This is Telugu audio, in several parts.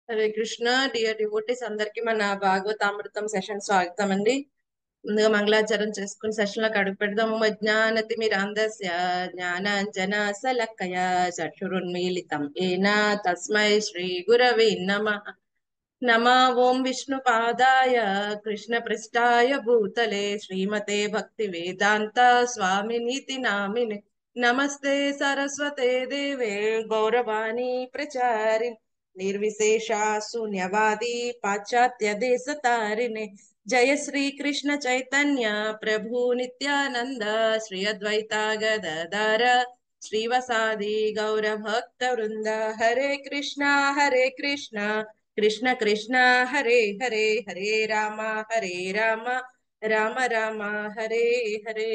హరే కృష్ణ డియర్ డివోటీస్ అందరికి మన భాగవతామృతం సెషన్ స్వాగతం అండి ముందుగా మంగళాచరణ చేసుకుని సెషన్ లోకి అడుగు పెడదాము అజ్ఞానతి మీరాంధస్య జ్ఞానాంజన సలక్కయ చక్షురున్మీలితం ఏనా తస్మై శ్రీ గురవే నమ నమ ఓం విష్ణు పాదాయ కృష్ణ పృష్ఠాయ భూతలే శ్రీమతే భక్తి వేదాంత స్వామినీతి నామిని నమస్తే సరస్వతే దేవే గౌరవాణి ప్రచారి నిర్విశేష శూన్యవాది పాశ్చాత్య దేశ తారిణి జయ శ్రీ కృష్ణ చైతన్య ప్రభు నిత్యానంద శ్రీ అద్వైత గదార శ్రీవసాది గౌర భక్త వృంద హరే కృష్ణ హరే కృష్ణ కృష్ణ కృష్ణ హరే హరే హరే రామ హరే రామ రామ రామ హరే హరే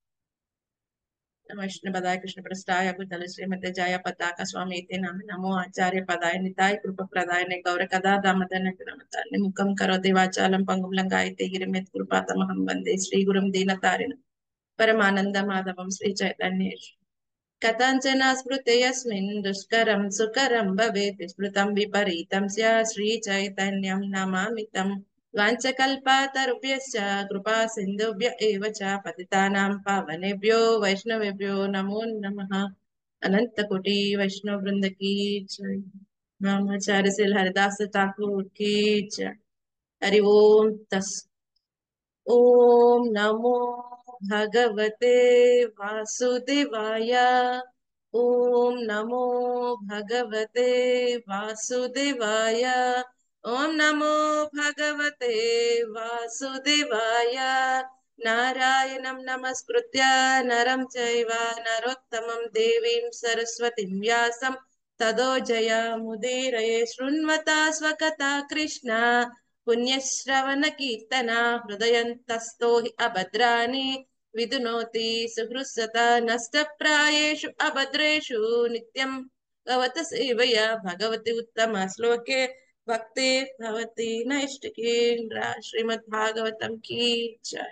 విష్ణు పదాయ కృష్ణ ప్రస్థాయ భూతల శ్రీమతి జయ పతాక స్వామి అయితే నమ నమో ఆచార్య పదాయ నితాయ కృప ప్రదాయ గౌర కథా దామదన క్రమతాన్ని ముఖం కరోతి వాచాలం పంగులంగా అయితే గిరిమెత్ కృపాతమహం వందే శ్రీ గురుం దీనతారిణ పరమానంద మాధవం శ్రీ చైతన్య కథంచన స్మృతే యస్మిన్ దుష్కరం సుకరం భవేత్ స్మృతం విపరీతం స్యా శ్రీ చైతన్యం నమామితం వాంఛకల్పాతరుభ్యశ్చ కృపా సింధుభ్య ఏవ చ పతితానాం పావనేభ్యో వైష్ణవేభ్యో నమో నమః అనంత కోటి వైష్ణవ బృంద की जय रामाचार्य श्री हरिदास ठाकुर की जय हरि ओम तस् ओम नमो भगवते वासुदेवाय ओम नमो भगवते वासुदेवाय ओम नमो भगवते वासुदेवाय नारायणं नमस्कृत्य नरं चैव नरोत्तमं देवीं सरस्वतीं व्यासं तदो जयमुदीरये शृण्वता स्वकथा कृष्ण पुण्यश्रवणकीर्तना हृदयन्तस्थो हि अभद्राणि विदुनोति सुहृत्सता नष्टप्रायेषु अभद्रेषु नित्यं भवत सेवया भगवति उत्तमश्लोके भक्ति भवति नैष्टिकी श्रीमद् भागवతం की జయ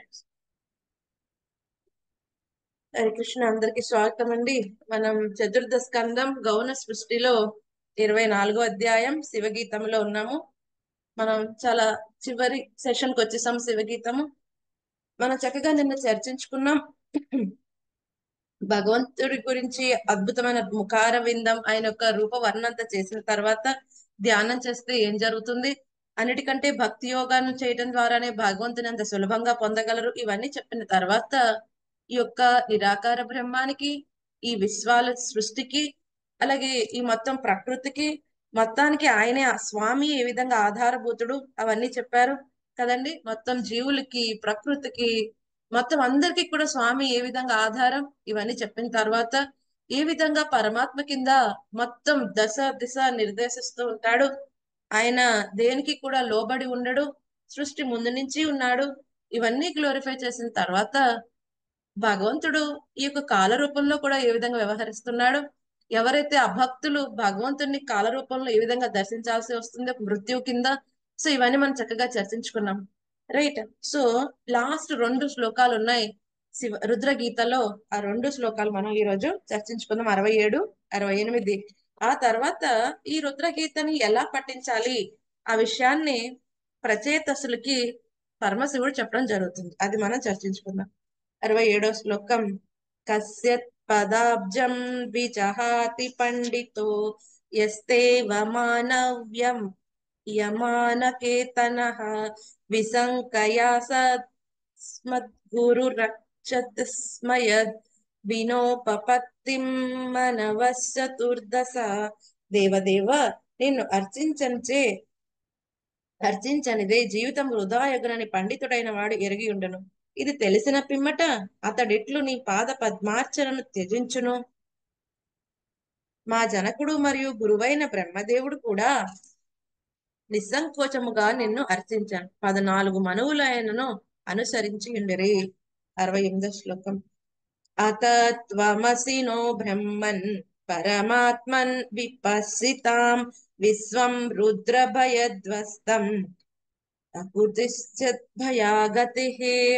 హరే కృష్ణ అందరికి స్వాగతం అండి మనం చతుర్థ స్కందం గౌణ సృష్టిలో ఇరవై నాలుగో అధ్యాయం శివగీతంలో ఉన్నాము మనం చాలా చివరి సెషన్ కి వచ్చేసాం శివగీతము మనం చక్కగా నిన్న చర్చించుకున్నాం భగవంతుడి గురించి అద్భుతమైన ముఖార విందం ఆయన యొక్క రూప వర్ణంత చేసిన తర్వాత ధ్యానం చేస్తే ఏం జరుగుతుంది అన్నిటికంటే భక్తి యోగాన్ని చేయడం ద్వారానే భగవంతుని అంత సులభంగా పొందగలరు ఇవన్నీ చెప్పిన తర్వాత ఈ యొక్క నిరాకార బ్రహ్మానికి ఈ విశ్వాల సృష్టికి అలాగే ఈ మొత్తం ప్రకృతికి మొత్తానికి ఆయనే ఆ స్వామి ఏ విధంగా ఆధారభూతుడు అవన్నీ చెప్పారు కదండి మొత్తం జీవులకి ప్రకృతికి మొత్తం అందరికి కూడా స్వామి ఏ విధంగా ఆధారం ఇవన్నీ చెప్పిన తర్వాత ఏ విధంగా పరమాత్మ కింద మొత్తం దశ దిశ నిర్దేశిస్తూ ఉంటాడు ఆయన దేనికి కూడా లోబడి ఉండడు సృష్టి ముందు నుంచి ఉన్నాడు ఇవన్నీ గ్లోరిఫై చేసిన తర్వాత భగవంతుడు ఈ యొక్క కాల రూపంలో కూడా ఏ విధంగా వ్యవహరిస్తున్నాడు ఎవరైతే అభక్తులు భగవంతుడిని కాల రూపంలో ఏ విధంగా దర్శించాల్సి వస్తుందో మృత్యు కింద సో ఇవన్నీ మనం చక్కగా చర్చించుకున్నాం రైట్ సో లాస్ట్ రెండు శ్లోకాలు ఉన్నాయి శివ రుద్ర గీతలో ఆ రెండు శ్లోకాలు మనం ఈ రోజు చర్చించుకుందాం అరవై ఏడు అరవై ఎనిమిది ఆ తర్వాత ఈ రుద్ర గీతని ఎలా పఠించాలి ఆ విషయాన్ని ప్రచేతసులకి పరమశివుడు చెప్పడం జరుగుతుంది అది మనం చర్చించుకుందాం అరవై ఏడో శ్లోకం కస్యత్ పదాబ్జం విజహాతి పండితో యస్తేవ మానవ్యం యమానకేతన విసంకయా సత్స్మద్గురురక్షత్ స్మయద్ వినోపపత్తిం మనవశతుర్దశ దేవదేవ నిన్ను అర్చించంచే అర్చించనిదే జీవితం వృధాయగునని పండితుడైన వాడు ఎరిగి ఉండను ఇది తెలిసిన పిమ్మట అతడిట్లు నీ పాద పద్మార్చనను త్యజించును మా జనకుడు మరియు గురువైన బ్రహ్మదేవుడు కూడా నిస్సంకోచముగా నిన్ను అర్చించాను పద్నాలుగు మనువులైనను అనుసరించి ఉండిరి అరవై ఎనిమిదో శ్లోకం అతత్వమసినో బ్రహ్మన్ పరమాత్మన్ విపస్సితాం విశ్వం రుద్రభయధ్వస్తం భయాగతి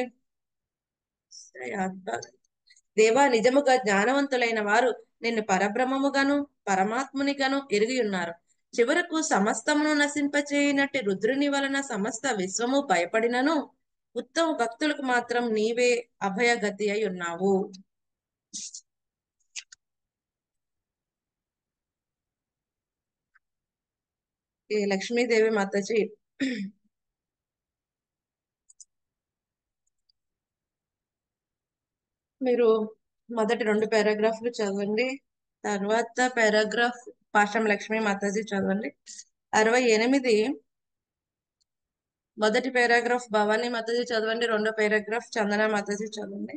దేవా నిజముగా జ్ఞానవంతులైన వారు నిన్ను పరబ్రహ్మముగాను పరమాత్మునిగాను ఎరిగి ఉన్నారు చివరకు సమస్తమును నశింపచేయనట్టి రుద్రుని వలన సమస్త విశ్వము భయపడినను ఉత్తమ భక్తులకు మాత్రం నీవే అభయగతి అయి ఉన్నావు ఈ లక్ష్మీదేవి మాతాజీ మీరు మొదటి రెండు పారాగ్రాఫ్లు చదవండి తర్వాత పారాగ్రాఫ్ పాషం లక్ష్మీ మాతాజీ చదవండి అరవై ఎనిమిది మొదటి పారాగ్రాఫ్ భవానీ మాతాజీ చదవండి రెండో పారాగ్రాఫ్ చందన మాతాజీ చదవండి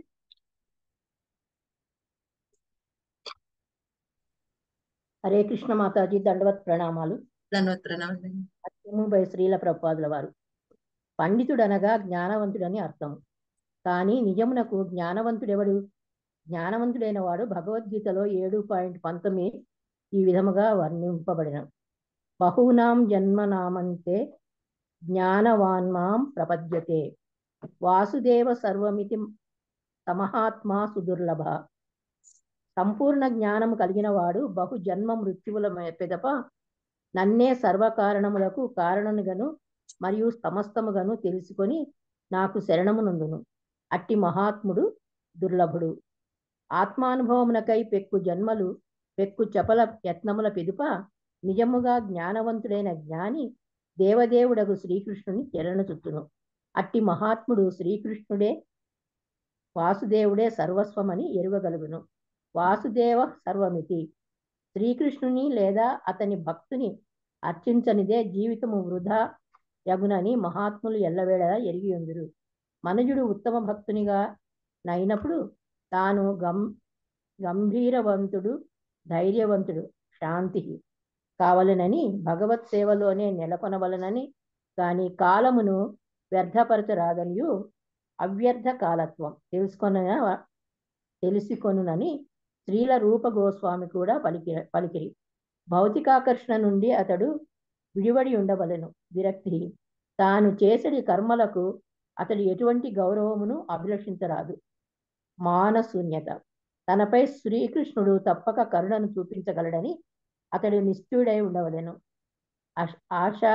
హరే కృష్ణ మాతాజీ దండవత్ ప్రణామాలు ధన్వత్ ప్రణామాలు ముంబై శ్రీల ప్రభుపాదుల వారు పండితుడనగా జ్ఞానవంతుడని అర్థం కానీ నిజమునకు జ్ఞానవంతుడెవడు జ్ఞానవంతుడైన వాడు భగవద్గీతలో ఏడు పాయింట్ పంతొమ్మిది ఈ విధముగా వర్ణింపబడిన బహూనాం జన్మనామంతే జ్ఞానవాన్మాం ప్రపద్యతే వాసుదేవ సర్వమితి సమహాత్మా సుదుర్లభ సంపూర్ణ జ్ఞానము కలిగిన వాడు బహు జన్మ మృత్యువుల పెదప నన్నే సర్వకారణములకు కారణనుగను మరియు సమస్తముగను తెలుసుకొని నాకు శరణమునందును అట్టి మహాత్ముడు దుర్లభుడు ఆత్మానుభవమునకై పెక్కు జన్మలు పెక్కు చపల యత్నముల పెదుప నిజముగా జ్ఞానవంతుడైన జ్ఞాని దేవదేవుడగు శ్రీకృష్ణుని చుట్టును అట్టి మహాత్ముడు శ్రీకృష్ణుడే వాసుదేవుడే సర్వస్వమని ఎరుగగలుగును వాసుదేవ సర్వమితి శ్రీకృష్ణుని లేదా అతని భక్తుని అర్చించనిదే జీవితము వృధా యగునని మహాత్ములు ఎల్లవేళలా ఎరిగి ఉందిరు మనుజుడు ఉత్తమ భక్తునిగా నైనప్పుడు తాను గం గంభీరవంతుడు ధైర్యవంతుడు శాంతి కావలనని భగవత్ సేవలోనే నెలకొనవలనని కానీ కాలమును వ్యర్థపరచరాదనియు అవ్యర్థ కాలత్వం తెలుసుకొన తెలుసుకొనునని స్త్రీల రూప గోస్వామి కూడా పలికి పలికిరి భౌతికాకర్షణ నుండి అతడు విడివడి ఉండవలెను విరక్తి తాను చేసడి కర్మలకు అతడు ఎటువంటి గౌరవమును అభిలషించరాదు మానశూన్యత తనపై శ్రీకృష్ణుడు తప్పక కరుణను చూపించగలడని అతడు నిశ్చయుడై ఉండవలెను ఆశా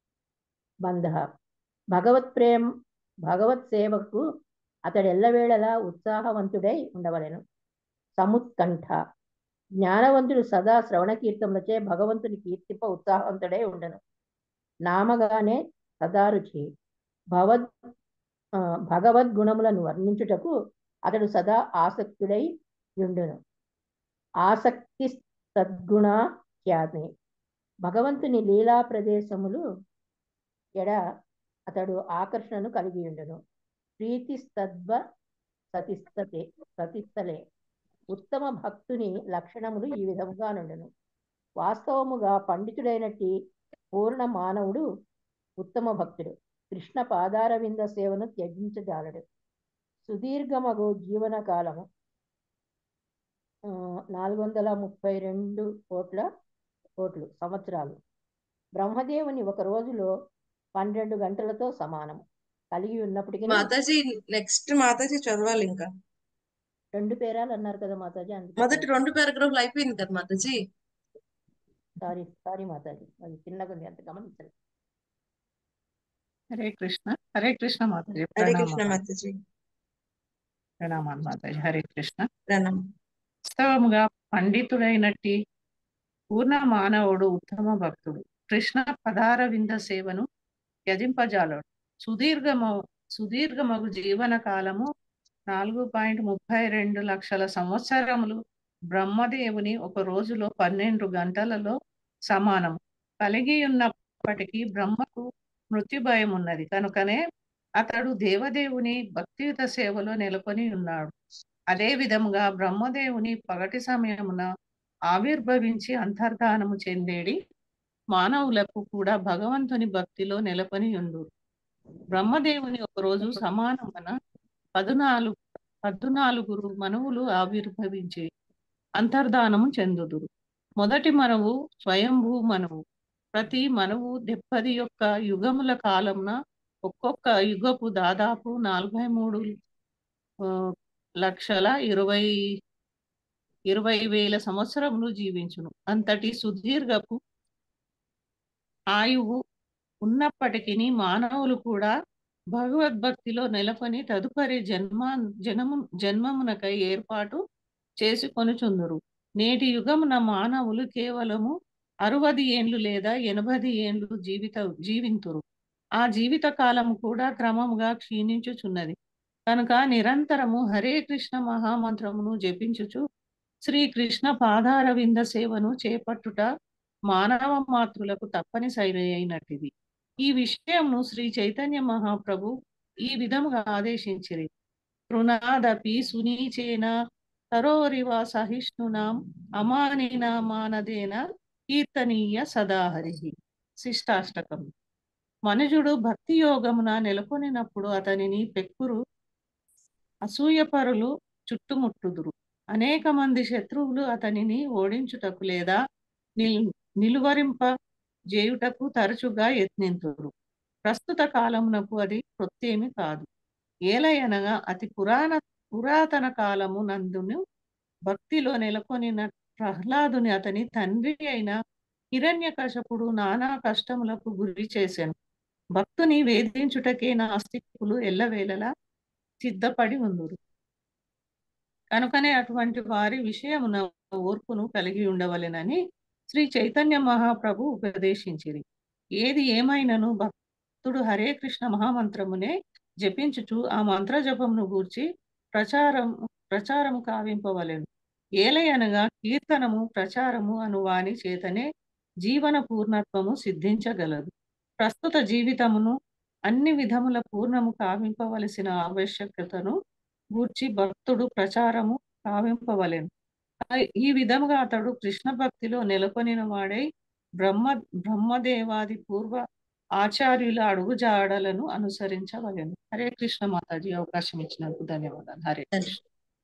బంధ భగవత్ ప్రేమ భగవత్ సేవకు అతడు ఎల్లవేళలా ఉత్సాహవంతుడై ఉండవలెను సముత్కంఠ జ్ఞానవంతుడు సదా శ్రవణ కీర్తనలచే భగవంతుని కీర్తింప ఉత్సాహవంతుడై ఉండను నామగానే సదారుచి భవద్ భగవద్గుణములను వర్ణించుటకు అతడు సదా ఆసక్తుడై ఉండును ఆసక్తి సద్గుణ ఖ్యాతి భగవంతుని లీలా ప్రదేశములు ఎడ అతడు ఆకర్షణను కలిగి ఉండును ప్రీతి సద్వ సతిస్తతే సతిస్తలే ఉత్తమ భక్తుని లక్షణములు ఈ విధముగా నుండును వాస్తవముగా పండితుడైనట్టి పూర్ణ మానవుడు ఉత్తమ భక్తుడు కృష్ణ పాదారవింద సేవను త్యజించజాలడు సుదీర్ఘమగు జీవన కాలము నాలుగు వందల ముప్పై రెండు కోట్ల కోట్లు సంవత్సరాలు బ్రహ్మదేవుని ఒక రోజులో పన్నెండు గంటలతో సమానం కలిగి ఉన్నప్పటికీ మాతాజీ నెక్స్ట్ మాతాజీ చదవాలి ఇంకా రెండు పేరాలు అన్నారు కదా మాతాజీ అందుకే మొదటి రెండు పారాగ్రాఫ్లు అయిపోయింది కదా మాతాజీ సారీ సారీ మాతాజీ అది చిన్నగా ఉంది అంత గమనించండి హరే కృష్ణ హరే కృష్ణ మాతాజీ హరే కృష్ణ ప్రణామాలు మాతాజీ ప్రణామాలు మాతాజీ హరే కృష్ణ ప్రణామం వాస్తవముగా పండితుడైనట్టి పూర్ణ మానవుడు ఉత్తమ భక్తుడు కృష్ణ పదార వింద సేవను త్యజింపజాలడు సుదీర్ఘము సుదీర్ఘమగు జీవన కాలము నాలుగు పాయింట్ ముప్పై రెండు లక్షల సంవత్సరములు బ్రహ్మదేవుని ఒక రోజులో పన్నెండు గంటలలో సమానము కలిగి ఉన్నప్పటికీ బ్రహ్మకు మృత్యు భయం ఉన్నది కనుకనే అతడు దేవదేవుని భక్తియుత సేవలో నెలకొని ఉన్నాడు అదే విధముగా బ్రహ్మదేవుని పగటి సమయమున ఆవిర్భవించి అంతర్ధానము చెందేడి మానవులకు కూడా భగవంతుని భక్తిలో నెలకొని ఉండు బ్రహ్మదేవుని ఒకరోజు సమానమున పదునాలుగు పద్నాలుగురు మనువులు ఆవిర్భవించి అంతర్ధానము చెందుదురు మొదటి మనవు స్వయంభూ మనవు ప్రతి మనవు డెబ్బది యొక్క యుగముల కాలమున ఒక్కొక్క యుగపు దాదాపు నలభై మూడు ఆ, లక్షల ఇరవై ఇరవై వేల సంవత్సరములు జీవించును అంతటి సుదీర్ఘపు ఆయువు ఉన్నప్పటికీ మానవులు కూడా భగవద్భక్తిలో నెలకొని తదుపరి జన్మ జనము జన్మమునకై ఏర్పాటు చేసుకొనుచుందురు నేటి యుగమున మానవులు కేవలము అరవది ఏండ్లు లేదా ఎనభై ఏండ్లు జీవిత జీవింతురు ఆ జీవిత కాలం కూడా క్రమముగా క్షీణించుచున్నది కనుక నిరంతరము హరే కృష్ణ మహామంత్రమును జపించుచు శ్రీకృష్ణ పాదార వింద సేవను చేపట్టుట మానవ మాతృలకు తప్పనిసరి అయినటిది ఈ విషయంను శ్రీ చైతన్య మహాప్రభు ఈ విధముగా ఆదేశించిరి తృణాదపి సునీచేన తరోరివా సహిష్ణునాం అమానినా మానదేన కీర్తనీయ సదాహరి శిష్టాష్టకం మనుజుడు భక్తి యోగమున నెలకొనినప్పుడు అతనిని పెక్కురు అసూయపరులు చుట్టుముట్టుదురు అనేక మంది శత్రువులు అతనిని ఓడించుటకు లేదా నిల్ నిలువరింప చేయుటకు తరచుగా యత్నింతురు ప్రస్తుత కాలమునకు అది కొత్తేమి కాదు ఏలయనగా అతి పురాణ పురాతన కాలము నందును భక్తిలో నెలకొనిన ప్రహ్లాదుని అతని తండ్రి అయిన హిరణ్యకశపుడు నానా కష్టములకు గురి చేశాను భక్తుని వేధించుటకే నాస్తికులు ఎల్లవేళలా సిద్ధపడి ఉందురు కనుకనే అటువంటి వారి విషయమున ఓర్పును కలిగి ఉండవలెనని శ్రీ చైతన్య మహాప్రభు ఉపదేశించిరి ఏది ఏమైనను భక్తుడు హరే కృష్ణ మహామంత్రమునే జపించుచు ఆ మంత్ర జపమును గూర్చి ప్రచారం ప్రచారము కావింపవలెను ఏలయనగా కీర్తనము ప్రచారము అను వాని చేతనే జీవన పూర్ణత్వము సిద్ధించగలదు ప్రస్తుత జీవితమును అన్ని విధముల పూర్ణము కావింపవలసిన ఆవశ్యకతను గూర్చి భక్తుడు ప్రచారము కావింపవలెను ఈ విధముగా అతడు కృష్ణ భక్తిలో నెలకొనిన వాడై బ్రహ్మ బ్రహ్మదేవాది పూర్వ ఆచార్యుల అడుగుజాడలను అనుసరించవలెను హరే కృష్ణ మాతాజీ అవకాశం ఇచ్చినందుకు ధన్యవాదాలు హరే కృష్ణ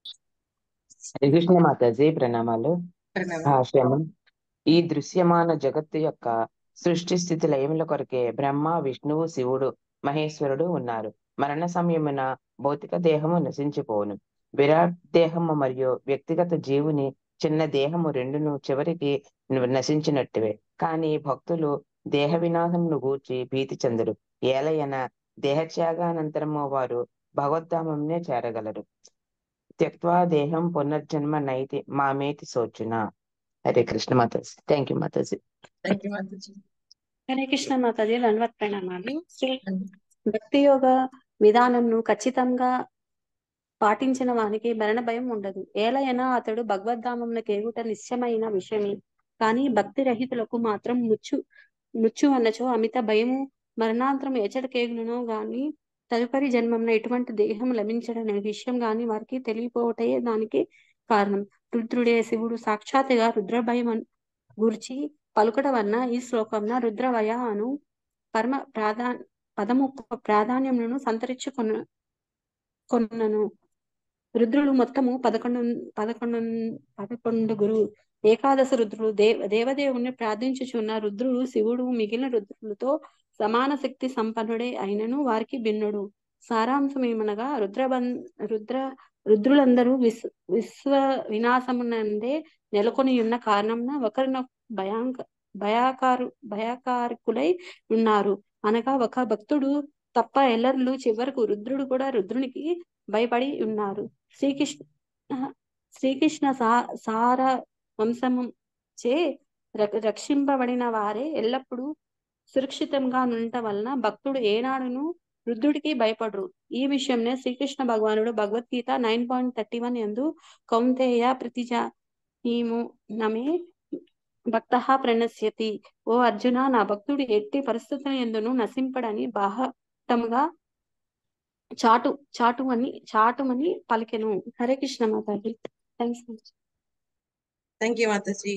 హరే కృష్ణ మాతాజీ ప్రణామాలు భాష్యము ఈ దృశ్యమాన జగత్తు యొక్క సృష్టి స్థితి లయముల కొరకే బ్రహ్మ విష్ణువు శివుడు మహేశ్వరుడు ఉన్నారు మరణ సమయమున భౌతిక దేహము నశించిపోవును విరాట్ దేహము మరియు వ్యక్తిగత జీవుని చిన్న దేహము రెండును చివరికి నశించినట్టువే కానీ భక్తులు దేహ వినాశమును గూర్చి భీతి చెందరు ఏలయన దేహత్యాగానంతరము వారు భగవద్ధామంనే చేరగలరు త్యక్వా దేహం పునర్జన్మ నైతి మామేతి సోచున హరే కృష్ణ మాతాజీ థ్యాంక్ యూ మాతాజీ థ్యాంక్ యూ మాతాజీ హరే కృష్ణ మాతాజీ ధన్వత్ ప్రణామాలు శ్రీ భక్తి యోగ విధానంను ఖచ్చితంగా పాటించిన వానికి మరణ భయం ఉండదు ఏలైనా అతడు భగవద్ధామంలో కేగుట నిశ్చయమైన విషయమే కానీ భక్తి రహితులకు మాత్రం ముచ్చు ముచ్చు అన్నచో అమిత భయము మరణాంతరం ఎచ్చటకేగులను గాని తదుపరి జన్మంలో ఎటువంటి దేహం లభించడనే విషయం గాని వారికి తెలియపోవటే దానికి కారణం రుద్రుడే శివుడు సాక్షాత్తుగా రుద్రభయం గురించి పలుకడ వలన ఈ శ్లోకంన రుద్రవయ అను పరమ ప్రాధా పదము ప్రాధాన్యములను సంతరించుకొన కొన్నను రుద్రులు మొత్తము పదకొండు పదకొండు పదకొండుగురు ఏకాదశ రుద్రులు దేవ దేవదేవుని ప్రార్థించుచున్న రుద్రుడు శివుడు మిగిలిన రుద్రులతో సమాన శక్తి సంపన్నుడే అయినను వారికి భిన్నుడు సారాంశం ఏమనగా రుద్రబం రుద్ర రుద్రులందరూ విశ్వ విశ్వ వినాశమునందే నెలకొని ఉన్న కారణంన ఒకరిన భయాంక భయాకారు భయాకారికులై ఉన్నారు అనగా ఒక భక్తుడు తప్ప ఎల్లర్లు చివరకు రుద్రుడు కూడా రుద్రునికి భయపడి ఉన్నారు శ్రీకృష్ణ శ్రీకృష్ణ సా సార వంశము చే రక్షింపబడిన వారే ఎల్లప్పుడూ సురక్షితంగా ఉండటం వలన భక్తుడు ఏనాడును రుద్రుడికి భయపడరు ఈ విషయంలో శ్రీకృష్ణ భగవానుడు Bhagavad Gita nine point thirty one ఎందు కౌంతేయ ప్రతిజా ఈము నమే భక్త ప్రణశ్యతి ఓ అర్జున నా భక్తుడు ఎట్టి పరిస్థితుల ఎందును నశింపడని బాహటముగా చాటు చాటు అని చాటుమని పలికెను హరే కృష్ణ మాతాజీ థ్యాంక్స్ థ్యాంక్ యూ మాతాజీ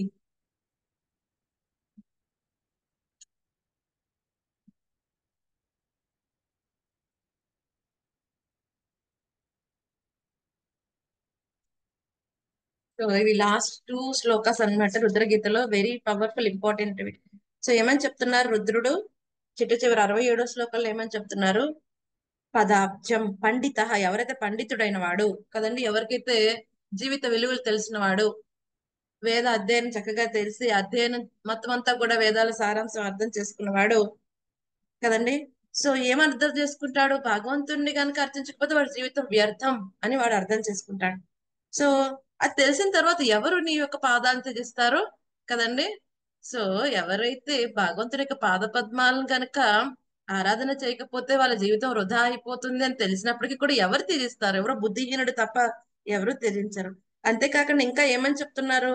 సో ఇవి లాస్ట్ టూ శ్లోకాస్ అన్నమాట రుద్రగీతలో వెరీ పవర్ఫుల్ ఇంపార్టెంట్ సో ఏమని చెప్తున్నారు రుద్రుడు చిట్ట చివరి అరవై ఏడో శ్లోకంలో ఏమని చెప్తున్నారు పదాబ్జం పండిత ఎవరైతే పండితుడైన వాడు కదండి ఎవరికైతే జీవిత విలువలు తెలిసిన వాడు వేద అధ్యయనం చక్కగా తెలిసి అధ్యయనం మొత్తం అంతా కూడా వేదాల సారాంశం అర్థం చేసుకున్నవాడు కదండి సో ఏం అర్థం చేసుకుంటాడు భగవంతుణ్ణి కనుక అర్థించకపోతే వాడి జీవితం వ్యర్థం అని వాడు అర్థం చేసుకుంటాడు సో అది తెలిసిన తర్వాత ఎవరు నీ యొక్క పాదాన్ని త్యజిస్తారు కదండి సో ఎవరైతే భగవంతుని యొక్క పాద పద్మాలను కనుక ఆరాధన చేయకపోతే వాళ్ళ జీవితం వృధా అయిపోతుంది అని తెలిసినప్పటికీ కూడా ఎవరు త్యజిస్తారు ఎవరో బుద్ధిహీనుడు తప్ప ఎవరు త్యజించరు అంతేకాకుండా ఇంకా ఏమని చెప్తున్నారు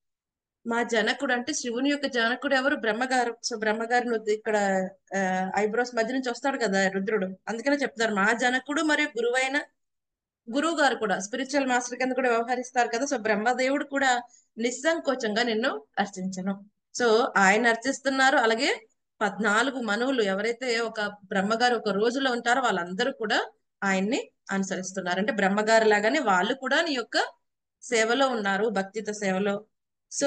మా జనకుడు అంటే శివుని యొక్క జనకుడు ఎవరు బ్రహ్మగారు సో బ్రహ్మగారు నువ్వు ఇక్కడ ఐబ్రోస్ మధ్య నుంచి వస్తాడు కదా రుద్రుడు అందుకనే చెప్తారు మా జనకుడు మరియు గురువైన గురువు గారు కూడా స్పిరిచువల్ మాస్టర్ కింద కూడా వ్యవహరిస్తారు కదా సో బ్రహ్మదేవుడు కూడా నిస్సంకోచంగా నిన్ను అర్చించను సో ఆయన అర్చిస్తున్నారు అలాగే పద్నాలుగు మనువులు ఎవరైతే ఒక బ్రహ్మగారు ఒక రోజులో ఉంటారో వాళ్ళందరూ కూడా ఆయన్ని అనుసరిస్తున్నారు అంటే బ్రహ్మగారు లాగానే వాళ్ళు కూడా నీ యొక్క సేవలో ఉన్నారు భక్తితో సేవలో సో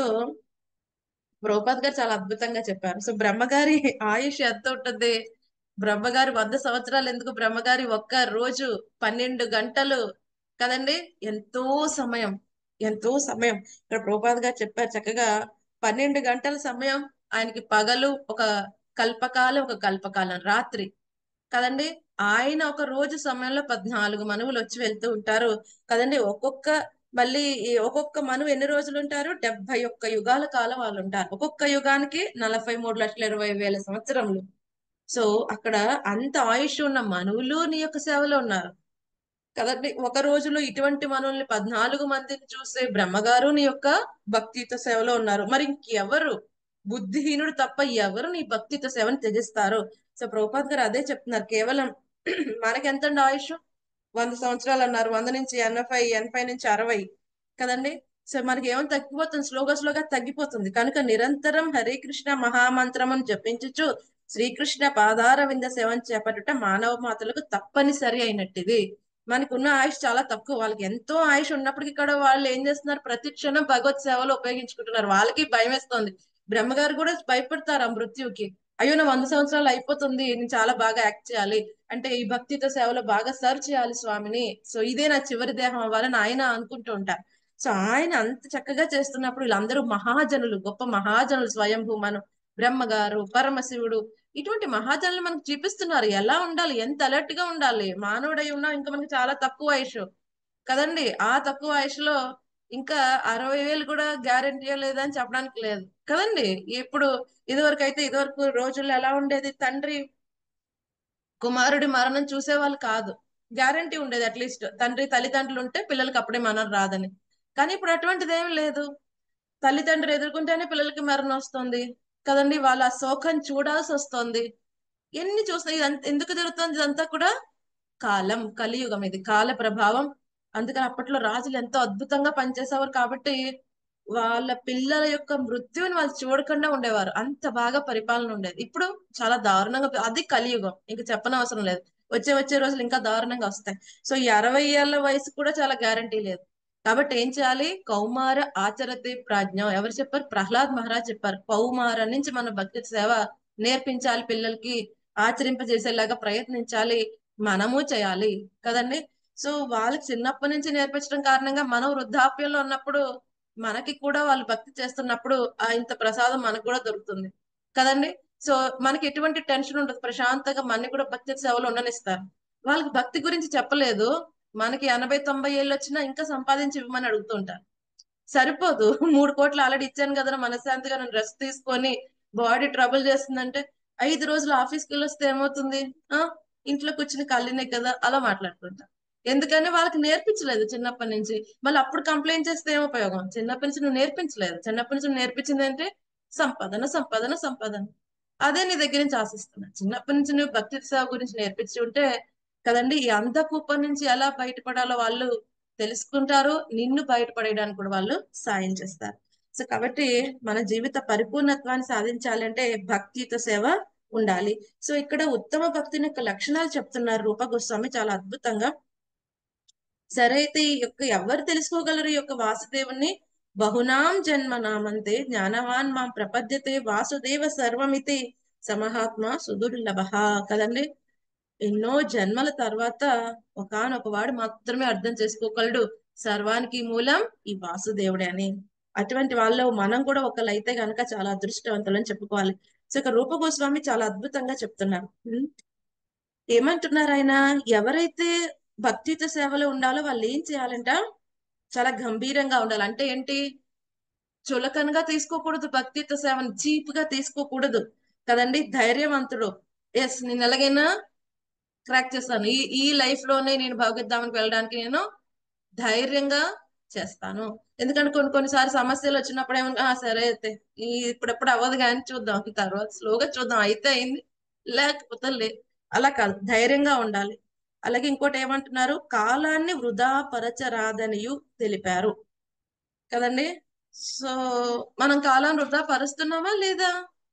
ప్రభుపాద్ గారు చాలా అద్భుతంగా చెప్పారు సో బ్రహ్మగారి ఆయుష్ ఎంత ఉంటుంది బ్రహ్మగారి వంద సంవత్సరాలు ఎందుకు బ్రహ్మగారి ఒక్క రోజు పన్నెండు గంటలు కదండి ఎంతో సమయం ఎంతో సమయం ఇక్కడ ప్రభుపాద్ గారు చెప్పారు చక్కగా పన్నెండు గంటల సమయం ఆయనకి పగలు ఒక కల్పకాలం ఒక కల్పకాలం రాత్రి కదండి ఆయన ఒక రోజు సమయంలో పద్నాలుగు మనువులు వచ్చి వెళ్తూ ఉంటారు కదండి ఒక్కొక్క మళ్ళీ ఈ ఒక్కొక్క మనువు ఎన్ని రోజులు ఉంటారు డెబ్బై ఒక్క యుగాల కాలం వాళ్ళు ఉంటారు ఒక్కొక్క యుగానికి నలభై మూడు లక్షల ఇరవై వేల సంవత్సరములు సో అక్కడ అంత ఆయుష్ ఉన్న మనువులు నీ యొక్క సేవలో ఉన్నారు కదండి ఒక రోజులో ఇటువంటి మనుల్ని పద్నాలుగు మందిని చూసే బ్రహ్మగారు నీ యొక్క భక్తితో సేవలో ఉన్నారు మరి ఇంకెవరు బుద్ధిహీనుడు తప్ప ఎవరు నీ భక్తితో సేవను త్యజిస్తారు సో ప్రభుపాద్ గారు అదే చెప్తున్నారు కేవలం మనకి ఎంత ఆయుష్ వంద సంవత్సరాలు అన్నారు వంద నుంచి ఎనభై ఎనభై నుంచి అరవై కదండి సో మనకి ఏమైనా తగ్గిపోతుంది స్లోగా స్లోగా తగ్గిపోతుంది కనుక నిరంతరం హరే కృష్ణ మహామంత్రమును జపించుచు శ్రీకృష్ణ పాదార వింద సేవను చేపట్టుట మానవ మాతలకు తప్పనిసరి అయినట్టిది మనకు ఉన్న ఆయుష్ చాలా తక్కువ వాళ్ళకి ఎంతో ఆయుష్ ఉన్నప్పటికీ కూడా వాళ్ళు ఏం చేస్తున్నారు ప్రతి క్షణం భగవత్ సేవలో ఉపయోగించుకుంటున్నారు వాళ్ళకి భయం వేస్తుంది బ్రహ్మగారు కూడా భయపడతారు ఆ మృత్యుకి అయ్యో నా వంద సంవత్సరాలు అయిపోతుంది నేను చాలా బాగా యాక్ట్ చేయాలి అంటే ఈ భక్తితో సేవలో బాగా సర్వ్ చేయాలి స్వామిని సో ఇదే నా చివరి దేహం అవ్వాలని ఆయన అనుకుంటూ ఉంటారు సో ఆయన అంత చక్కగా చేస్తున్నప్పుడు వీళ్ళందరూ మహాజనులు గొప్ప మహాజనులు స్వయంభూ మనం బ్రహ్మగారు పరమశివుడు ఇటువంటి మహాజనులు మనకు చూపిస్తున్నారు ఎలా ఉండాలి ఎంత అలర్ట్ గా ఉండాలి మానవుడై ఉన్నా ఇంకా మనకి చాలా తక్కువ ఆయుష్ కదండి ఆ తక్కువ ఆయుష్లో ఇంకా అరవై వేలు కూడా గ్యారంటీ లేదని చెప్పడానికి లేదు కదండి ఇప్పుడు ఇదివరకు అయితే ఇదివరకు రోజుల్లో ఎలా ఉండేది తండ్రి కుమారుడి మరణం చూసేవాళ్ళు కాదు గ్యారంటీ ఉండేది అట్లీస్ట్ తండ్రి తల్లిదండ్రులు ఉంటే పిల్లలకి అప్పుడే మరణం రాదని కానీ ఇప్పుడు అటువంటిది ఏం లేదు తల్లిదండ్రులు ఎదుర్కొంటేనే పిల్లలకి మరణం వస్తుంది కదండి వాళ్ళ ఆ శోకం చూడాల్సి వస్తుంది ఎన్ని చూస్తాయి ఇదంతా ఎందుకు జరుగుతుంది ఇదంతా కూడా కాలం కలియుగం ఇది కాల ప్రభావం అందుకని అప్పట్లో రాజులు ఎంతో అద్భుతంగా పనిచేసేవారు కాబట్టి వాళ్ళ పిల్లల యొక్క మృత్యువుని వాళ్ళు చూడకుండా ఉండేవారు అంత బాగా పరిపాలన ఉండేది ఇప్పుడు చాలా దారుణంగా అది కలియుగం ఇంకా చెప్పనవసరం లేదు వచ్చే వచ్చే రోజులు ఇంకా దారుణంగా వస్తాయి సో ఈ అరవై ఏళ్ల వయసు కూడా చాలా గ్యారంటీ లేదు కాబట్టి ఏం చేయాలి కౌమార ఆచరతి ప్రాజ్ఞం ఎవరు చెప్పారు ప్రహ్లాద్ మహారాజ్ చెప్పారు కౌమార నుంచి మన భక్తి సేవ నేర్పించాలి పిల్లలకి ఆచరింపజేసేలాగా ప్రయత్నించాలి మనము చేయాలి కదండి సో వాళ్ళకి చిన్నప్పటి నుంచి నేర్పించడం కారణంగా మనం వృద్ధాప్యంలో ఉన్నప్పుడు మనకి కూడా వాళ్ళు భక్తి చేస్తున్నప్పుడు ఆ ఇంత ప్రసాదం మనకు కూడా దొరుకుతుంది కదండి సో మనకి ఎటువంటి టెన్షన్ ఉండదు ప్రశాంతంగా మనని కూడా భక్తి సేవలు ఉండనిస్తారు వాళ్ళకి భక్తి గురించి చెప్పలేదు మనకి ఎనభై తొంభై ఏళ్ళు వచ్చినా ఇంకా సంపాదించి ఇవ్వమని అడుగుతుంటారు సరిపోదు మూడు కోట్లు ఆల్రెడీ ఇచ్చాను కదా మనశ్శాంతిగా నేను రెస్ట్ తీసుకొని బాడీ ట్రబుల్ చేస్తుందంటే ఐదు రోజులు ఆఫీస్కి వెళ్ళి వస్తే ఏమవుతుంది ఆ ఇంట్లో కూర్చుని కళ్ళినే కదా అలా మాట్లాడుకుంటా ఎందుకని వాళ్ళకి నేర్పించలేదు చిన్నప్పటి నుంచి మళ్ళీ అప్పుడు కంప్లైంట్ చేస్తే ఏం ఉపయోగం చిన్నప్పటి నుంచి నువ్వు నేర్పించలేదు చిన్నప్పటి నుంచి నువ్వు నేర్పించింది అంటే సంపాదన సంపాదన సంపాదన అదే నీ దగ్గర నుంచి ఆశిస్తున్నా చిన్నప్పటి నుంచి నువ్వు భక్తి సేవ గురించి నేర్పించి ఉంటే కదండి ఈ అంధకూపం నుంచి ఎలా బయటపడాలో వాళ్ళు తెలుసుకుంటారు నిన్ను బయటపడేయడానికి కూడా వాళ్ళు సాయం చేస్తారు సో కాబట్టి మన జీవిత పరిపూర్ణత్వాన్ని సాధించాలంటే భక్తితో సేవ ఉండాలి సో ఇక్కడ ఉత్తమ భక్తిని యొక్క లక్షణాలు చెప్తున్నారు రూప గోస్వామి చాలా అద్భుతంగా సరే అయితే ఈ యొక్క ఎవరు తెలుసుకోగలరు ఈ యొక్క వాసుదేవుని బహునాం జన్మ నామంతే జ్ఞానవాన్ మాం ప్రపద్యతే వాసుదేవ సర్వమితి సమహాత్మ సుదుర్లభ కదండి ఎన్నో జన్మల తర్వాత ఒకానొక వాడు మాత్రమే అర్థం చేసుకోగలడు సర్వానికి మూలం ఈ వాసుదేవుడే అని అటువంటి వాళ్ళు మనం కూడా ఒకళ్ళు అయితే గనక చాలా అదృష్టవంతులని చెప్పుకోవాలి సో ఇక రూప గోస్వామి చాలా అద్భుతంగా చెప్తున్నారు ఉమ్. ఏమంటున్నారు ఆయన ఎవరైతే భక్తియుత సేవలో ఉండాలో వాళ్ళు ఏం చేయాలంట చాలా గంభీరంగా ఉండాలి అంటే ఏంటి చులకనగా తీసుకోకూడదు భక్తియుత సేవను చీప్ గా తీసుకోకూడదు కదండి ధైర్యవంతుడు ఎస్ నేను ఎలాగైనా క్రాక్ చేస్తాను ఈ ఈ లైఫ్ లోనే నేను భగవద్ధామానికి వెళ్ళడానికి నేను ధైర్యంగా చేస్తాను ఎందుకంటే కొన్ని కొన్నిసార్లు సమస్యలు వచ్చినప్పుడు ఏమన్నా "ఆ, సరే అయితే ఈ ఇప్పుడప్పుడు అవ్వదు కానీ చూద్దాం ఈ తర్వాత స్లోగా చూద్దాం అయితే అయింది లేకపోతే లే అలా కాదు ధైర్యంగా ఉండాలి అలాగే ఇంకోటి ఏమంటున్నారు కాలాన్ని వృధా పరచరాదనియు తెలిపారు కదండి సో మనం కాలాన్ని వృధా పరుస్తున్నామా లేదా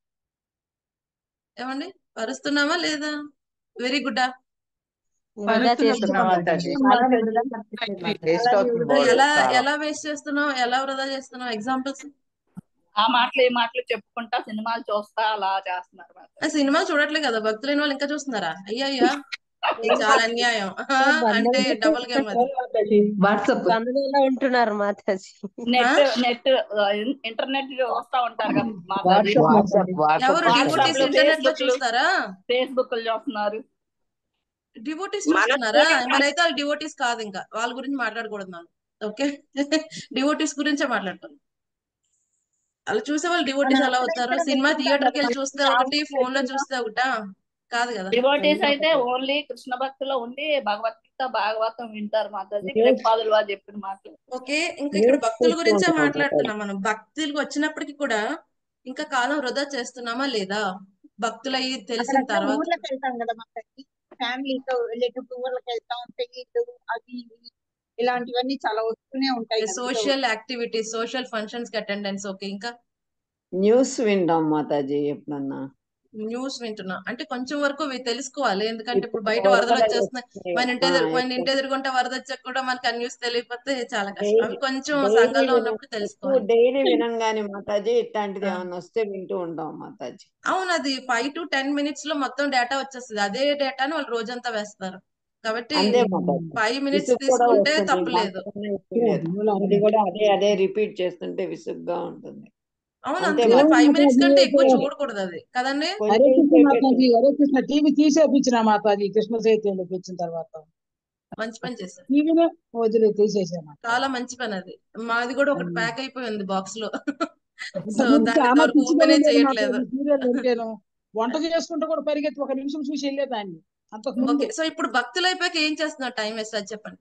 ఏమండి పరుస్తున్నామా లేదా వెరీ గుడ్ వృధా చేస్తున్నాం మాతాజీ చాలా వృధా పడుతుంది మాతాజీ. వేస్ట్ అవుతుంది ఎలా చాలా. ఎలా వేస్ట్ చేస్తున్నాం ఎలా వృధా చేస్తున్నాం ఎగ్జాంపుల్స్ ఆ మాటలు ఈ మాటలు చెప్పుకుంటా సినిమాలు చూస్తా అలా చేస్తున్నారు మరి. సినిమా చూడట్లే కదా భక్తులైన వాళ్ళు ఇంకా చూస్తున్నారా అయ్యయ్యా ఇది చాలా అన్యాయం అంటే డబుల్ గేమ్ అది వాట్సాప్ బంధువుల్లో ఉంటున్నారు మాతాజీ నెట్ నెట్ ఆ, ఇన్- ఇంటర్నెట్ చూస్తా ఉంటారు కదా మాతాజీ వాట్సాప్ వాట్సాప్ ఎవరు వాట్సాప్ వాట్సాప్ డివోటీస్ లో ఇంటర్నెట్ లో ఫేస్బుక్ లో చూస్తారా ఫేస్బుక్ లో చూస్తున్నారు డివోటీస్ చూస్తున్నారా మరైతే వాళ్ళు డివోటీస్ కాదు ఇంకా వాళ్ళ గురించి మాట్లాడకూడదు మనం ఓకే డివోటీస్ గురించే మాట్లాడతాం అలా చూసే వాళ్ళు డివోటీస్ ఎలా అవుతారు సినిమా థియేటర్కి వెళ్ళి చూస్తే ఒకటి ఫోన్ లో చూస్తే ఒకటా కాదు కదా డివోటీస్ అయితే ఓన్లీ కృష్ణ భక్తిలో ఉండి భగవద్గీత భాగవతం వింటారు మాతాజీ శ్రీపాదులు వారు చెప్పిన మాటలు ఓకే ఇంకా ఇక్కడ భక్తుల గురించే మాట్లాడుతున్నాం మనం భక్తులకు వచ్చినప్పటికీ కూడా ఇంకా కాలం వృధా చేస్తున్నామా లేదా భక్తులయ్యి తెలిసిన అక్కడక్కడ తర్వాత ఊర్లకు వెళ్తాం కదా మనకి ఫ్యామిలీతో వెళ్ళేటప్పుడు ఊర్లకు వెళ్తాం పెళ్ళిళ్ళు అవి ఇవి ఇలాంటివన్నీ చాలా వస్తూనే ఉంటాయి కదా. సోషల్ యాక్టివిటీస్ సోషల్ ఫంక్షన్స్ కి అటెండెన్స్ ఓకే ఇంకా న్యూస్ వింటాం మాతాజీ ఎప్పుడన్నా న్యూస్ వింటున్నా అంటే కొంచెం వరకు ఇవి తెలుసుకోవాలి ఎందుకంటే ఇప్పుడు బయట ఇప్పుడు వరదలు వరదలు వచ్చేస్తున్నాయి వస్తున్నాయి. మన ఇంటి ఆ, ఎదురు మన ఎక్కువ. ఇంటి ఎదురుకుంటే వరద వచ్చాక కూడా మనకి ఆ న్యూస్ తెలియకపోతే చాలా కష్టం డైలీ అవి కొంచెం డైలీ సంఘంలో వినం ఉన్నప్పుడు ఎక్కువ తెలుసుకోవాలి డైలీ వినంగానే మాతాజీ ఇట్లాంటిది ఆ. ఏమన్నా వస్తే వింటూ ఉంటాం మాతాజీ అవును అది ఫైవ్ టు టెన్ మినిట్స్ లో మొత్తం డేటా వచ్చేస్తుంది అదే డేటాని వాళ్ళు రోజంతా వేస్తారు కాబట్టి అంతే మాతాజీ ఫైవ్ మినిట్స్ విసుగు కూడా తీసుకుంటే వస్తుంది తప్పులేదు దానికన్నా ఎక్కువ లేదు. అది కూడా అదే అదే రిపీట్ చేస్తుంటే విసుగ్గా ఉంటుంది అవును అంతే అందుకని మాతాజీ ఫైవ్ మినిట్స్ కంటే ఎక్కువ అయితే చూడకూడదు అది కదండి హరే కొంచెం కృష్ణ సేపే మాతాజీ హరే కృష్ణ టీవీ తీసేపించిన మాతాజీ కృష్ణ చైతన్యకి వచ్చిన తర్వాత మంచి పని చేశారు టీవీనే వదిలే తీసేసాను చాలా మంచి పని అది మాది కూడా ఒకటి ప్యాక్ అయిపోయింది బాక్స్ లో సో ఇంతకుముందు దాన్ని చాలా ఇంతవరకు పిచ్చిగా ఓపెనే ఉండేది చేయట్లేదు మాతాజీ సీరియల్ అంటేను వంట చేసుకుంటూ కూడా పరిగెత్తి ఒక నిమిషం చూసి వెళ్ళేదాన్ని అంతకు ముందు ఓకే సో ఇప్పుడు భక్తులు అయిపోయాక ఏం చేస్తున్నారు టైం వేస్ట్ అది చెప్పండి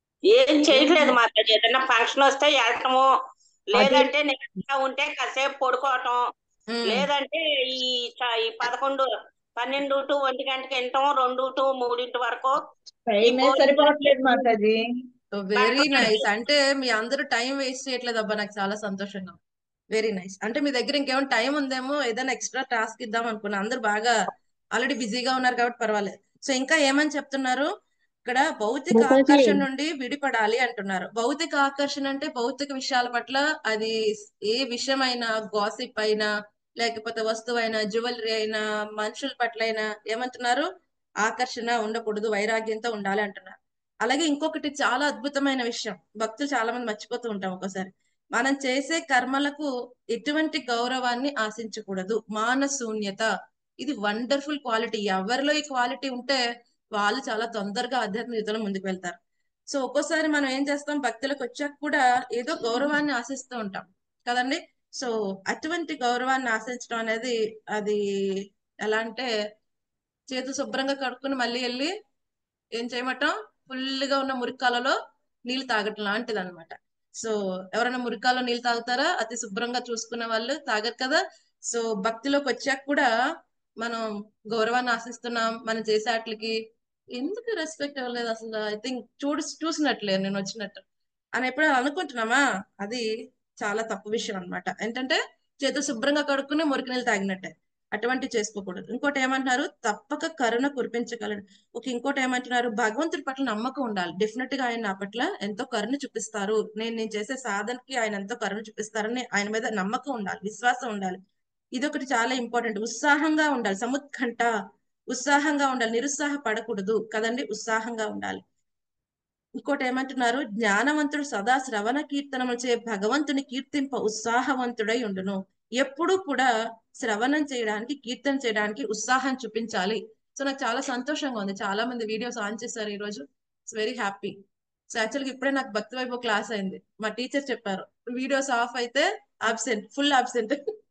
ఏం చేయట్లేదు మాతాజీ ఏదైనా ఫంక్షన్ వస్తే వెళ్ళటము అదే లేదంటే నిలబడిగా ఉంటే కాసేపు పడుకోవటం ఉమ్, లేదంటే ఈ చ- ఈ పదకొండు పన్నెండు టు ఒంటి గంటకి వినటం రెండు టు మూడింటి వరకు ఈ టైమే భోజనం సరిపోవట్లేదు మాతాజీ సో వెరీ నైస్ అంటే మీ అందరూ టైం వేస్ట్ చేయట్లేదు అబ్బా నాకు చాలా సంతోషంగా వెరీ నైస్ అంటే మీ దగ్గర ఇంకేమైనా టైం ఉందేమో ఏదైనా ఎక్స్ట్రా టాస్క్ ఇద్దాం అనుకున్నా అందరూ బాగా ఆల్రెడీ బిజీగా ఉన్నారు కాబట్టి పర్వాలేదు సో ఇంకా ఏమని చెప్తున్నారు ఇక్కడ భౌతిక మాతాజీ. ఆకర్షణ నుండి విడిపడాలి అంటున్నారు భౌతిక ఆకర్షణ అంటే భౌతిక విషయాల పట్ల అది ఏ విషయమైనా గాసిప్ అయినా లేకపోతే వస్తువైనా జ్యువెలరీ అయినా మనుషుల పట్ల అయినా ఏమంటున్నారు ఆకర్షణ ఉండకూడదు వైరాగ్యంతో ఉండాలి అంటున్నారు అలాగే ఇంకొకటి చాలా అద్భుతమైన విషయం భక్తులు చాలా మంది మర్చిపోతూ ఉంటాం ఒక్కోసారి మనం చేసే కర్మలకు ఎటువంటి గౌరవాన్ని ఆశించకూడదు మానశూన్యత ఇది వండర్ఫుల్ క్వాలిటీ ఎవరిలో ఈ క్వాలిటీ ఉంటే వాళ్ళు చాలా తొందరగా ఆధ్యాత్మికతలో ముందుకు వెళ్తారు సో ఒక్కోసారి మనం ఏం చేస్తాం భక్తులకు వచ్చాక కూడా ఏదో గౌరవాన్ని ఆశిస్తూ ఉంటాం కదండి సో అటువంటి గౌరవాన్ని ఆశించడం అనేది అది ఎలా అంటే చేతు శుభ్రంగా కడుక్కుని మళ్ళీ వెళ్ళి ఏం చేయమటం ఫుల్ గా ఉన్న మురికాలలో నీళ్లు తాగటం లాంటిది అనమాట సో ఎవరైనా మురికాలో నీళ్లు తాగుతారా అతి శుభ్రంగా చూసుకునే వాళ్ళు తాగరు కదా సో భక్తిలోకి వచ్చాక కూడా మనం గౌరవాన్ని ఆశిస్తున్నాం మనం చేసే వాటికి ఎందుకు రెస్పెక్ట్ ఇవ్వలేదు అసలు ఐ థింక్ చూడు చూసినట్లే నేను వచ్చినట్టు అని ఎప్పుడైనా అనుకుంటున్నామా అది చాలా తప్పు విషయం అన్నమాట ఏంటంటే చేతులు శుభ్రంగా కడుక్కుని మురికి నీళ్ళు తాగినట్టే అటువంటి చేసుకోకూడదు ఇంకోటి ఏమంటున్నారు తప్పక కరుణ కురిపించగలడు ఒక ఇంకోటి ఏమంటున్నారు భగవంతుడి పట్ల నమ్మకం ఉండాలి డెఫినెట్ గా ఆయన నా పట్ల ఎంతో కరుణ చూపిస్తారు నేను నేను చేసే సాధనకి ఆయన ఎంతో కరుణ చూపిస్తారని ఆయన మీద నమ్మకం ఉండాలి విశ్వాసం ఉండాలి ఇదొకటి చాలా ఇంపార్టెంట్ ఉత్సాహంగా ఉండాలి సముత్కంఠ ఉత్సాహంగా ఉండాలి నిరుత్సాహపడకూడదు కదండి ఉత్సాహంగా ఉండాలి ఇంకోటి ఏమంటున్నారు జ్ఞానవంతుడు సదా శ్రవణ కీర్తనముచే భగవంతుని కీర్తింప ఉత్సాహవంతుడై ఉండును ఎప్పుడూ కూడా శ్రవణం చేయడానికి కీర్తన చేయడానికి ఉత్సాహం చూపించాలి సో నాకు చాలా సంతోషంగా ఉంది చాలా మంది వీడియోస్ ఆన్ చేశారు ఈ రోజు ఇట్స్ వెరీ హ్యాపీ సో యాక్చువల్గా ఇప్పుడే నాకు భక్తి వైపు క్లాస్ అయింది మా టీచర్ చెప్పారు వీడియోస్ ఆఫ్ అయితే అబ్సెంట్ ఫుల్ అబ్సెంట్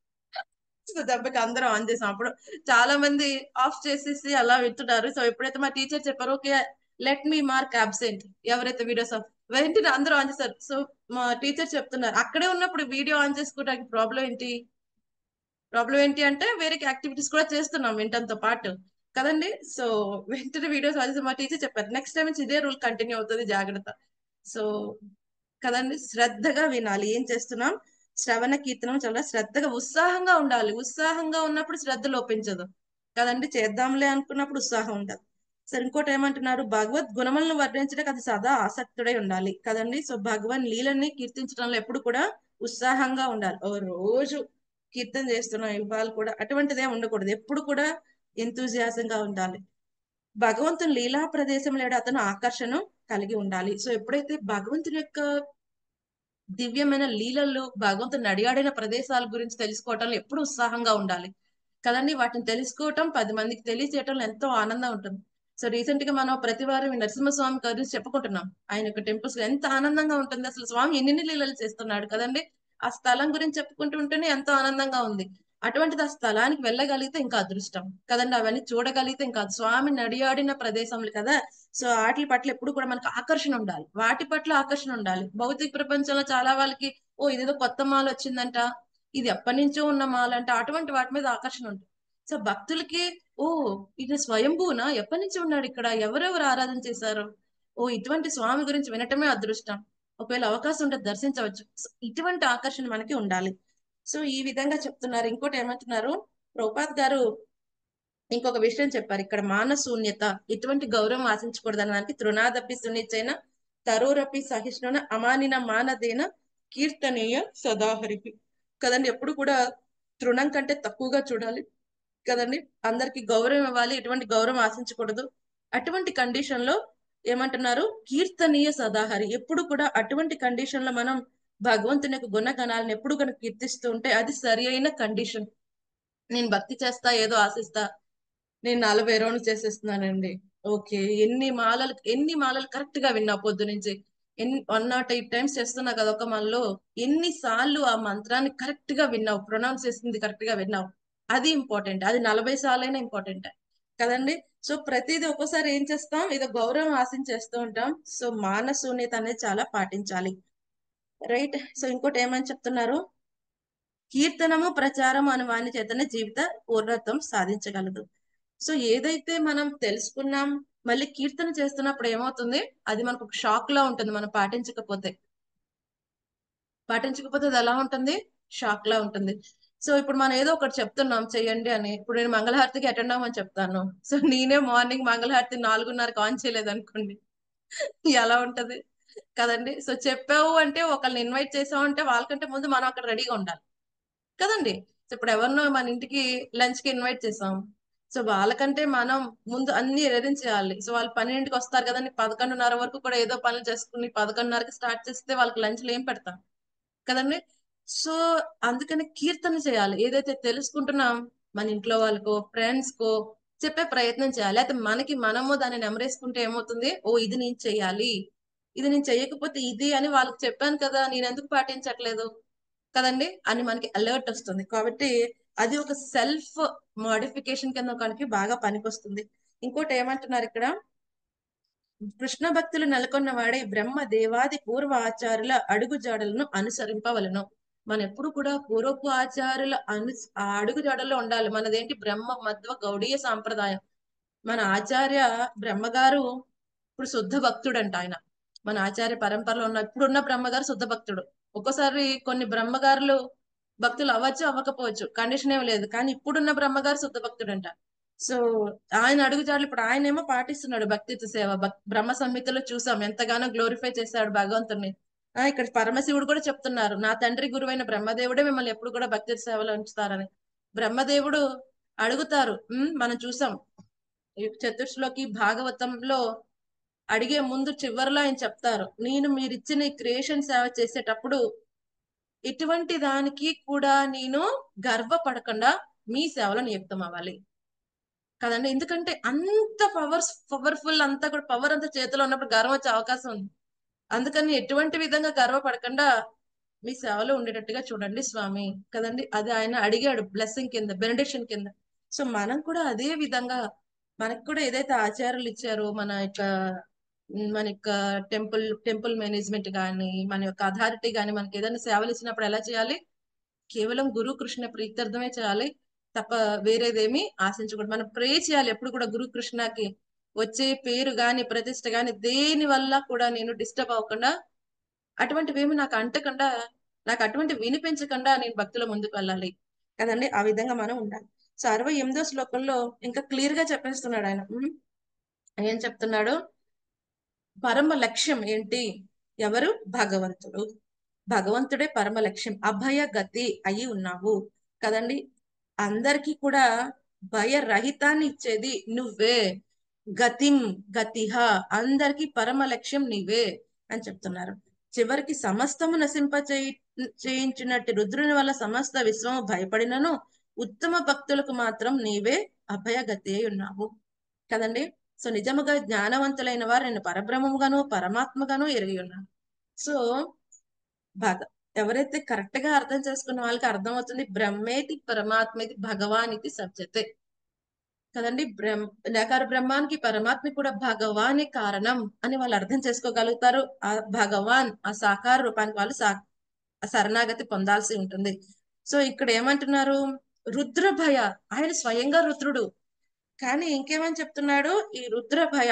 సో దెబ్బకి అందరం ఆన్ చేసాం అప్పుడు చాలా మంది ఆఫ్ చేసేసి అలా వింటున్నారు సో ఎప్పుడైతే మా టీచర్ చెప్పారు okay let me mark absent ఎవరైతే వీడియోస్ ఆఫ్ వెంటనే అందరూ ఆన్ చేశారు సో మా టీచర్ చెప్తున్నారు అక్కడే ఉన్నప్పుడు వీడియో ఆన్ చేసుకోవడానికి ప్రాబ్లం ఏంటి ప్రాబ్లం ఏంటి అంటే వేరే యాక్టివిటీస్ కూడా చేస్తున్నాం వింటంతో పాటు కదండి సో వెంటనే వీడియోస్ ఆన్ చేసి మా టీచర్ చెప్పారు నెక్స్ట్ టైం నుంచి ఇదే రూల్ కంటిన్యూ అవుతుంది జాగ్రత్త సో కదండి శ్రద్ధగా వినాలి ఏం చేస్తున్నాం శ్రవణ కీర్తనం చాలా శ్రద్ధగా ఉత్సాహంగా ఉండాలి ఉత్సాహంగా ఉన్నప్పుడు శ్రద్ధ లోపించదు కదండి చేద్దాంలే అనుకున్నప్పుడు ఉత్సాహం ఉండదు సరే ఇంకోటి ఏమంటున్నారు భగవద్ గుణములను వర్ణించడానికి అది సదా ఆసక్తుడై ఉండాలి కదండి సో భగవన్ లీలని కీర్తించడంలో ఎప్పుడు కూడా ఉత్సాహంగా ఉండాలి ఓ రోజు కీర్తన చేస్తున్నాం ఇవాళ కూడా అటువంటిదే ఉండకూడదు ఎప్పుడు కూడా ఎంతూజియాసంగా ఉండాలి భగవంతుని లీలా ప్రదేశంలో అతను ఆకర్షణ కలిగి ఉండాలి సో ఎప్పుడైతే భగవంతుని యొక్క దివ్యమైన లీలలు భగవంతుని నడియాడిన ప్రదేశాల గురించి తెలుసుకోవటంలో ఎప్పుడు ఉత్సాహంగా ఉండాలి కదండి వాటిని తెలుసుకోవటం పది మందికి తెలియజేయటంలో ఎంతో ఆనందం ఉంటుంది సో రీసెంట్ గా మనం ప్రతి వారం ఈ నరసింహస్వామి గురించి చెప్పుకుంటున్నాం ఆయన యొక్క టెంపుల్స్ ఎంత ఆనందంగా ఉంటుంది అసలు స్వామి ఎన్ని లీలలు చేస్తున్నాడు కదండి ఆ స్థలం గురించి చెప్పుకుంటూ ఉంటేనే ఎంతో ఆనందంగా ఉంది అటువంటిది ఆ స్థలానికి వెళ్ళగలిగితే ఇంకా అదృష్టం కదండి అవన్నీ చూడగలిగితే ఇంకా స్వామి నడియాడిన ప్రదేశంలు కదా సో వాటి పట్ల ఎప్పుడు కూడా మనకు ఆకర్షణ ఉండాలి వాటి పట్ల ఆకర్షణ ఉండాలి భౌతిక ప్రపంచంలో చాలా వాళ్ళకి ఓ ఇదేదో కొత్త మాల వచ్చిందంట ఇది ఎప్పటి నుంచో ఉన్న మాల అంట అటువంటి వాటి మీద ఆకర్షణ ఉంటుంది సో భక్తులకి ఓ ఇది స్వయంభూనా ఎప్పటి నుంచి ఉన్నాడు ఇక్కడ ఎవరెవరు ఆరాధన చేశారు ఓ ఇటువంటి స్వామి గురించి వినటమే అదృష్టం ఒకవేళ అవకాశం ఉంటే దర్శించవచ్చు సో ఇటువంటి ఆకర్షణ మనకి ఉండాలి సో ఈ విధంగా చెప్తున్నారు ఇంకోటి ఏమంటున్నారు ప్రభుపాద్ గారు ఇంకొక విషయం చెప్పారు ఇక్కడ మానశూన్యత ఎటువంటి గౌరవం ఆశించకూడదు దానికి తృణాదపి సునిచైన తరురపి సహిష్ణున అమానిన మానదేన కీర్తనీయ సదాహరికి కదండి ఎప్పుడు కూడా తృణం కంటే తక్కువగా చూడాలి కదండి అందరికి గౌరవం ఇవ్వాలి ఎటువంటి గౌరవం ఆశించకూడదు అటువంటి కండిషన్ లో ఏమంటున్నారు కీర్తనీయ సదాహరి ఎప్పుడు కూడా అటువంటి కండిషన్ లో మనం భగవంతుని యొక్క గుణగణాలను ఎప్పుడు కనుక కీర్తిస్తూ ఉంటే అది సరి అయిన కండిషన్ నేను భక్తి చేస్తా ఏదో ఆశిస్తా నేను నలభై రౌండ్లు చేసేస్తున్నానండి ఓకే ఎన్ని మాలలు ఎన్ని మాలలు కరెక్ట్ గా విన్నా పొద్దు నుంచి ఎన్ని వన్ నాట్ ఎయిట్ టైమ్స్ చేస్తున్నా కదా ఒక మనలో ఎన్ని సార్లు ఆ మంత్రాన్ని కరెక్ట్ గా విన్నావు ప్రొనౌన్స్ చేసింది కరెక్ట్ గా విన్నావు అది ఇంపార్టెంట్ అది నలభై సార్లు అయినా ఇంపార్టెంట్ కదండి సో ప్రతిదీ ఒక్కోసారి ఏం చేస్తాం ఏదో గౌరవం ఆశించేస్తూ ఉంటాం సో మానశూన్యత అనేది చాలా పాటించాలి రైట్ సో ఇంకోటి ఏమని చెప్తున్నారు కీర్తనము ప్రచారం అను వాని చేతనే జీవిత పూర్ణత్వం సాధించగలదు సో ఏదైతే మనం తెలుసుకున్నాం మళ్ళీ కీర్తన చేస్తున్నప్పుడు ఏమవుతుంది అది మనకు ఒక షాక్ లా ఉంటుంది మనం పాటించకపోతే పాటించకపోతే అది ఎలా ఉంటుంది షాక్ లా ఉంటుంది సో ఇప్పుడు మనం ఏదో ఒకటి చెప్తున్నాం చెయ్యండి అని ఇప్పుడు నేను మంగళహారతికి అటెండ్ అవ్వమని చెప్తాను సో నేనే మార్నింగ్ మంగళహారతి నాలుగున్నరకు ఆన్ చేయలేదు అనుకోండి ఎలా ఉంటది కదండి సో చెప్పావు అంటే ఒకళ్ళని ఇన్వైట్ చేసావు అంటే వాళ్ళకంటే ముందు మనం అక్కడ రెడీగా ఉండాలి కదండి సో ఇప్పుడు ఎవరినో మన ఇంటికి లంచ్ కి ఇన్వైట్ చేసాం సో వాళ్ళకంటే మనం ముందు అన్ని అరేంజ్ చేయాలి సో వాళ్ళు పన్నెండింటికి వస్తారు కదండి పదకొండున్నర వరకు కూడా ఏదో పనులు చేసుకుని పదకొండున్నరకి స్టార్ట్ చేస్తే వాళ్ళకి లంచ్లు ఏం పెడతాం కదండి సో అందుకని కీర్తన చేయాలి ఏదైతే తెలుసుకుంటున్నాం మన ఇంట్లో వాళ్ళకో ఫ్రెండ్స్ కో చెప్పే ప్రయత్నం చేయాలి అయితే మనకి మనము దాన్ని నెమరేసుకుంటే ఏమవుతుంది ఓ ఇది నేను చెయ్యాలి ఇది నేను చెయ్యకపోతే ఇది అని వాళ్ళకి చెప్పాను కదా నేను ఎందుకు పాటించట్లేదు కదండి అని మనకి అలర్ట్ వస్తుంది కాబట్టి అది ఒక సెల్ఫ్ మోడిఫికేషన్ కింద మనకి బాగా పనికొస్తుంది ఇంకోటి ఏమంటున్నారు ఇక్కడ కృష్ణ భక్తులు నెలకొన్న వాడే బ్రహ్మ దేవాది పూర్వ ఆచారుల అడుగు జాడలను అనుసరింపవలను మన ఎప్పుడు కూడా పూర్వపు ఆచారుల అను ఆ అడుగు జాడల్లో ఉండాలి మనదేంటి బ్రహ్మ మధ్వ గౌడీయ సాంప్రదాయం మన ఆచార్య బ్రహ్మగారు ఇప్పుడు శుద్ధ భక్తుడు అంట ఆయన మన ఆచార్య పరంపరలో ఉన్న ఇప్పుడున్న బ్రహ్మగారు శుద్ధ భక్తుడు ఒక్కోసారి కొన్ని బ్రహ్మగారులు భక్తులు అవ్వచ్చు అవ్వకపోవచ్చు కండిషన్ ఏం లేదు కానీ ఇప్పుడున్న బ్రహ్మగారు శుద్ధ భక్తుడు అంట సో ఆయన అడుగుజాడలు ఇప్పుడు ఆయన ఏమో పాటిస్తున్నాడు భక్తిత్వ సేవ భక్- బ్రహ్మ సంహితలో చూసాం ఎంతగానో గ్లోరిఫై చేశాడు భగవంతుని ఆ ఇక్కడ పరమశివుడు కూడా చెప్తున్నారు నా తండ్రి గురువైన బ్రహ్మదేవుడే మిమ్మల్ని ఎప్పుడు కూడా భక్తి సేవలో ఉంచుతారని బ్రహ్మదేవుడు అడుగుతారు ఉమ్, మనం చూసాం ఈ చతుర్శ్లోకి భాగవతంలో అడిగే ముందు చివరిలో ఆయన చెప్తారు నేను మీరు ఇచ్చిన ఈ క్రియేషన్ సేవ చేసేటప్పుడు ఇటువంటి దానికి కూడా నేను గర్వపడకుండా మీ సేవలో నియుక్తం అవ్వాలి కదండి ఎందుకంటే అంత పవర్స్ పవర్ఫుల్ అంతా కూడా పవర్ అంతా చేతిలో ఉన్నప్పుడు గర్వం వచ్చే అవకాశం ఉంది అందుకని ఎటువంటి విధంగా గర్వపడకుండా మీ సేవలో ఉండేటట్టుగా చూడండి స్వామి కదండి అది ఆయన అడిగాడు బ్లెస్సింగ్ కింద బెనిడిక్షన్ కింద సో మనం కూడా అదే విధంగా మనకు కూడా ఏదైతే ఆచారాలు ఇచ్చారో మన యొక్క ఉమ్, మన యొక్క టెంపుల్ టెంపుల్ మేనేజ్మెంట్ కానీ మన యొక్క అథారిటీ కానీ మనకి ఏదైనా సేవలు ఇచ్చినప్పుడు ఎలా చేయాలి కేవలం గురు కృష్ణ ప్రీత్యర్థమే చేయాలి తప్ప వేరేదేమి ఆశించకూడదు మనం ప్రే చేయాలి ఎప్పుడు కూడా గురు కృష్ణకి వచ్చే పేరు గాని ప్రతిష్ట గాని దేని వల్ల కూడా నేను డిస్టర్బ్ అవ్వకుండా అటువంటివేమి నాకు అంటకుండా నాకు అటువంటి వినిపించకుండా నేను భక్తిలో ముందుకు వెళ్ళాలి కదండి ఆ విధంగా మనం ఉండాలి సో అరవై ఎనిమిదో శ్లోకంలో ఇంకా క్లియర్ గా చెప్పేస్తున్నాడు ఆయన ఉమ్, ఏం చెప్తున్నాడు పరమ లక్ష్యం ఏంటి ఎవరు భగవంతుడు భగవంతుడే పరమ లక్ష్యం అభయ గతి అయి ఉన్నావు కదండి అందరికీ కూడా భయరహితాన్ని ఇచ్చేది నువ్వే గతిం గతిహ అందరికీ పరమ లక్ష్యం నీవే అని చెప్తున్నారు చివరికి సమస్తము నశింప చేయి చేయించినట్టు రుద్రుని వల్ల సమస్త విశ్వము భయపడినను ఉత్తమ భక్తులకు మాత్రం నీవే అభయగతి అయి ఉన్నావు కదండి సో నిజముగా జ్ఞానవంతులైన వారు నేను పరబ్రహ్మముగాను పరమాత్మగాను ఎరిగి ఉన్నాను సో భగ ఎవరైతే కరెక్ట్ గా అర్థం చేసుకున్న వాళ్ళకి అర్థమవుతుంది బ్రహ్మేతి పరమాత్మేతి భగవాన్ ఇది సత్యతే కదండి బ్రహ్మ నిరాకార బ్రహ్మానికి పరమాత్మ కూడా భగవానే కారణం అని వాళ్ళు అర్థం చేసుకోగలుగుతారు ఆ భగవాన్ ఆ సాకార రూపానికి వాళ్ళు సా ఆ శరణాగతి పొందాల్సి ఉంటుంది సో ఇక్కడ ఏమంటున్నారు రుద్ర భయ ఆయన స్వయంగా రుద్రుడు కానీ ఇంకేమని చెప్తున్నాడు ఈ రుద్ర భయ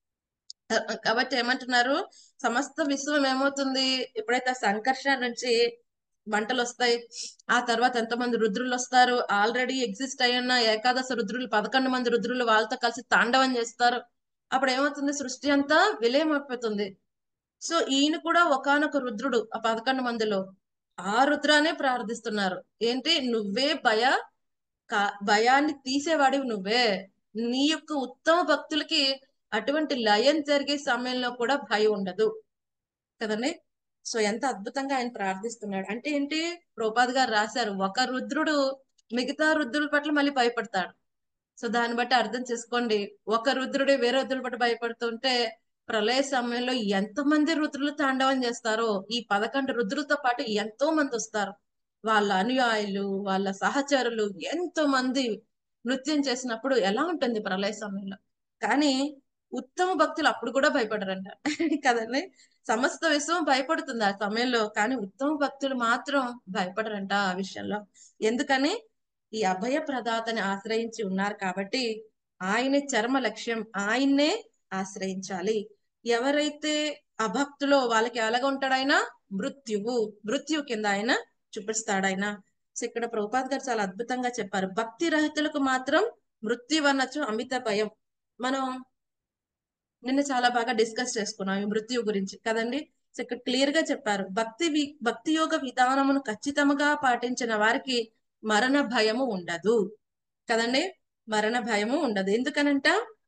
కాబట్టి ఏమంటున్నారు సమస్త విశ్వం ఏమవుతుంది ఎప్పుడైతే ఆ సంకర్షణ నుంచి మంటలు వస్తాయి ఆ తర్వాత ఎంతమంది రుద్రులు వస్తారు ఆల్రెడీ ఎగ్జిస్ట్ అయి ఉన్న ఏకాదశ రుద్రులు పదకొండు మంది రుద్రులు వాళ్ళతో కలిసి తాండవం చేస్తారు అప్పుడు ఏమవుతుంది సృష్టి అంతా విలయం అయిపోతుంది సో ఈయన కూడా ఒకానొక రుద్రుడు ఆ పదకొండు మందిలో ఆ రుద్రానే ప్రార్థిస్తున్నారు ఏంటి నువ్వే భయ కా- భయాన్ని తీసేవాడివి నువ్వే నీ యొక్క ఉత్తమ భక్తులకి అటువంటి లయం జరిగే సమయంలో కూడా భయం ఉండదు కదండి సో ఎంత అద్భుతంగా ఆయన ప్రార్థిస్తున్నాడు అంటే ఏంటి ప్రోపాద్ గారు రాశారు ఒక రుద్రుడు మిగతా రుద్రుల పట్ల మళ్ళీ భయపడతాడు సో దాన్ని బట్టి అర్థం చేసుకోండి ఒక రుద్రుడే వేరే రుద్రుల పట్ల భయపడుతుంటే ప్రళయ సమయంలో ఎంతమంది రుద్రులు తాండవం చేస్తారో ఈ పదకొండు రుద్రులతో పాటు ఎంతో మంది వస్తారు వాళ్ళ అనుయాయులు వాళ్ళ సహచరులు ఎంతో మంది నృత్యం చేసినప్పుడు ఎలా ఉంటుంది ప్రళయ సమయంలో కానీ ఉత్తమ భక్తులు అప్పుడు కూడా భయపడరంట కదండి సమస్త విశ్వం భయపడుతుంది ఆ సమయంలో కానీ ఉత్తమ భక్తులు మాత్రం భయపడరంట ఆ విషయంలో ఎందుకని ఈ అభయ ప్రదాతని ఆశ్రయించి ఉన్నారు కాబట్టి ఆయనే చర్మ లక్ష్యం ఆయన్నే ఆశ్రయించాలి ఎవరైతే అభక్తులో వాళ్ళకి ఎలాగ ఉంటాడు ఆయన మృత్యువు మృత్యు కింద ఆయన చూపిస్తాడు ఆయన సో ఇక్కడ ప్రభుపాద్ గారు చాలా అద్భుతంగా చెప్పారు భక్తి రహితులకు మాత్రం మృత్యు అనొచ్చు అమిత భయం మనం నిన్న చాలా బాగా డిస్కస్ చేసుకున్నాం ఈ మృత్యు గురించి కదండి సో ఇక్కడ క్లియర్ గా చెప్పారు భక్తి వి- భక్తి యోగ విధానమును ఖచ్చితంగా పాటించిన వారికి మరణ భయము ఉండదు కదండి మరణ భయము ఉండదు ఎందుకనంట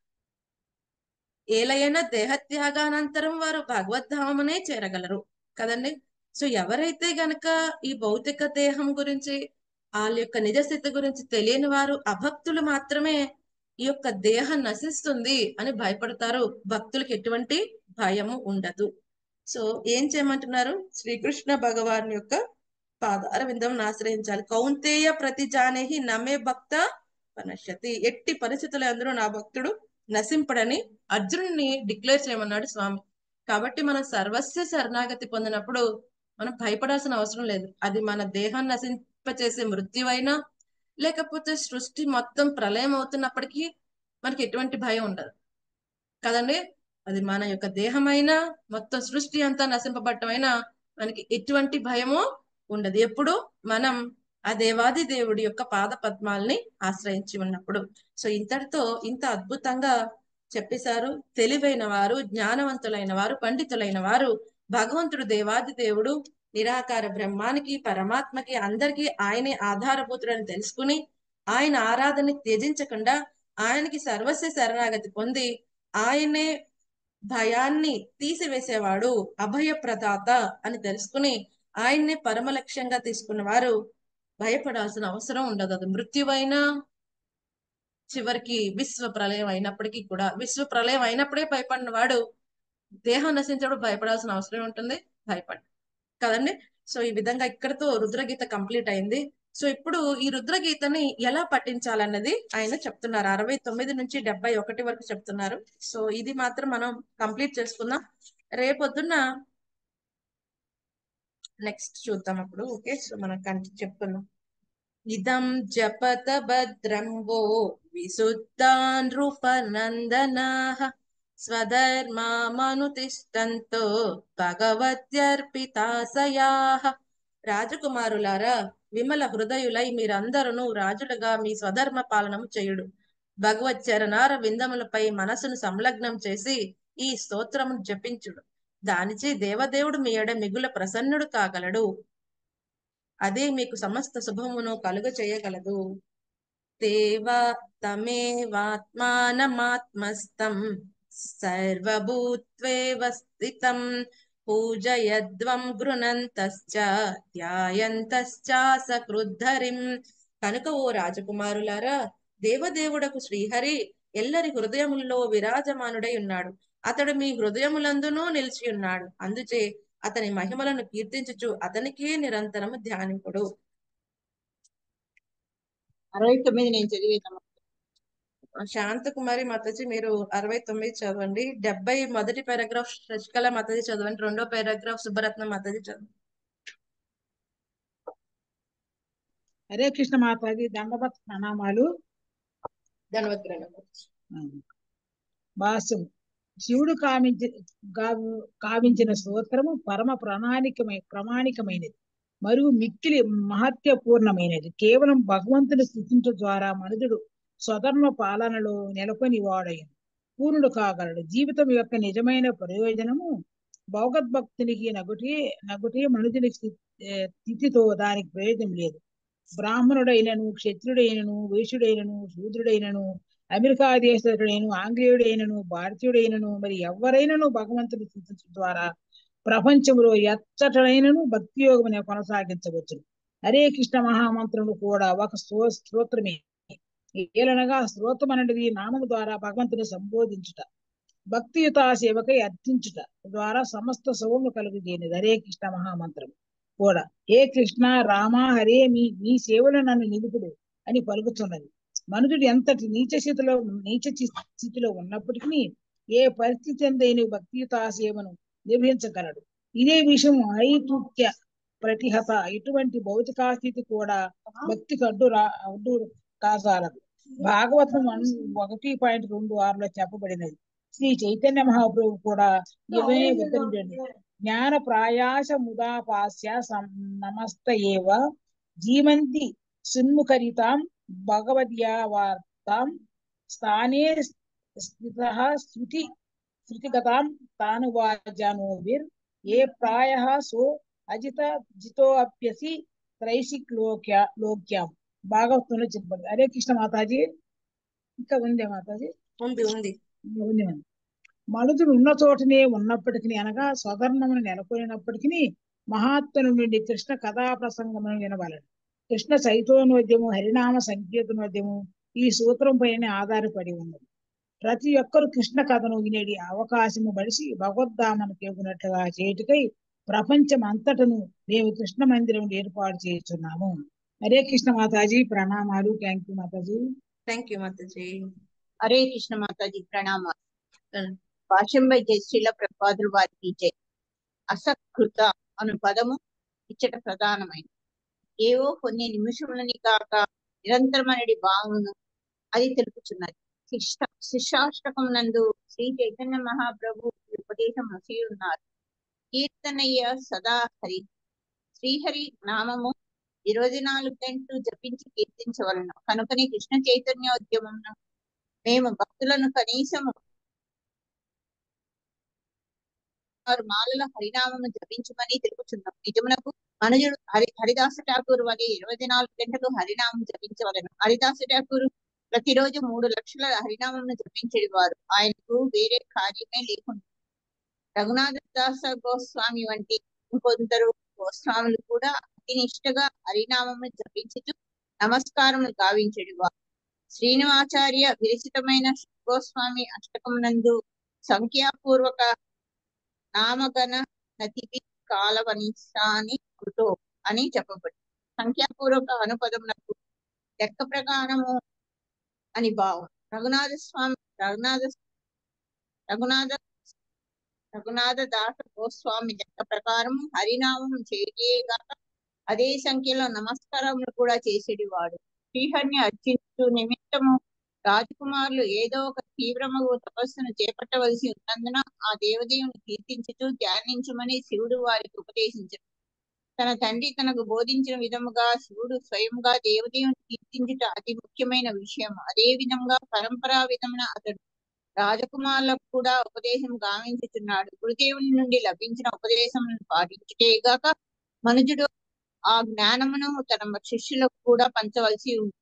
ఏలైనా దేహత్యాగానంతరం వారు భగవద్ధామనే చేరగలరు కదండి సో ఎవరైతే గనక ఈ భౌతిక దేహం గురించి వాళ్ళ యొక్క నిజస్థితి గురించి తెలియని వారు అభక్తులు మాత్రమే ఈ యొక్క దేహం నశిస్తుంది అని భయపడతారు భక్తులకు ఎటువంటి భయము ఉండదు సో ఏం చేయమంటున్నారు శ్రీకృష్ణ భగవాన్ యొక్క పాదార విందం ఆశ్రయించాలి కౌంతేయ ప్రతి జానేహి నమే భక్త పనశ్యతి ఎట్టి పరిస్థితులు అందరూ నా భక్తుడు నశింపడని అర్జునుడిని డిక్లేర్ చేయమన్నాడు స్వామి కాబట్టి మనం సర్వస్వ శరణాగతి పొందినప్పుడు మనం భయపడాల్సిన అవసరం లేదు అది మన దేహాన్ని నశింపచేసే మృత్యువైనా లేకపోతే సృష్టి మొత్తం ప్రళయం అవుతున్నప్పటికీ మనకి ఎటువంటి భయం ఉండదు కదండి అది మన యొక్క దేహమైనా మొత్తం సృష్టి అంతా నశింపబట్టమైనా మనకి ఎటువంటి భయము ఉండదు ఎప్పుడు మనం ఆ దేవాది దేవుడి యొక్క పాద పద్మాల్ని ఆశ్రయించి ఉన్నప్పుడు సో ఇంతటితో ఇంత అద్భుతంగా చెప్పేశారు తెలివైన వారు జ్ఞానవంతులైన వారు పండితులైన వారు భగవంతుడు దేవాది దేవుడు నిరాకార బ్రహ్మానికి పరమాత్మకి అందరికీ ఆయనే ఆధారభూతుడని తెలుసుకుని ఆయన ఆరాధన త్యజించకుండా ఆయనకి సర్వస్వ శరణాగతి పొంది ఆయనే భయాన్ని తీసివేసేవాడు అభయ ప్రదాత అని తెలుసుకుని ఆయన్నే పరమ లక్ష్యంగా తీసుకున్న వారు భయపడాల్సిన అవసరం ఉండదు అది మృత్యువైనా చివరికి విశ్వ ప్రళయం అయినప్పటికీ కూడా విశ్వ ప్రళయం అయినప్పుడే భయపడిన వాడు దేహం నశించడం భయపడాల్సిన అవసరం ఉంటుంది భయపడ కదండి సో ఈ విధంగా ఇక్కడతో రుద్రగీత కంప్లీట్ అయింది సో ఇప్పుడు ఈ రుద్రగీతని ఎలా పఠించాలన్నది ఆయన చెప్తున్నారు అరవై తొమ్మిది నుంచి డెబ్బై ఒకటి వరకు చెప్తున్నారు సో ఇది మాత్రం మనం కంప్లీట్ చేసుకుందాం రేపొద్దున్న నెక్స్ట్ చూద్దాం అప్పుడు ఓకే సో మనం కంటి చెప్తున్నాం ఇదం జపత భద్రం వో విశుద్ధాన్ రూపనందనాః స్వధర్మామనుతిష్టంతో భగవత్యర్పితాశయాః రాజకుమారులారా విమల హృదయులై మీరందరూ రాజులుగా మీ స్వధర్మ పాలనము చేయుడు భగవత్ చరణార విందములపై మనసును సంలగ్నం చేసి ఈ స్తోత్రమును జపించుడు దానిచే దేవదేవుడు మీ ఎడ మిగుల ప్రసన్నుడు కాగలడు అదే మీకు సమస్త శుభమును కలుగ చేయగలదు దేవా తమేవాత్మానమాత్మస్థం సర్వభూత్వేవ స్థితం పూజయద్వం గృణంతశ్చ ధ్యాయంతశ్చ సకృద్ధరిం కనుక ఓ రాజకుమారులారా దేవదేవుడకు శ్రీహరి ఎల్లరి హృదయముల్లో విరాజమానుడై ఉన్నాడు అతడు మీ హృదయములందునూ నిలిచి ఉన్నాడు అందుచే అతని మహిమలను కీర్తించుచు అతనికే నిరంతరము ధ్యానింపుడు అరవై తొమ్మిది నేను చదివేదాం శాంతకుమారి మాతాజీ మీరు అరవై తొమ్మిది చదవండి డెబ్బై మొదటి పారాగ్రాఫ్ శశికళ మాతాజీ చదవండి రెండో పారాగ్రాఫ్ సుబ్బరత్న మాతాజీ చదవండి హరే కృష్ణ మాతాజీ దండవత్ ప్రణామాలు ధన్వత్ ప్రణామాలు భాష్యం శివుడు కామించి గావి- కావించిన స్తోత్రము పరమ ప్రణాళికమై ప్రామాణికమైనది మరియు మిక్కిలి మహత్యపూర్ణమైనది కేవలం భగవంతుని స్థుతించ ద్వారా మనుషుడు స్వధర్మ పాలనలో నెలకొని వాడయ్యను పూర్ణుడు కాగలడు జీవితం యొక్క నిజమైన ప్రయోజనము భగవద్భక్తునికి నగుటి నగుటి మనుషుని స్థి- ఏ, స్థితితో దానికి ప్రయోజనం లేదు బ్రాహ్మణుడైనను క్షత్రుడైనను వైశ్యుడైనను శూద్రుడైనను అమెరికా దేశస్తుడైనను ఆంగ్లేయుడైనను భారతీయుడైనను మరి ఎవరైనను భగవంతుని స్థుతించడం ద్వారా ప్రపంచంలో ఎచ్చటైనను భక్తి యోగమును కొనసాగించవచ్చు హరే కృష్ణ మహామంత్రము కూడా ఒక స్తో స్తోత్రమే ఏలనగా స్తోత్రం అనేది నామము ద్వారా భగవంతుని సంబోధించుట భక్తియుత సేవకై అర్థించుట ద్వారా సమస్త శుభము కలుగుచేయనిది హరే కృష్ణ మహామంత్రం కూడా ఏ కృష్ణ రామ హరే మీ మీ సేవలు నన్ను నిలుపుడు అని పలుకుతున్నది మనుషుడు ఎంతటి నీచ స్థితిలో నీచ చి- స్థితిలో ఉన్నప్పటికీ ఏ పరిస్థితి ఎందైన భక్తియుత సేవను నిర్వహించగలడు ఇదే విషయం ఐతుక్య ప్రతిహత ఇటువంటి భౌతిక స్థితి కూడా భక్తికి అడ్డు రా అడ్డు కాసాలదు భాగవతం వన్ ఒకటి పాయింట్ రెండు ఆరులో చెప్పబడినది శ్రీ చైతన్య మహాప్రభు కూడా ఇవే ఉద్ధరించండి జ్ఞాన ప్రాయాస ముదాపాస్య సం- నమస్త ఏవ జీవంతి సున్ముఖరితాం భగవద్యా వార్తాం స్థానే స్థితః శృతి శృతిగతాం తాను వాజానోభిర్ ఏ ప్రాయ సో అజిత జితోప్యసి త్రైసిక్ లోక్య లోక్యాం భాగవతంలో చెప్పబడింది హరే కృష్ణ మాతాజీ ఇంకా ఉందే మాతాజీ ఉంది ఉంది ఉంది ఉంది. మనుషులు ఉన్న చోటనే ఉన్నప్పటికీ అనగా స్వధర్మమును నెలకొనినప్పటికీ మహాత్ముల నుండి కృష్ణ కథా ప్రసంగమును వినవలెను కృష్ణ చైతన్యోద్యము హరినామ సంకీర్తనోద్యము ఈ సూత్రం పైన ఆధారపడి ఉన్నది ప్రతి ఒక్కరు కృష్ణ కథను వినేది అవకాశము బడిసి భగవద్ధామను కేగునట్లుగా చేయుటకై ప్రపంచం అంతటను మేము కృష్ణ మందిరం ఏర్పాటు చేస్తున్నాము హరే కృష్ణ మాతాజీ ప్రణామాలు థ్యాంక్ యూ మాతాజీ థ్యాంక్ యూ మాతాజీ హరే కృష్ణ మాతాజీ ప్రణామాలు ఉమ్. భాష్యంపై జయశ్రీల ప్రపాదులు వారికి జై అసత్కృత అను పదము ఇచ్చట ప్రధానమైనది ఏవో కొన్ని నిమిషములని కాక నిరంతరమనడి భావమును అది తెలుపుచున్నది శిష్ట శిష్టాష్టకం నందు శ్రీ చైతన్య మహాప్రభు ఈ ఉపదేశం నొసి ఉన్నారు కీర్తనయ్య సదా హరి శ్రీహరి నామము ఇరవై నాలుగు గంటలు జపించి కీర్తించవలను కనుకనే కృష్ణ చైతన్యోద్యమం మేము భక్తులను కనీసము వారు మాలల హరినామము జపించమని తెలుపుచున్నాం నిజమునకు మనుజుడు హరి హరిదాస ఠాకూర్ వలె ఇరవై నాలుగు గంటలు హరినామం జపించవలను హరిదాస ఠాకూర్ ప్రతిరోజు మూడు లక్షల హరినామమును జపించేది వారు ఆయనకు వేరే కార్యమే లేకుండా రఘునాథ దాస గోస్వామి వంటి ఇంకొందరు గోస్వాములు కూడా అతి నిష్ఠగా హరినామము జపించుతూ నమస్కారము గావించడు వారు శ్రీనివాచార్య విరచితమైన గోస్వామి అష్టకమునందు సంఖ్యాపూర్వక నామగణ నతిపి కాలవనిశాని కృతో అని చెప్పబడి సంఖ్యాపూర్వక అనుపదమునకు లెక్క ప్రకారము అని భావం రఘునాథ స్వామి రఘునాథ రఘునాథ రఘునాథ దాస గోస్వామి లెక్క ప్రకారం హరినామం చేయగాక అదే సంఖ్యలో నమస్కారములు కూడా చేసేటివాడు శ్రీహరిని అర్చించు నిమిత్తము రాజకుమారులు ఏదో ఒక తీవ్రమగు తపస్సును చేపట్టవలసి ఉన్నందున ఆ దేవదేవుని కీర్తించుతూ ధ్యానించమని శివుడు వారికి ఉపదేశించారు తన తండ్రి తనకు బోధించిన విధముగా శివుడు స్వయంగా దేవదేవుని కీర్తించుట అతి ముఖ్యమైన విషయం అదే విధంగా పరంపరా విధమున అతడు రాజకుమారులకు కూడా ఉపదేశం గావించుతున్నాడు గురుదేవుని నుండి లభించిన ఉపదేశములను పాటించుటేగాక మనుజుడు ఆ జ్ఞానమును తన శిష్యులకు కూడా పంచవలసి ఉంది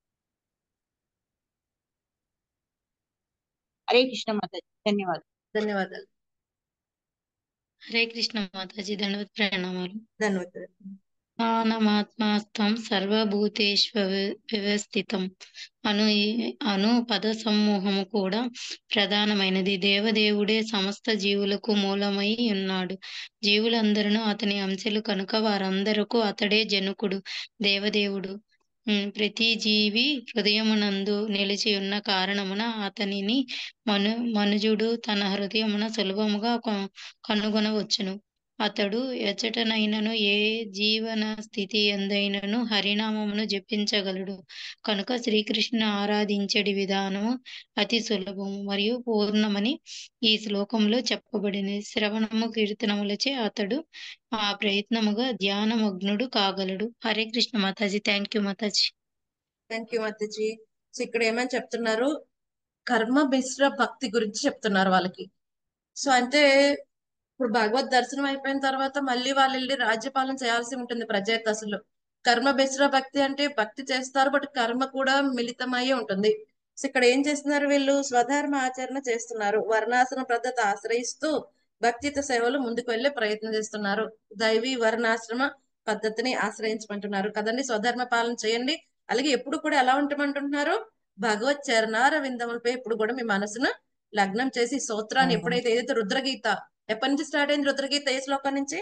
హరే కృష్ణ మాత ధన్యవాదాలు ధన్యవాదాలు హరే కృష్ణ మాతాజీ దండవత్ ప్రణామాలు ధన్యవాదాలు జ్ఞానమాత్మాస్తం సర్వభూతేష్వ వ్యవస్థితం అను ఈ- అను పద సమూహము కూడా ప్రధానమైనది దేవదేవుడే సమస్త జీవులకు మూలమై ఉన్నాడు జీవులందరూ అతని అంశలు కనుక వారందరకు అతడే జనకుడు దేవదేవుడు ఉమ్, ప్రతి జీవి హృదయమునందు నిలిచి ఉన్న కారణమున అతనిని మను మనుజుడు తన హృదయమున సులభముగా కొ- కనుగొనవచ్చును అతడు ఎచ్చటనైనను ఏ జీవన స్థితి ఎందైనను హరినామమును జపించగలడు కనుక శ్రీకృష్ణుని ఆరాధించడి విధానము అతి సులభము మరియు పూర్ణమని ఈ శ్లోకంలో చెప్పబడింది శ్రవణము కీర్తనములచే అతడు ఆ ప్రయత్నముగా ధ్యానమగ్నుడు కాగలడు హరే కృష్ణ మాతాజీ థ్యాంక్ యూ మాతాజీ థ్యాంక్ యూ మాతాజీ సో ఇక్కడ ఏమని చెప్తున్నారు కర్మ మిశ్ర భక్తి గురించి చెప్తున్నారు వాళ్ళకి సో అంటే ఇప్పుడు భగవద్ దర్శనం అయిపోయిన తర్వాత మళ్ళీ వాళ్ళు వెళ్ళి రాజ్యపాలన చేయాల్సి ఉంటుంది ప్రజాతసులు కర్మ మిశ్ర భక్తి అంటే భక్తి చేస్తారు బట్ కర్మ కూడా మిళితమయ్యే ఉంటుంది సో ఇక్కడ ఏం చేస్తున్నారు వీళ్ళు స్వధర్మ ఆచరణ చేస్తున్నారు వర్ణాశ్రమ పద్ధతి ఆశ్రయిస్తూ భక్తిత సేవలు ముందుకు వెళ్లే ప్రయత్నం చేస్తున్నారు దైవీ వర్ణాశ్రమ పద్ధతిని ఆశ్రయించమంటున్నారు కదండి స్వధర్మ పాలన చేయండి అలాగే ఎప్పుడు కూడా ఎలా ఉంటామంటున్నారు భగవత్ చరణార విందములపై ఇప్పుడు కూడా మీ మనసును లగ్నం చేసి ఈ స్తోత్రాన్ని ఎప్పుడైతే ఏదైతే రుద్రగీత ఎప్పటి నుంచి స్టార్ట్ అయింది రుద్రగీత ఏ శ్లోకం నుంచి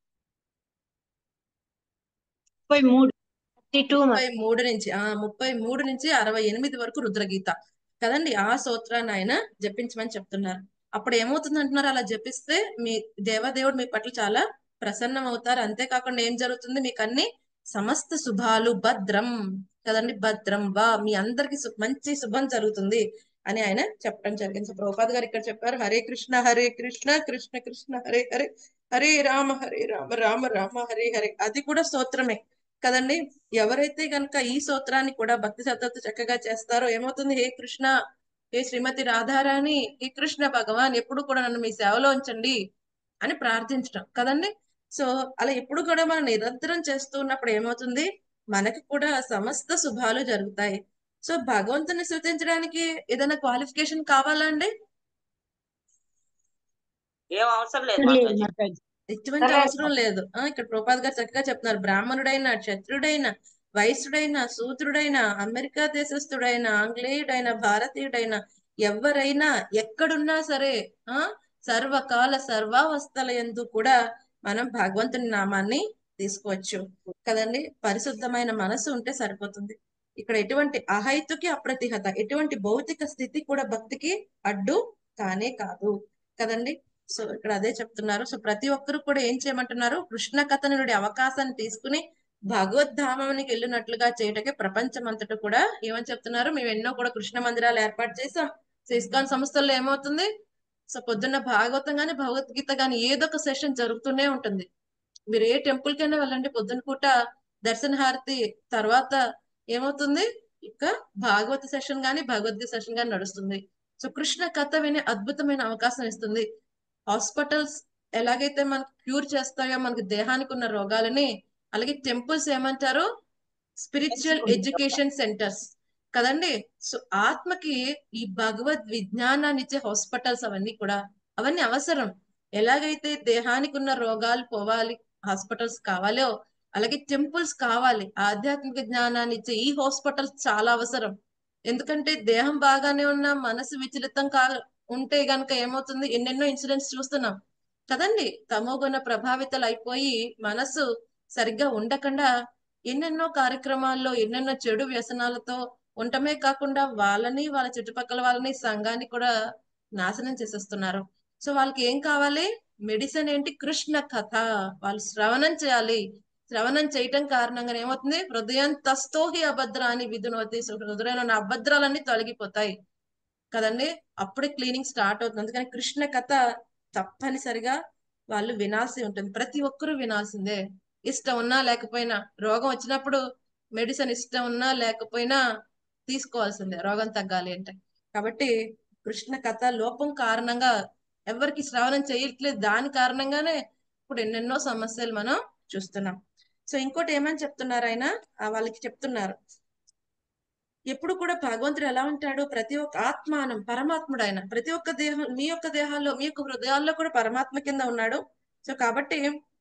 ముప్పై మూడు థర్టీ టూ ముప్పై మూడు నుంచి ఆ ముప్పై మూడు నుంచి అరవై ఎనిమిది వరకు రుద్రగీత కదండి ఆ స్తోత్రాన్ని ఆయన జపించమని చెప్తున్నారు అప్పుడు ఏమవుతుంది అంటున్నారు అలా జపిస్తే మీ దేవదేవుడు మీ పట్ల చాలా ప్రసన్నం అవుతారు అంతేకాకుండా ఏం జరుగుతుంది మీకు అన్ని సమస్త శుభాలు భద్రం కదండి భద్రం వా మీ అందరికి సు- మంచి శుభం జరుగుతుంది అని ఆయన చెప్పడం జరిగింది సో ప్రభుపాద్ గారు ఇక్కడ చెప్పారు హరే కృష్ణ హరే కృష్ణ కృష్ణ కృష్ణ హరే హరే హరే రామ హరే రామ రామ రామ హరే హరే అది కూడా స్తోత్రమే కదండి ఎవరైతే గనక ఈ స్తోత్రాన్ని కూడా భక్తి శ్రద్ధతో చక్కగా చేస్తారో ఏమవుతుంది హే కృష్ణ హే శ్రీమతి రాధారాణి హే కృష్ణ భగవాన్ ఎప్పుడు కూడా నన్ను మీ సేవలో ఉంచండి అని ప్రార్థించడం కదండి సో అలా ఎప్పుడు కూడా మనం నిరంతరం చేస్తూ ఉన్నప్పుడు ఏమవుతుంది మనకి కూడా సమస్త శుభాలు జరుగుతాయి సో భగవంతుని స్థుతించడానికి ఏదైనా క్వాలిఫికేషన్ కావాలా అండి ఏం అవసరం లేదు లేదు మాతాజీ మాతాజీ ఎటువంటి అవసరం లేదు ఆ ఇక్కడ ప్రోపాద్ గారు చక్కగా చెప్తున్నారు బ్రాహ్మణుడైన క్షత్రుడైన వైశ్యుడైన శూద్రుడైన అమెరికా దేశస్థుడైన ఆంగ్లేయుడైన భారతీయుడైన ఎవరైనా ఎక్కడున్నా సరే ఆ సర్వకాల సర్వావస్థల యందు కూడా మనం భగవంతుని నామాన్ని తీసుకోవచ్చు కదండి పరిశుద్ధమైన మనసు ఉంటే సరిపోతుంది ఇక్కడ ఎటువంటి అహైతుకి అప్రతిహత ఎటువంటి భౌతిక స్థితి కూడా భక్తికి అడ్డు కానే కాదు కదండి సో ఇక్కడ అదే చెప్తున్నారు సో ప్రతి ఒక్కరు కూడా ఏం చేయమంటున్నారు కృష్ణ కథ నుండి అవకాశాన్ని తీసుకుని భగవద్ధామానికి వెళ్ళినట్లుగా చేయటకే ప్రపంచం అంతటా కూడా ఏమని చెప్తున్నారు మేము ఎన్నో కూడా కృష్ణ మందిరాలు ఏర్పాటు చేసాం సో ఇస్కాన్ సంస్థల్లో ఏమవుతుంది సో పొద్దున్న భాగవతం గాని భగవద్గీత గాని ఏదో ఒక సెషన్ జరుగుతూనే ఉంటుంది మీరు ఏ టెంపుల్ కైనా వెళ్ళండి పొద్దున పూట దర్శన హారతి తర్వాత ఏమవుతుంది ఇక భాగవత సెషన్ గాని భగవద్గీత సెషన్ గాని నడుస్తుంది సో కృష్ణ కథ వినే అద్భుతమైన అవకాశం ఇస్తుంది హాస్పిటల్స్ ఎలాగైతే మనకు క్యూర్ చేస్తాయో మనకి దేహానికి ఉన్న రోగాలని అలాగే టెంపుల్స్ ఏమంటారు స్పిరిచువల్ ఎడ్యుకేషన్ సెంటర్స్ కదండి సో ఆత్మకి ఈ భగవద్ విజ్ఞానాన్ని ఇచ్చే హాస్పిటల్స్ అవన్నీ కూడా అవన్నీ అవసరం ఎలాగైతే దేహానికి ఉన్న రోగాలు పోవాలి హాస్పిటల్స్ కావాలో అలాగే టెంపుల్స్ కావాలి ఆధ్యాత్మిక జ్ఞానాన్ని ఇచ్చే ఈ హాస్పిటల్స్ చాలా అవసరం ఎందుకంటే దేహం బాగానే ఉన్నా మనసు విచలితం కా ఉంటే గనుక ఏమవుతుంది ఎన్నెన్నో ఇన్సిడెంట్స్ చూస్తున్నాం కదండి తమోగుణ ప్రభావితలు అయిపోయి మనసు సరిగ్గా ఉండకుండా ఎన్నెన్నో కార్యక్రమాల్లో ఎన్నెన్నో చెడు వ్యసనాలతో ఉండటమే కాకుండా వాళ్ళని వాళ్ళ చుట్టుపక్కల వాళ్ళని సంఘాన్ని కూడా నాశనం చేసేస్తున్నారు సో వాళ్ళకి ఏం కావాలి మెడిసిన్ ఏంటి కృష్ణ కథ వాళ్ళు శ్రవణం చేయాలి శ్రవణం చేయటం కారణంగా ఏమవుతుంది హృదయం తస్తోహి అభద్రాన్ని విధునవతి సో హృదయంలో ఉన్న అభద్రాలన్నీ తొలగిపోతాయి కదండి అప్పుడే క్లీనింగ్ స్టార్ట్ అవుతుంది అందుకని కృష్ణ కథ తప్పనిసరిగా వాళ్ళు వినాల్సి ఉంటుంది ప్రతి ఒక్కరూ వినాల్సిందే ఇష్టం ఉన్నా లేకపోయినా రోగం వచ్చినప్పుడు మెడిసిన్ ఇష్టం ఉన్నా లేకపోయినా తీసుకోవాల్సిందే రోగం తగ్గాలి అంటే కాబట్టి కృష్ణ కథ లోపం కారణంగా ఎవరికి శ్రవణం చేయట్లేదు దాని కారణంగానే ఇప్పుడు ఎన్నెన్నో సమస్యలు మనం చూస్తున్నాం సో ఇంకోటి ఏమని చెప్తున్నారు ఆయన ఆ వాళ్ళకి చెప్తున్నారు ఎప్పుడు కూడా భగవంతుడు ఎలా ఉంటాడు ప్రతి ఒక్క ఆత్మానం పరమాత్ముడు ఆయన ప్రతి ఒక్క దేహం మీ యొక్క దేహాల్లో మీ యొక్క హృదయాల్లో కూడా పరమాత్మ కింద ఉన్నాడు సో కాబట్టి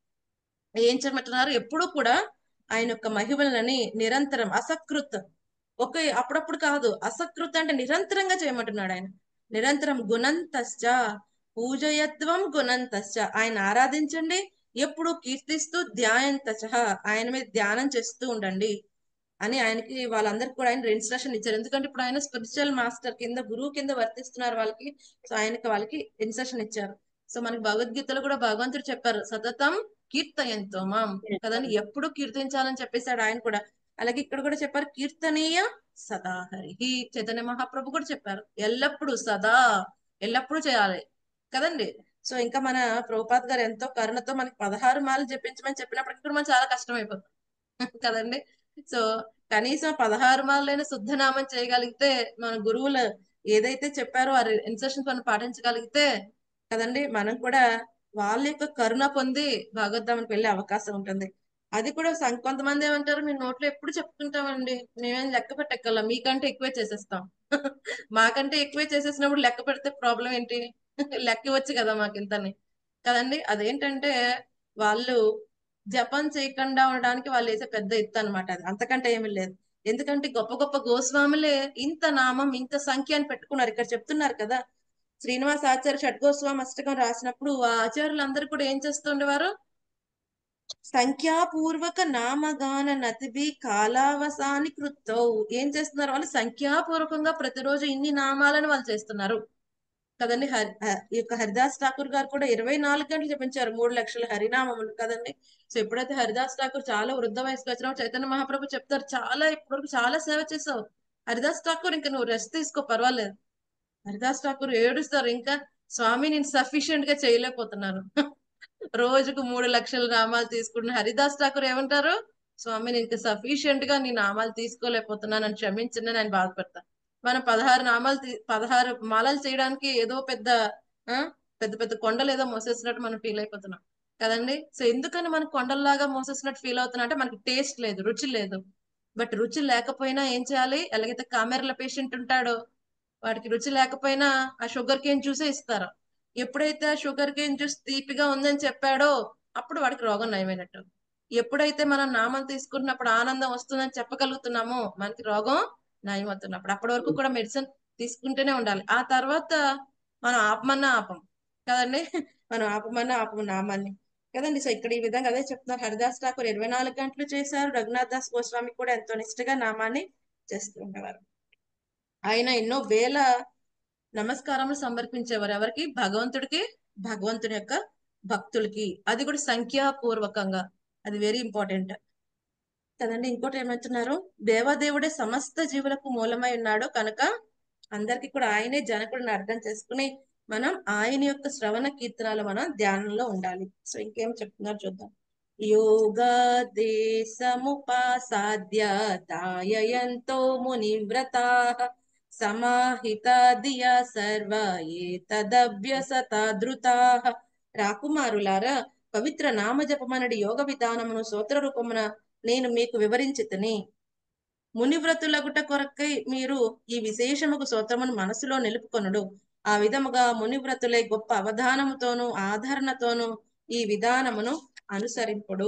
ఏం చేయమంటున్నారు ఎప్పుడు కూడా ఆయన యొక్క మహిమలని నిరంతరం అసకృత్ ఒక అప్పుడప్పుడు కాదు అసకృత్ అంటే నిరంతరంగా చేయమంటున్నాడు ఆయన నిరంతరం గుణంతశ్చ పూజయత్వం గుణంతశ్చ ఆయన ఆరాధించండి ఎప్పుడు కీర్తిస్తూ ధ్యాయంతచ ఆయన మీద ధ్యానం చేస్తూ ఉండండి అని ఆయనకి వాళ్ళందరికీ కూడా ఆయన ఇన్స్ట్రక్షన్ ఇచ్చారు ఎందుకంటే ఇప్పుడు ఆయన స్పిరిచువల్ మాస్టర్ కింద గురువు కింద వర్తిస్తున్నారు వాళ్ళకి సో ఆయనకి వాళ్ళకి ఇన్స్ట్రక్షన్ ఇచ్చారు సో మనకి భగవద్గీతలో కూడా భగవంతుడు చెప్పారు సతతం కీర్తయంతో మాం కదండి ఎప్పుడు కీర్తించాలని చెప్పేశాడు ఆయన కూడా అలాగే ఇక్కడ కూడా చెప్పారు కీర్తనీయ సదా హరి చైతన్య మహాప్రభు కూడా చెప్పారు ఎల్లప్పుడు సదా ఎల్లప్పుడూ చేయాలి కదండి సో ఇంకా మన ప్రభుపాద్ గారు ఎంతో కరుణతో మనకి పదహారు మాలు జపించమని చెప్పినప్పటికీ కూడా మనం చాలా కష్టం అయిపోతుంది కదండి సో కనీసం పదహారు మాలైనా శుద్ధనామం చేయగలిగితే మన గురువులు ఏదైతే చెప్పారో ఆ ఇన్స్ట్రక్షన్స్ మనం పాటించగలిగితే కదండి మనం కూడా వాళ్ళ యొక్క కరుణ పొంది భగవద్ధామానికి వెళ్ళే అవకాశం ఉంటుంది అది కూడా సం- కొంతమంది ఏమంటారు మీ నోట్లో ఎప్పుడు చెప్పుకుంటామండి మేమేం లెక్క పెట్టక్కల మీకంటే ఎక్కువే చేసేస్తాం మాకంటే ఎక్కువే చేసేసినప్పుడు లెక్క పెడితే ప్రాబ్లం ఏంటి లెక్క ఇవ్వచ్చు కదా మాకు ఇంతని కదండి అదేంటంటే వాళ్ళు జపం చేయకుండా ఉండడానికి వాళ్ళు వేసే పెద్ద ఎత్తు అనమాట అది అంతకంటే ఏమీ లేదు ఎందుకంటే గొప్ప గొప్ప గోస్వాములే ఇంత నామం ఇంత సంఖ్య అని పెట్టుకున్నారు ఇక్కడ చెప్తున్నారు కదా శ్రీనివాస ఆచార్య షడ్గోస్వామి అష్టకం రాసినప్పుడు ఆ ఆచార్యులందరూ కూడా ఏం చేస్తుండేవారు సంఖ్యాపూర్వక నామగాన నతిభి కాలావసాని కృత్తో ఏం చేస్తున్నారు వాళ్ళు సంఖ్యాపూర్వకంగా ప్రతిరోజు ఇన్ని నామాలను వాళ్ళు చేస్తున్నారు కదండి హరి హ- ఈ యొక్క హరిదాస్ ఠాకూర్ గారు కూడా ఇరవై నాలుగు గంటలు చెప్పించారు మూడు లక్షల హరినామములు కదండి సో ఎప్పుడైతే హరిదాస్ ఠాకూర్ చాలా వృద్ధ వయసుకు వచ్చినా చైతన్య మహాప్రభు చెప్తారు చాలా ఇప్పటివరకు చాలా సేవ చేసావు హరిదాస్ ఠాకూర్ ఇంకా నువ్వు రెస్ట్ తీసుకో పర్వాలేదు హరిదాస్ ఠాకూర్ ఏడుస్తారు ఇంకా స్వామి నేను సఫిషియెంట్ గా చేయలేకపోతున్నాను రోజుకు మూడు లక్షల నామాలు తీసుకుంటున్న హరిదాస్ ఠాకూర్ ఏమంటారు స్వామి నేను ఇంకా సఫిషియెంట్ గా నీ నామాలు తీసుకోలేకపోతున్నాను అని క్షమించండి అని ఆయన బాధపడతా మనం పదహారు నామాలు తీ- పదహారు మాలలు చేయడానికి ఏదో పెద్ద ఆ పెద్ద పెద్ద కొండలు ఏదో మోసేసినట్టు మనం ఫీల్ అయిపోతున్నాం కదండి సో ఎందుకని మనం కొండల్లాగా మోసేసినట్టు ఫీల్ అవుతున్నా అంటే మనకి టేస్ట్ లేదు రుచి లేదు బట్ రుచి లేకపోయినా ఏం చేయాలి ఎలాగైతే కామెర్ల పేషెంట్ ఉంటాడో వాడికి రుచి లేకపోయినా ఆ షుగర్ కేన్ జ్యూసే ఇస్తారు ఎప్పుడైతే ఆ షుగర్ కేన్ జ్యూస్ తీపిగా ఉందని చెప్పాడో అప్పుడు వాడికి రోగం నయమైనట్టు ఎప్పుడైతే మనం నామం తీసుకున్నప్పుడు ఆనందం వస్తుందని చెప్పగలుగుతున్నామో మనకి రోగం నయమవుతున్నప్పుడు అప్పటి వరకు కూడా మెడిసిన్ తీసుకుంటూనే ఉండాలి ఆ తర్వాత మనం ఆపమన్నా ఆపం కదండి మనం ఆపమన్నా ఆపము నామాన్ని కదండి సో ఇక్కడ ఈ విధంగా అదే చెప్తున్నారు హరిదాస్ ఠాకూర్ ఇరవై నాలుగు గంటలు చేశారు రఘునాథ్ దాస్ గోస్వామి కూడా ఎంతో నిష్ఠగా నామాన్ని చేస్తూ ఉండేవారు ఆయన ఎన్నో వేల నమస్కారములు సమర్పించేవారు ఎవరికి భగవంతుడికి భగవంతుని యొక్క భక్తులకి అది కూడా సంఖ్యాపూర్వకంగా అది వెరీ ఇంపార్టెంట్ కదండి ఇంకోటి ఏమంటున్నారు దేవదేవుడే సమస్త జీవులకు మూలమై ఉన్నాడు కనుక అందరికి కూడా ఆయనే జనకుడిని అర్థం చేసుకుని మనం ఆయన యొక్క శ్రవణ కీర్తనాలు మనం ధ్యానంలో ఉండాలి సో ఇంకేం చెప్తున్నారు చూద్దాం యోగదేశముపాసాద్య దాయయంతో మునివ్రతా సమాహితాదియ సర్వ ఏతదభ్యసతాదృతా రాకుమారులారా పవిత్ర నామజపమనడి యోగ విధానమును సూత్ర రూపమున నేను మీకు వివరించితిని మునివ్రతులగుట కొరకై మీరు ఈ విశేషముకు సూత్రమును మనసులో నిలుపుకొనుడు ఆ విధముగా మునివ్రతులే గొప్ప అవధానముతోనూ ఆదరణతోనూ ఈ విధానమును అనుసరింపుడు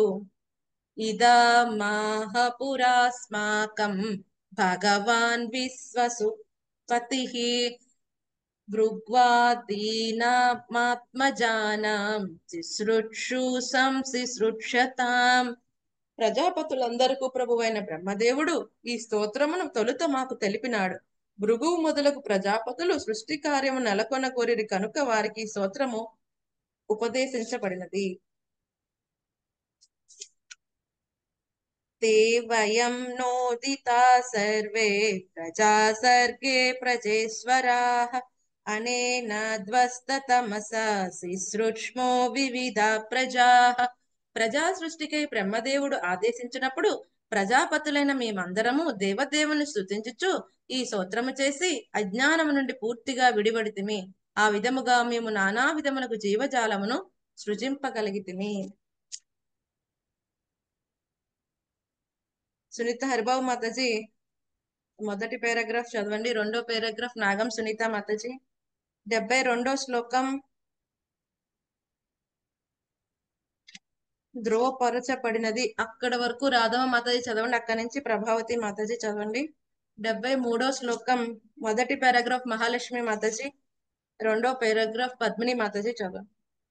ఇదమాహ పురాస్మాకం భగవాన్ విశ్వసు పతిః భృగ్వాదీనామాత్మజానాం శుశ్రూషు సంశుశ్రూషతాం ప్రజాపతులందరకు ప్రభువైన బ్రహ్మదేవుడు ఈ స్తోత్రమును తొలుత మాకు తెలిపినాడు భృగువు మొదలగు ప్రజాపతులు సృష్టి కార్యము నెలకొన కోరిరి కనుక వారికి ఈ స్తోత్రము ఉపదేశించబడినది ते वयं नोदिता सर्वे प्रजा सर्गे प्रजेश्वराः अनेन ध्वस्ततमसा శిశృక్ష్మో వివిధ ప్రజాః ప్రజా సృష్టికై బ్రహ్మదేవుడు ఆదేశించినప్పుడు ప్రజాపతులైన మేమందరము దేవదేవుని స్తుతించుచు ఈ స్తోత్రము చేసి అజ్ఞానము నుండి పూర్తిగా విడివడితిమి ఆ విధముగా మేము నానా విధములకు జీవజాలమును సృజింపగలిగితిమి సునీత హరిబాబు మాతాజీ మొదటి పారాగ్రాఫ్ చదవండి రెండో పారాగ్రాఫ్ నాగం సునీత మాతాజీ డెబ్బై రెండో శ్లోకం ధ్రువపరచబడినది అక్కడ వరకు రాధవ మాతాజీ చదవండి అక్కడి నుంచి ప్రభావతి మాతాజీ చదవండి డెబ్బై మూడో శ్లోకం మొదటి పారాగ్రాఫ్ మహాలక్ష్మి మాతాజీ రెండో పారాగ్రాఫ్ పద్మిని మాతాజీ చదవండి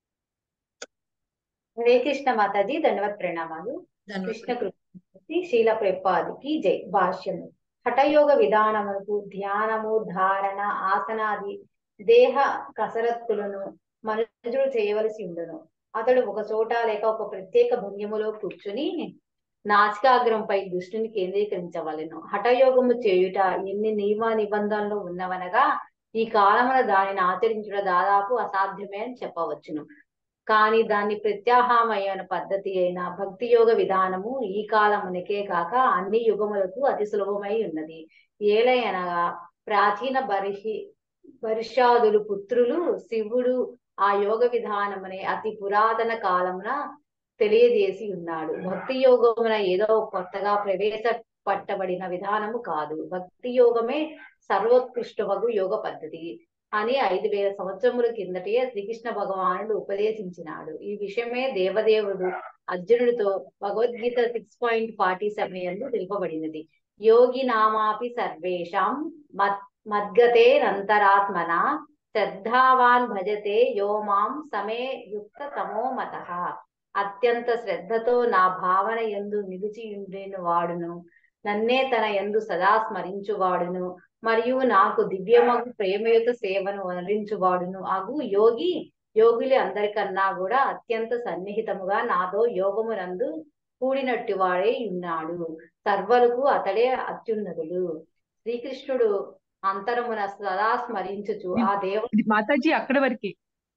హరే కృష్ణ మాతాజీ ధన్యవాద ప్రణామాలు కృష్ణ కృష్ణ శీల ప్రేపాదికి జై భాష్యము హఠయోగ విధానములకు ధ్యానము ధారణ ఆసనాది దేహ కసరత్తులను మనుషుడు చేయవలసి ఉండును అతడు ఒక చోట లేక ఒక ప్రత్యేక భంగిమలో కూర్చుని నాసికాగ్రంపై దృష్టిని కేంద్రీకరించవలెను హఠయోగము చేయుట ఎన్ని నియమ నిబంధనలు ఉన్నవనగా ఈ కాలమున దానిని ఆచరించుట దాదాపు అసాధ్యమే అని చెప్పవచ్చును కానీ దాన్ని ప్రత్యాహారమైన పద్ధతి అయిన భక్తి యోగ విధానము ఈ కాలమునికే కాక అన్ని యుగములకు అతి సులభమై ఉన్నది ఏలయనగా ప్రాచీన బరిషి బరిషాదులు పుత్రులు శివుడు ఆ యోగ విధానమునే అతి పురాతన కాలమున తెలియజేసి ఉన్నాడు భక్తి యోగమున ఏదో కొత్తగా ప్రవేశపట్టబడిన విధానము కాదు భక్తి యోగమే సర్వోత్కృష్టమగు యోగ పద్ధతి అని ఐదు వేల సంవత్సరముల కిందటే శ్రీకృష్ణ భగవానుడు ఉపదేశించినాడు ఈ విషయమే దేవదేవుడు అర్జునుడితో Bhagavad Gita six point forty seven తెలుపబడినది యోగి నామాపి సర్వేషాం మత్ మద్గతే నంతరాత్మన శ్రద్ధావాన్ భజతే యో మాం సమే యుక్త తమో మత అత్యంత శ్రద్ధతో నా భావన ఎందు నిలిచి ఉండేను వాడును నన్నే తన ఎందు సదా స్మరించువాడును మరియు నాకు దివ్యమగు ప్రేమయుత సేవను వరించువాడును అగు యోగి యోగులు అందరికన్నా కూడా అత్యంత సన్నిహితముగా నాతో యోగమునందు కూడినట్టు వాడే ఉన్నాడు సర్వలకు అతడే అత్యున్నతుడు శ్రీకృష్ణుడు అంతరమున సదా స్మరించుచు ఆ దేవుడు మాతాజీ అక్కడ వరకే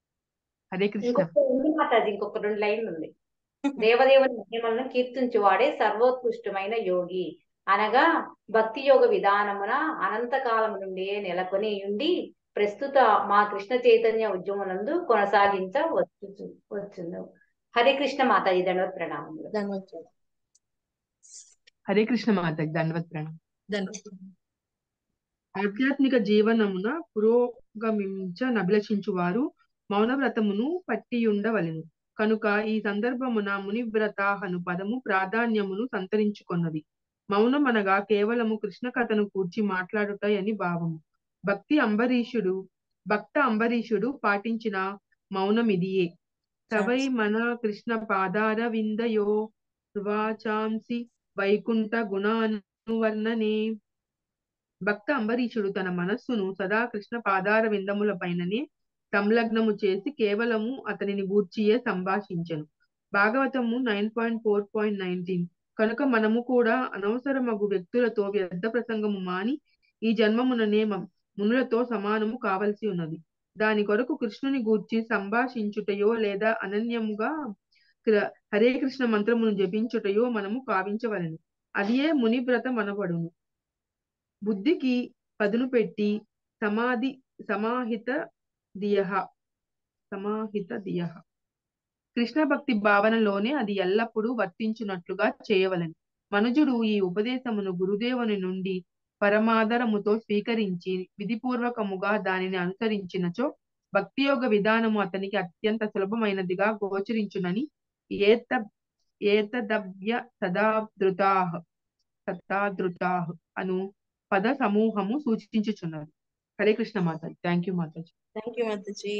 హరే కృష్ణ ఇంకొక ఉంది మాతాజీ ఇంకొక రెండు లైన్లు ఉంది దేవదేవుని మహిమలను కీర్తించువాడే సర్వోత్కృష్టమైన యోగి అనగా భక్తి యోగ విధానమున అనంతకాలము నుండి నెలకొని ఉండి ప్రస్తుత మా కృష్ణ చైతన్య ఉద్యమనందు కొనసాగించ వచ్చు వచ్చును హరే కృష్ణ మాతాజీ దండవత్ ప్రణామములు హరే కృష్ణ మాతాజీ దండవత్ ప్రణామం ధన్యవాదాలు ఆధ్యాత్మిక జీవనమున పురోగమించ నభిలషించు వారు మౌన వ్రతమును పట్టియుండవలెను కనుక ఈ సందర్భమున మునివ్రత అను పదము ప్రాధాన్యమును సంతరించుకొన్నది మౌనం అనగా కేవలము కృష్ణ కథను కూర్చి మాట్లాడుట అని భావము భక్తి అంబరీషుడు భక్త అంబరీషుడు పాటించిన మౌనం ఇదియే సవై మన కృష్ణ పాదార విందయో వాచాంసి వైకుంఠ గుణానువర్ణనే భక్త అంబరీషుడు తన మనస్సును సదా కృష్ణ పాదార విందముల పైననే సంలగ్నము చేసి కేవలము అతనిని గూర్చియే సంభాషించను భాగవతము nine point four point nineteen కనుక మనము కూడా అనవసరమగు వ్యక్తులతో వ్యర్థ ప్రసంగము మాని ఈ జన్మముననే మునులతో సమానము కావలసి ఉన్నది దాని కొరకు కృష్ణుని గూర్చి సంభాషించుటయో లేదా అనన్యముగా హరే కృష్ణ మంత్రమును జపించుటయో మనము కావించవలను అదియే మునివ్రత మనబడును బుద్ధికి పదును పెట్టి సమాధి సమాహిత దియహ సమాహిత దియహ కృష్ణ భక్తి భావనలోనే అది ఎల్లప్పుడూ వర్తించున్నట్లుగా చేయవలెను మనుజుడు ఈ ఉపదేశమును గురుదేవుని నుండి పరమాదరముతో స్వీకరించి విధిపూర్వకముగా దానిని అనుసరించినచో భక్తియోగ విధానము అతనికి అత్యంత సులభమైనదిగా గోచరించునని ఏత ఏతదవ్య సదాదృతాహ్ సదాదృతాహ్ అను పద సమూహము సూచించుచున్నది హరే కృష్ణ మాతాజీ థ్యాంక్ యూ మాతాజీ థ్యాంక్ యూ మాతాజీ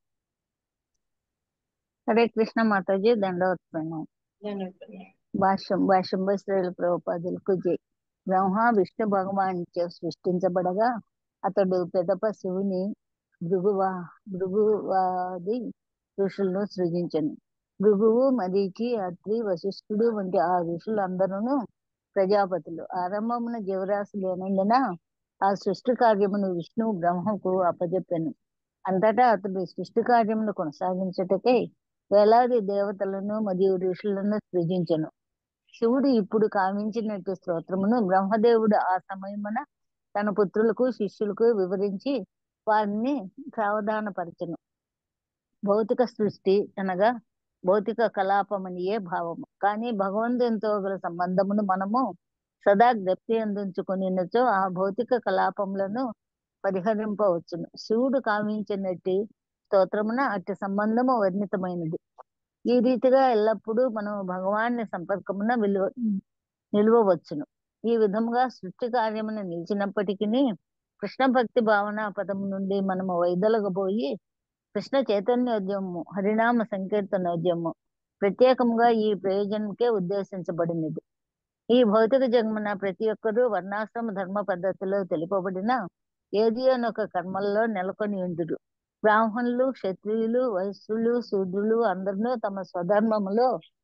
హరే కృష్ణ మాతాజీ దండవత్ ప్రణామం ధన్యవాదాలు భాష్యం భాష్యం శ్రీల ప్రభుపాదులకు జై బ్రహ్మ విష్ణు భగవాన్ చే సృష్టించబడగా అతడు పెదప శివుని భృగువా భృగువాది ఋషులను సృజించను భృగువు మరీచి అత్రి వశిష్ఠుడు వంటి ఆ ఋషులందరూ ప్రజాపతులు ఆరంభమున జీవరాశి లేనందున ఆ సృష్టి కార్యమును విష్ణువు బ్రహ్మకు అప్పజెప్పాను అంతటా అతడు సృష్టి కార్యమును కొనసాగించుటకై వేలాది దేవతలను మరియు ఋషులను సృజించను శివుడు ఇప్పుడు కావించినట్టు స్తోత్రమును బ్రహ్మదేవుడు ఆ సమయమున తన పుత్రులకు శిష్యులకు వివరించి వారిని సావధానపరచను భౌతిక సృష్టి అనగా భౌతిక కలాపమనియే భావము కానీ భగవంతునితో గల సంబంధమును మనము సదా జ్ఞప్తి అందించుకునినచో ఆ భౌతిక కలాపములను పరిహరింపవచ్చును శివుడు కావించినట్టి స్తోత్రమున అట్టి సంబంధము వర్ణితమైనది ఈ రీతిగా ఎల్లప్పుడూ మనం భగవాన్ని సంపర్కమున విలువ నిలువవచ్చును ఈ విధముగా సృష్టి కార్యమును నిలిచినప్పటికీ కృష్ణ భక్తి భావన పదము నుండి మనము వైదొలగబోయి కృష్ణ చైతన్యోద్యమము హరినామ సంకీర్తనోద్యమము ప్రత్యేకంగా ఈ ప్రయోజనంకే ఉద్దేశించబడినది ఈ భౌతిక జన్మన ప్రతి ఒక్కరూ వర్ణాశ్రమ ధర్మ పద్ధతిలో తెలుపబడిన ఏది అని ఒక కర్మల్లో నెలకొని ఉండురు బ్రాహ్మణులు క్షత్రియులు వైశ్యులు శూద్రులు అందరూ తమ స్వధర్మములో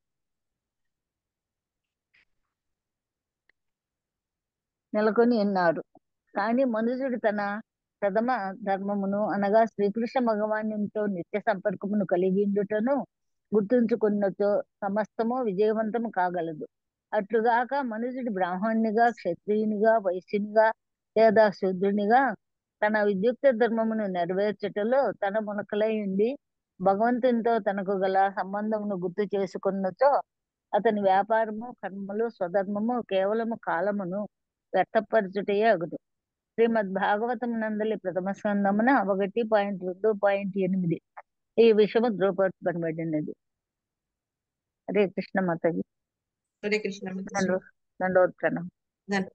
నెలకొని ఉన్నారు కానీ మనుషుడు తన ప్రథమ ధర్మమును అనగా శ్రీకృష్ణ భగవానుతో నిత్య సంపర్కమును కలిగి ఉండుటను గుర్తుంచుకున్నతో సమస్తము విజయవంతము కాగలదు అట్లుగాక మనుషుడు బ్రాహ్మణునిగా క్షత్రియునిగా వైశ్యునిగా లేదా శూద్రునిగా తన విద్యుక్త ధర్మమును నెరవేర్చటలో తన మునకలై ఉండి భగవంతునితో తనకు గల సంబంధమును గుర్తు చేసుకున్నచో అతని వ్యాపారము కర్మలు స్వధర్మము కేవలము కాలమును వ్యర్థపరచుటయే అగుదు శ్రీమద్ భాగవతం నందలి ప్రథమ స్కందమున ఒకటి పాయింట్ రెండు పాయింట్ ఎనిమిది ఈ విషయము ధృవపరచబడినది హరే కృష్ణ మాతాజీ హరే కృష్ణ మాతాజీ దండో దండోత్ప్రణం ధన్-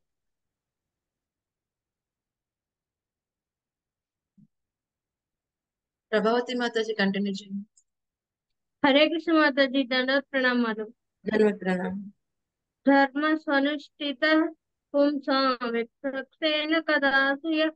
ప్రభావతి మాతాజీ కంటిన్యూ చేయండి హరే కృష్ణ మాతాజీ దండవత్ ప్రణామాలు ధన్యవాద ప్రణామం ధర్మ స్వనుష్ఠిత పుంసాం విక్షేణ కదా సూయః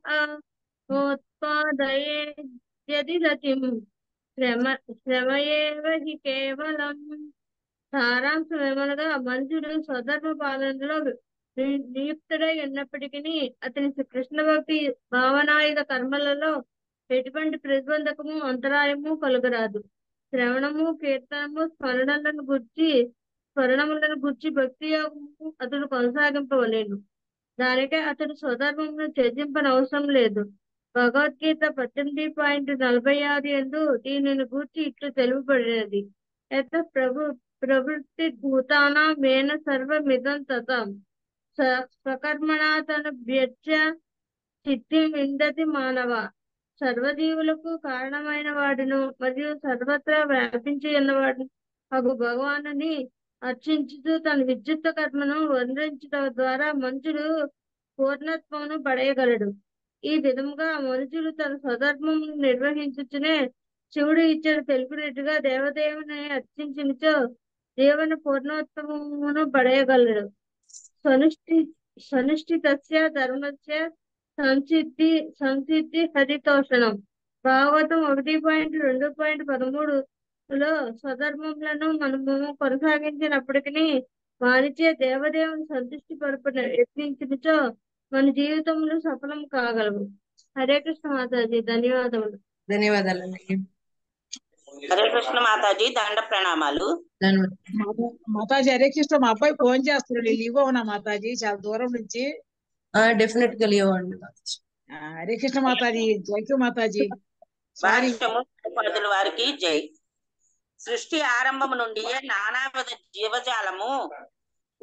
నోత్పాదయే యది రతిం శ్రమ శ్రమయేవ హి కేవలం సారాంశం ఏమనగా మనుషుడు స్వధర్మ పాలనలో ని- నియుక్తుడై ఉన్నప్పటికీ అతని కృష్ణ భక్తి భావనాయుధ కర్మలలో ఎటువంటి ప్రతిబంధకము అంతరాయము కలుగరాదు శ్రవణము కీర్తనము స్మరణలను గుర్చి స్మరణములను గుర్చి భక్తి యోగము అతడు కొనసాగింపవలేను దానికే అతడు స్వధర్మమును త్యజింపనవసరం లేదు భగవద్గీత పద్దెనిమిది పాయింట్ నలభై ఆరు ఎందు దీనిని గూర్చి ఇట్లు తెలుపబడినది యత ప్రభు ప్రవృత్తి భూతానా మేన సర్వమిదం తతం స- స్వకర్మణా తన వ్యర్చ సిద్ధి విందతి మానవ సర్వజీవులకు కారణమైన వాడును మరియు సర్వత్రా వ్యాపించి ఉన్నవాడు అగు భగవానుని అర్చించుతూ తన విద్యుత్ కర్మను వర్ణించడం ద్వారా మనుషుడు పూర్ణత్వమును పడేయగలడు ఈ విధముగా మనుషులు తన స్వధర్మమును నిర్వహించుచునే శివుడు ఇచ్చిన తెలిపినట్టుగా దేవదేవుని అర్చించినచో జీవన పూర్ణోత్తమమును పడేయగలడు సనుష్ఠి సనుష్ఠితస్య ధర్మస్య సంసిద్ధి సంసిద్ధి హరితోషణం భాగవతం ఒకటి పాయింట్ రెండు పాయింట్ పదమూడు లో స్వధర్మములను మనము కొనసాగించినప్పటికీ వారిచే దేవదేవుని సంతృష్టి పరప యత్నించినచో మన జీవితంలో సఫలం కాగలవు హరే కృష్ణ మాతాజీ ధన్యవాదములు ధన్యవాదాలండి హరే కృష్ణ మాతాజీ దండ ప్రణామాలు ధన్యవాదాలు మాతా- మాతాజీ హరే కృష్ణ మా అబ్బాయి ఫోన్ చేస్తున్నాడు లీవ్ అవునా మాతాజీ చాలా దూరం నుంచి డెఫినెట్ గా లీవ్ అవ్వండి మాతాజీ ఆ, హరే కృష్ణ మాతాజీ థ్యాంక్ యూ మాతాజీ సారీ భాష్యము పదుల వారికి జై సృష్టి ఆరంభము నుండి నానావిధ జీవజాలము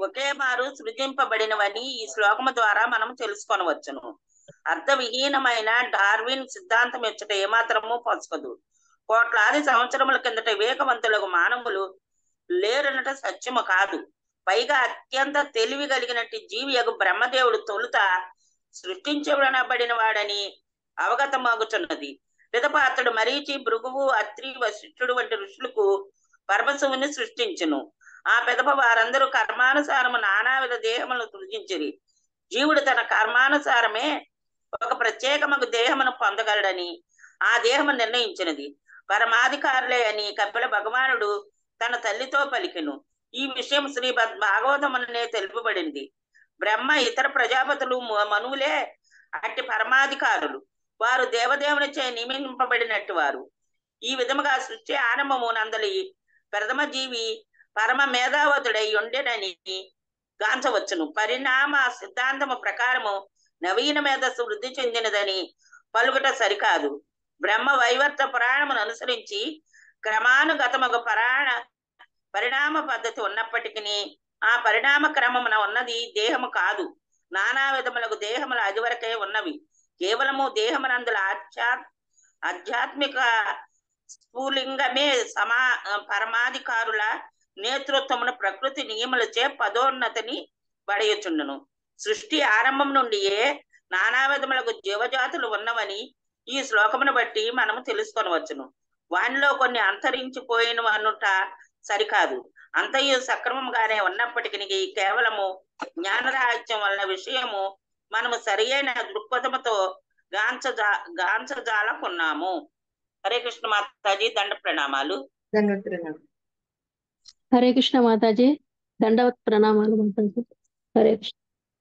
ఒకే మారు సృజింపబడినవని ఈ శ్లోకము ద్వారా మనం తెలుసుకొనవచ్చును అర్థవిహీనమైన డార్విన్ సిద్ధాంతం ఇచ్చట ఏమాత్రము పొసగదు కోట్లాది సంవత్సరముల కిందట వివేకవంతులకు మానవులు లేరనట సత్యము కాదు పైగా అత్యంత తెలివి కలిగినట్టు జీవి యగు బ్రహ్మదేవుడు తొలుత సృష్టించబడిన వాడని అవగతమగుతున్నది పిదపాత్రుడు మరీచి భృగువు అత్రి వశిష్ఠుడు వంటి ఋషులకు పరమశివుని సృష్టించును ఆ పిదప వారందరూ కర్మానుసారము నానావిధ దేహములను సృజించిరి జీవుడు తన కర్మానుసారమే ఒక ప్రత్యేకమగు దేహమును పొందగలడని ఆ దేహము నిర్ణయించినది పరమాధికారులే అని కపిల భగవానుడు తన తల్లితో పలికెను ఈ విషయం శ్రీ భాగవతమునే తెలుపబడింది బ్రహ్మ ఇతర ప్రజాపతులు మ- మనువులే అట్టి పరమాధికారులు వారు దేవదేవునిచే నియమింపబడినట్టు వారు ఈ విధముగా సృష్టి ఆరంభము నందలి ప్రథమ జీవి పరమ మేధావతుడై ఉండెనని గాంచవచ్చును పరిణామ సిద్ధాంతము ప్రకారము నవీన మేధస్సు వృద్ధి చెందినదని పలుకుట సరికాదు బ్రహ్మ వైవర్త పురాణమును అనుసరించి క్రమానుగతమగు పరాణ పరిణామ పద్ధతి ఉన్నప్పటికీ ఆ పరిణామ క్రమమున ఉన్నది దేహము కాదు నానా విధములకు దేహములు అది వరకే ఉన్నవి కేవలము దేహమునందుల ఆధ్యా ఆధ్యాత్మిక స్ఫూలింగమే సమా పరమాధికారుల నేతృత్వమును ప్రకృతి నియములచే పదోన్నతిని పడయుచుండును సృష్టి ఆరంభం నుండియే నానా విధములకు జీవజాతులు ఉన్నవని ఈ శ్లోకమును బట్టి మనము తెలుసుకొనవచ్చును వానిలో కొన్ని అంతరించిపోయిన అనుట సరికాదు అంతయు సక్రమంగానే ఉన్నప్పటికీ కేవలము జ్ఞానరాహిత్యం వలన విషయము మనము సరియైన దృక్పథముతో గాంచజా గాంచజాలకున్నాము హరే కృష్ణ మాతాజీ దండ ప్రణామాలు హరే కృష్ణ మాతాజీ దండవత్ ప్రణామాలు మాతాజీ హరే కృష్ణ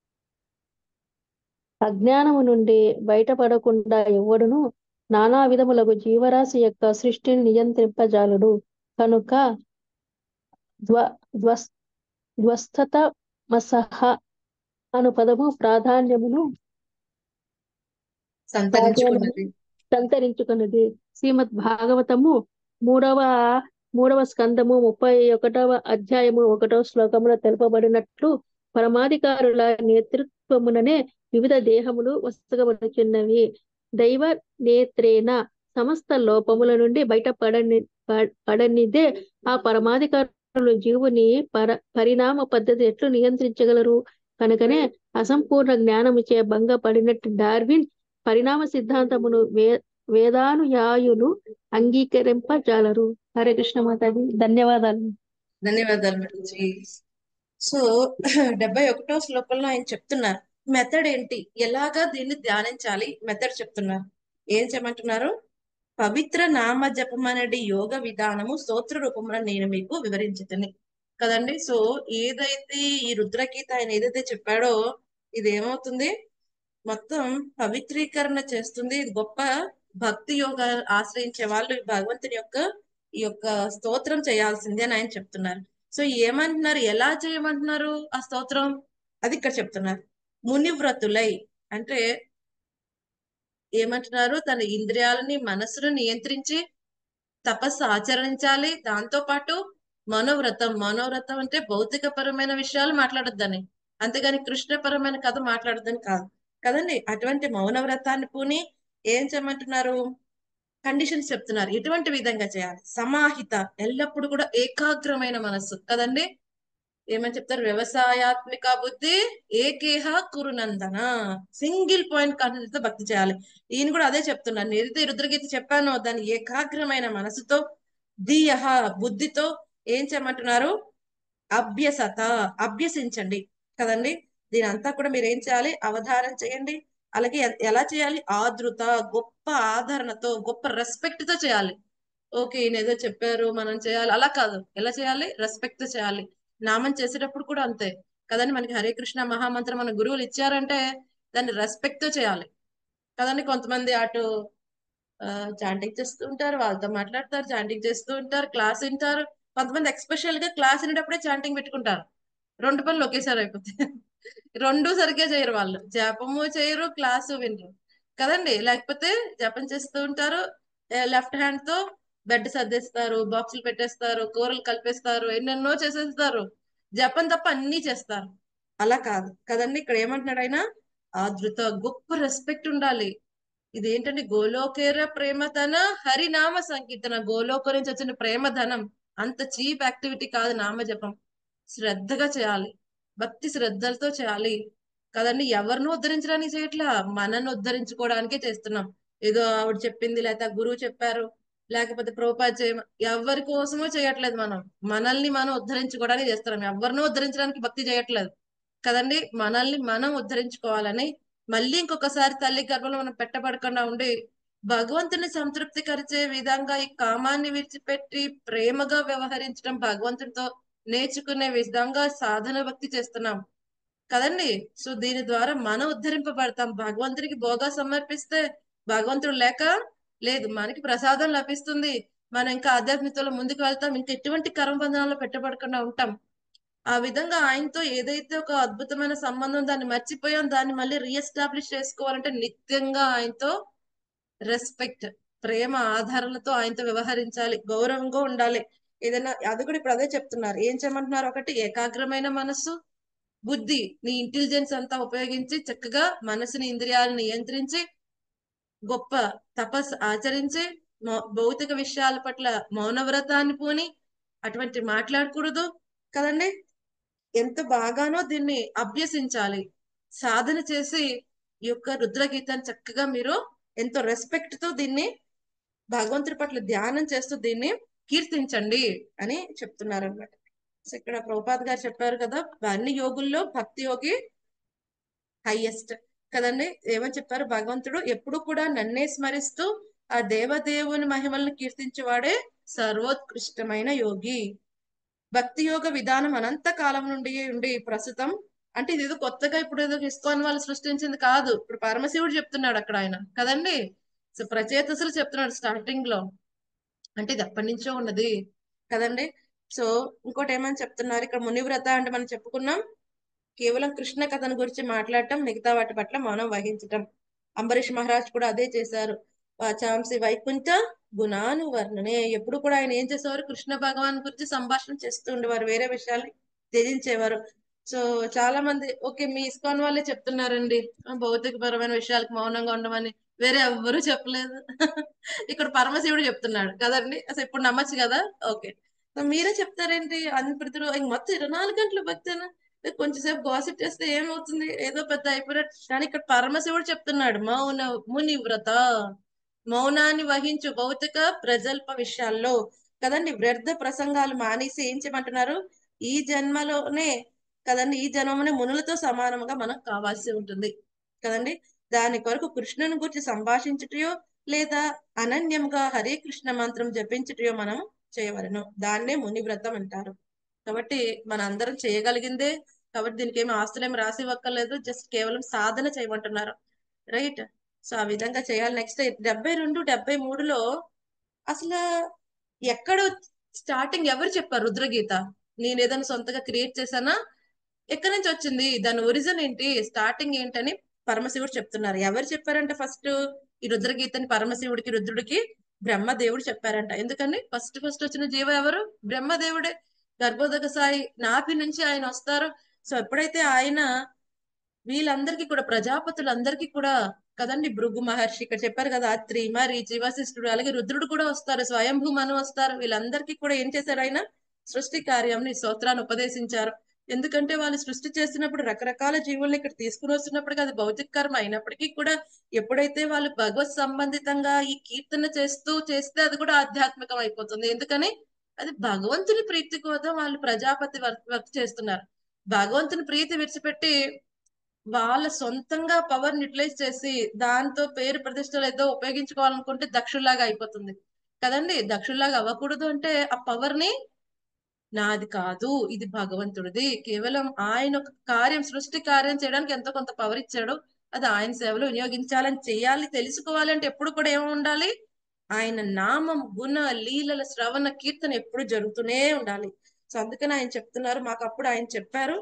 అజ్ఞానము నుండి బయటపడకుండా ఎవడును నానా విధములకు జీవరాశి యొక్క సృష్టిని నియంత్రింపజాలడు కనుక ద్వ ద్వస్ ద్వస్థత మసహ అను పదము ప్రాధాన్యమును సంతరించుకున్నది సంతరించుకున్నది శ్రీమద్ భాగవతము మూడవ మూడవ స్కందము ముప్పై ఒకటవ అధ్యాయము ఒకటవ శ్లోకములో తెలుపబడినట్లు పరమాధికారుల నేతృత్వముననే వివిధ దేహములు వస్తగబడుచున్నవి దైవ నేత్రేన సమస్త లోపముల నుండి బయటపడని ప- పడనిదే ఆ పరమాధికారులు జీవుని పర పరిణామ పద్ధతి ఎట్లు నియంత్రించగలరు కనుకనే అసంపూర్ణ జ్ఞానముచే భంగపడినట్టు డార్విన్ పరిణామ సిద్ధాంతమును వే వేదానుయాయులు అంగీకరింపజాలరు హరే కృష్ణ మాతాజీ ధన్యవాదాలు ధన్యవాదాలు మేడంజీ సో డెబ్బై ఒకటో శ్లోకంలో ఆయన చెప్తున్నారు మెథడ్ ఏంటి ఎలాగా దీన్ని ధ్యానించాలి మెథడ్ చెప్తున్నారు ఏం చేయమంటున్నారు పవిత్ర నామ జపమనడి యోగ విధానము స్తోత్ర రూపమున నేను మీకు వివరించుతాను కదండి సో ఏదైతే ఈ రుద్రగీత ఆయన ఏదైతే చెప్పాడో ఇది ఏమవుతుంది మొత్తం పవిత్రీకరణ చేస్తుంది ఇది గొప్ప భక్తి యోగ ఆశ్రయించే వాళ్ళు ఈ భగవంతుని యొక్క ఈ యొక్క స్తోత్రం చేయాల్సిందే అని ఆయన చెప్తున్నారు సో ఏమంటున్నారు ఎలా చేయమంటున్నారు ఆ స్తోత్రం అది ఇక్కడ చెప్తున్నారు మునివ్రతులై అంటే ఏమంటున్నారు తన ఇంద్రియాలని మనసును నియంత్రించి తపస్సు ఆచరించాలి దాంతో పాటు మనోవ్రతం మనోవ్రతం అంటే భౌతికపరమైన విషయాలు మాట్లాడొద్దని అంతేగాని కృష్ణపరమైన కథ మాట్లాడొద్దని కాదు కదండి అటువంటి మౌన వ్రతాన్ని పూని ఏం చేయమంటున్నారు కండిషన్స్ చెప్తున్నారు ఎటువంటి విధంగా చేయాలి సమాహిత ఎల్లప్పుడూ కూడా ఏకాగ్రమైన మనస్సు కదండి ఏమని చెప్తారు వ్యవసాయాత్మిక బుద్ధి ఏకేహ కురునందన సింగిల్ పాయింట్ కాన్సెప్ట్ తో భక్తి చేయాలి ఈయన కూడా అదే చెప్తున్నారు నేను ఏదైతే రుద్రగీత చెప్పానో దాని ఏకాగ్రమైన మనసుతో ధీయహ బుద్ధితో ఏం చేయమంటున్నారు అభ్యసత అభ్యసించండి కదండి దీని అంతా కూడా మీరు ఏం చేయాలి అవధానం చేయండి అలాగే ఎ- ఎలా చేయాలి ఆదృత గొప్ప ఆదరణతో గొప్ప రెస్పెక్ట్ తో చేయాలి ఓకే ఈయన ఏదో చెప్పారు మనం చేయాలి అలా కాదు ఎలా చేయాలి రెస్పెక్ట్ తో చేయాలి నామం చేసేటప్పుడు కూడా అంతే కదండి మనకి హరే కృష్ణ మహామంత్రం మన గురువులు ఇచ్చారంటే దాన్ని రెస్పెక్ట్ తో చేయాలి కదండి కొంతమంది అటు చాంటింగ్ చేస్తూ ఉంటారు వాళ్ళతో మాట్లాడతారు చాంటింగ్ చేస్తూ ఉంటారు క్లాస్ వింటారు కొంతమంది ఎక్స్పెషల్ గా క్లాస్ వినేటప్పుడే చాంటింగ్ పెట్టుకుంటారు రెండు పనులు ఒకేసారి అయిపోతాయి రెండు సరిగ్గా చేయరు వాళ్ళు జపము చేయరు క్లాసు వినరు కదండి లేకపోతే జపం చేస్తూ ఉంటారు లెఫ్ట్ హ్యాండ్ తో బెడ్ సర్దేస్తారు బాక్సులు పెట్టేస్తారు కూరలు కలిపేస్తారు ఎన్నెన్నో చేసేస్తారు జపం తప్ప అన్ని చేస్తారు అలా కాదు కదండి ఇక్కడ ఏమంటున్నాడు ఆయన ఆదృత గొప్ప రెస్పెక్ట్ ఉండాలి ఇది ఏంటంటే గోలోకేర ప్రేమధన హరినామ సంకీర్తన గోలోక నుంచి వచ్చిన ప్రేమధనం అంత చీప్ యాక్టివిటీ కాదు నామజపం శ్రద్ధగా చేయాలి భక్తి శ్రద్ధలతో చేయాలి కదండి ఎవరిని ఉద్ధరించడానికి చేయట్లా మనల్ని ఉద్ధరించుకోవడానికే చేస్తున్నాం ఏదో ఆవిడ చెప్పింది లేకపోతే ఆ గురువు చెప్పారు లేకపోతే ప్రోపాజ్ చేయ ఎవరి కోసమో చేయట్లేదు మనం మనల్ని మనం ఉద్ధరించుకోవడానికి చేస్తున్నాం ఎవరినో ఉద్ధరించడానికి భక్తి చేయట్లేదు కదండి మనల్ని మనం ఉద్ధరించుకోవాలని మళ్ళీ ఇంకొకసారి తల్లి గర్భంలో మనం పెట్టబడకుండా ఉండి భగవంతుని సంతృప్తికరిచే విధంగా ఈ కామాన్ని విడిచిపెట్టి ప్రేమగా వ్యవహరించడం భగవంతుడితో నేర్చుకునే విధంగా సాధన భక్తి చేస్తున్నాం కదండి సో దీని ద్వారా మనం ఉద్ధరింపబడతాం భగవంతునికి భోగా సమర్పిస్తే భగవంతుడు లేక లేదు మనకి ప్రసాదం లభిస్తుంది మనం ఇంకా ఆధ్యాత్మికతలో ముందుకు వెళ్తాం ఇంకా ఎటువంటి కర్మబంధనాల్లో పెట్టబడకుండా ఉంటాం ఆ విధంగా ఆయనతో ఏదైతే ఒక అద్భుతమైన సంబంధం దాన్ని మర్చిపోయాం దాన్ని మళ్ళీ రీఎస్టాబ్లిష్ చేసుకోవాలంటే నిత్యంగా ఆయనతో రెస్పెక్ట్ ప్రేమ ఆధారాలతో ఆయనతో వ్యవహరించాలి గౌరవంగా ఉండాలి ఏదైనా అది కూడా ఇప్పుడు అదే చెప్తున్నారు ఏం చేయమంటున్నారు ఒకటి ఏకాగ్రమైన మనస్సు బుద్ధి నీ ఇంటెలిజెన్స్ అంతా ఉపయోగించి చక్కగా మనసుని ఇంద్రియాలను నియంత్రించి గొప్ప తపస్సు ఆచరించి మౌ- భౌతిక విషయాల పట్ల మౌనవ్రతాన్ని పూని అటువంటి మాట్లాడకూడదు కదండి ఎంత బాగానో దీన్ని అభ్యసించాలి సాధన చేసి ఈ యొక్క రుద్రగీతాన్ని చక్కగా మీరు ఎంతో రెస్పెక్ట్ తో దీన్ని భగవంతుడి పట్ల ధ్యానం చేస్తూ దీన్ని కీర్తించండి అని చెప్తున్నారు అనమాట సో ఇక్కడ ప్రభుపాద్ గారు చెప్పారు కదా అన్ని యోగుల్లో భక్తి యోగి హైయెస్ట్ కదండి ఏమని చెప్పారు భగవంతుడు ఎప్పుడు కూడా నన్నే స్మరిస్తూ ఆ దేవదేవుని మహిమలను కీర్తించేవాడే సర్వోత్కృష్టమైన యోగి భక్తి యోగ విధానం అనంత కాలం నుండి ఉండి ప్రస్తుతం అంటే ఇది ఏదో కొత్తగా ఇప్పుడు ఏదో ఇస్కాన్ వాళ్ళు సృష్టించింది కాదు ఇప్పుడు పరమశివుడు చెప్తున్నాడు అక్కడ ఆయన కదండి సో ప్రచేతసులు చెప్తున్నాడు స్టార్టింగ్ లో అంటే ఇది ఎప్పటి నుంచో ఉన్నది కదండి సో ఇంకోటి ఏమని చెప్తున్నారు ఇక్కడ మునివ్రత అంటే మనం చెప్పుకున్నాం కేవలం కృష్ణ కథను గురించి మాట్లాడటం మిగతా వాటి పట్ల మౌనం వహించటం అంబరీష్ మహారాజ్ కూడా అదే చేశారు వాచాంసి వైకుంఠ గుణాను వర్ణనే ఎప్పుడు కూడా ఆయన ఏం చేసేవారు కృష్ణ భగవాన్ గురించి సంభాషణ చేస్తూ ఉండేవారు వేరే విషయాల్ని త్యజించేవారు సో చాలా మంది ఓకే మీ ఇస్కాన్ వాళ్ళే చెప్తున్నారండి ఆ, భౌతికపరమైన విషయాలకు మౌనంగా ఉండమని వేరే ఎవ్వరూ చెప్పలేదు ఇక్కడ పరమశివుడు చెప్తున్నాడు కదండి అసలు ఇప్పుడు నమ్మచ్చు కదా ఓకే సో మీరే చెప్తారేంటి అన్ని ప్రతిరో ఇంక మొత్తం ఇరవై నాలుగు గంటలు భక్తేనా కొంచెంసేపు గాసిప్ చేస్తే ఏమవుతుంది ఏదో పెద్ద అయిపోయినట్టు కానీ ఇక్కడ పరమశివుడు చెప్తున్నాడు మౌన ముని వ్రత మౌనాన్ని వహించు భౌతిక ప్రజల్ప విషయాల్లో కదండి వ్యర్థ ప్రసంగాలు మానేసి ఏం చేయమంటున్నారు ఈ జన్మలోనే కదండి ఈ జన్మనే మునులతో సమానంగా మనం కావాల్సి ఉంటుంది కదండి దాని కొరకు కృష్ణుని గురించి సంభాషించుటయో లేదా అనన్యంగా హరే కృష్ణ మంత్రం జపించుటయో మనం చేయవలను దాన్నే ముని వ్రతం అంటారు కాబట్టి మన అందరం చేయగలిగిందే కాబట్టి దీనికి ఏమి ఆస్తులు ఏమి రాసి ఇవ్వక్కర్లేదు జస్ట్ కేవలం సాధన చేయమంటున్నారు రైట్ సో ఆ విధంగా చేయాలి నెక్స్ట్ డెబ్బై రెండు డెబ్బై మూడులో అసలు ఎక్కడ స్టార్టింగ్ ఎవరు చెప్పారు రుద్రగీత నేను ఏదైనా సొంతగా క్రియేట్ చేశానా ఎక్కడి నుంచి వచ్చింది దాని ఒరిజిన్ ఏంటి స్టార్టింగ్ ఏంటని పరమశివుడు చెప్తున్నారు ఎవరు చెప్పారంటే ఫస్ట్ ఈ రుద్రగీతని పరమశివుడికి రుద్రుడికి బ్రహ్మదేవుడు చెప్పారంట ఎందుకని ఫస్ట్ ఫస్ట్ వచ్చిన జీవ ఎవరు బ్రహ్మదేవుడే గర్భోదక సాయి నాభి నుంచి ఆయన వస్తారు సో ఎప్పుడైతే ఆయన వీళ్ళందరికీ కూడా ప్రజాపతులందరికీ కూడా కదండి భృగు మహర్షి ఇక్కడ చెప్పారు కదా అత్రి మరి జీవశిష్ఠుడు అలాగే రుద్రుడు కూడా వస్తారు స్వయంభూ మను వస్తారు వీళ్ళందరికీ కూడా ఏం చేశారు ఆయన సృష్టి కార్యంని స్తోత్రాన్ని ఉపదేశించారు ఎందుకంటే వాళ్ళు సృష్టి చేస్తున్నప్పుడు రకరకాల జీవుల్ని ఇక్కడ తీసుకుని వస్తున్నప్పటికీ అది భౌతిక కర్మ అయినప్పటికీ కూడా ఎప్పుడైతే వాళ్ళు భగవత్ సంబంధితంగా ఈ కీర్తన చేస్తూ చేస్తే అది కూడా ఆధ్యాత్మికం అయిపోతుంది ఎందుకని అది భగవంతుని ప్రీతి కోసం వాళ్ళు ప్రజాపతి వర్క్ వర్క్ చేస్తున్నారు భగవంతుని ప్రీతి విడిచిపెట్టి వాళ్ళ సొంతంగా పవర్ యూటిలైజ్ చేసి దాంతో పేరు ప్రతిష్టలు ఏదో ఉపయోగించుకోవాలనుకుంటే దక్షుల్లాగా అయిపోతుంది కదండి దక్షుల్లాగా అవ్వకూడదు అంటే ఆ పవర్ ని నాది కాదు ఇది భగవంతుడిది కేవలం ఆయన ఒక కార్యం సృష్టి కార్యం చేయడానికి ఎంతో కొంత పవర్ ఇచ్చాడు అది ఆయన సేవలో వినియోగించాలని చేయాలి తెలుసుకోవాలి అంటే ఎప్పుడు కూడా ఏమి ఉండాలి ఆయన నామం గుణ లీలల శ్రవణ కీర్తన ఎప్పుడు జరుగుతూనే ఉండాలి సో అందుకని ఆయన చెప్తున్నారు మాకు అప్పుడు ఆయన చెప్పారు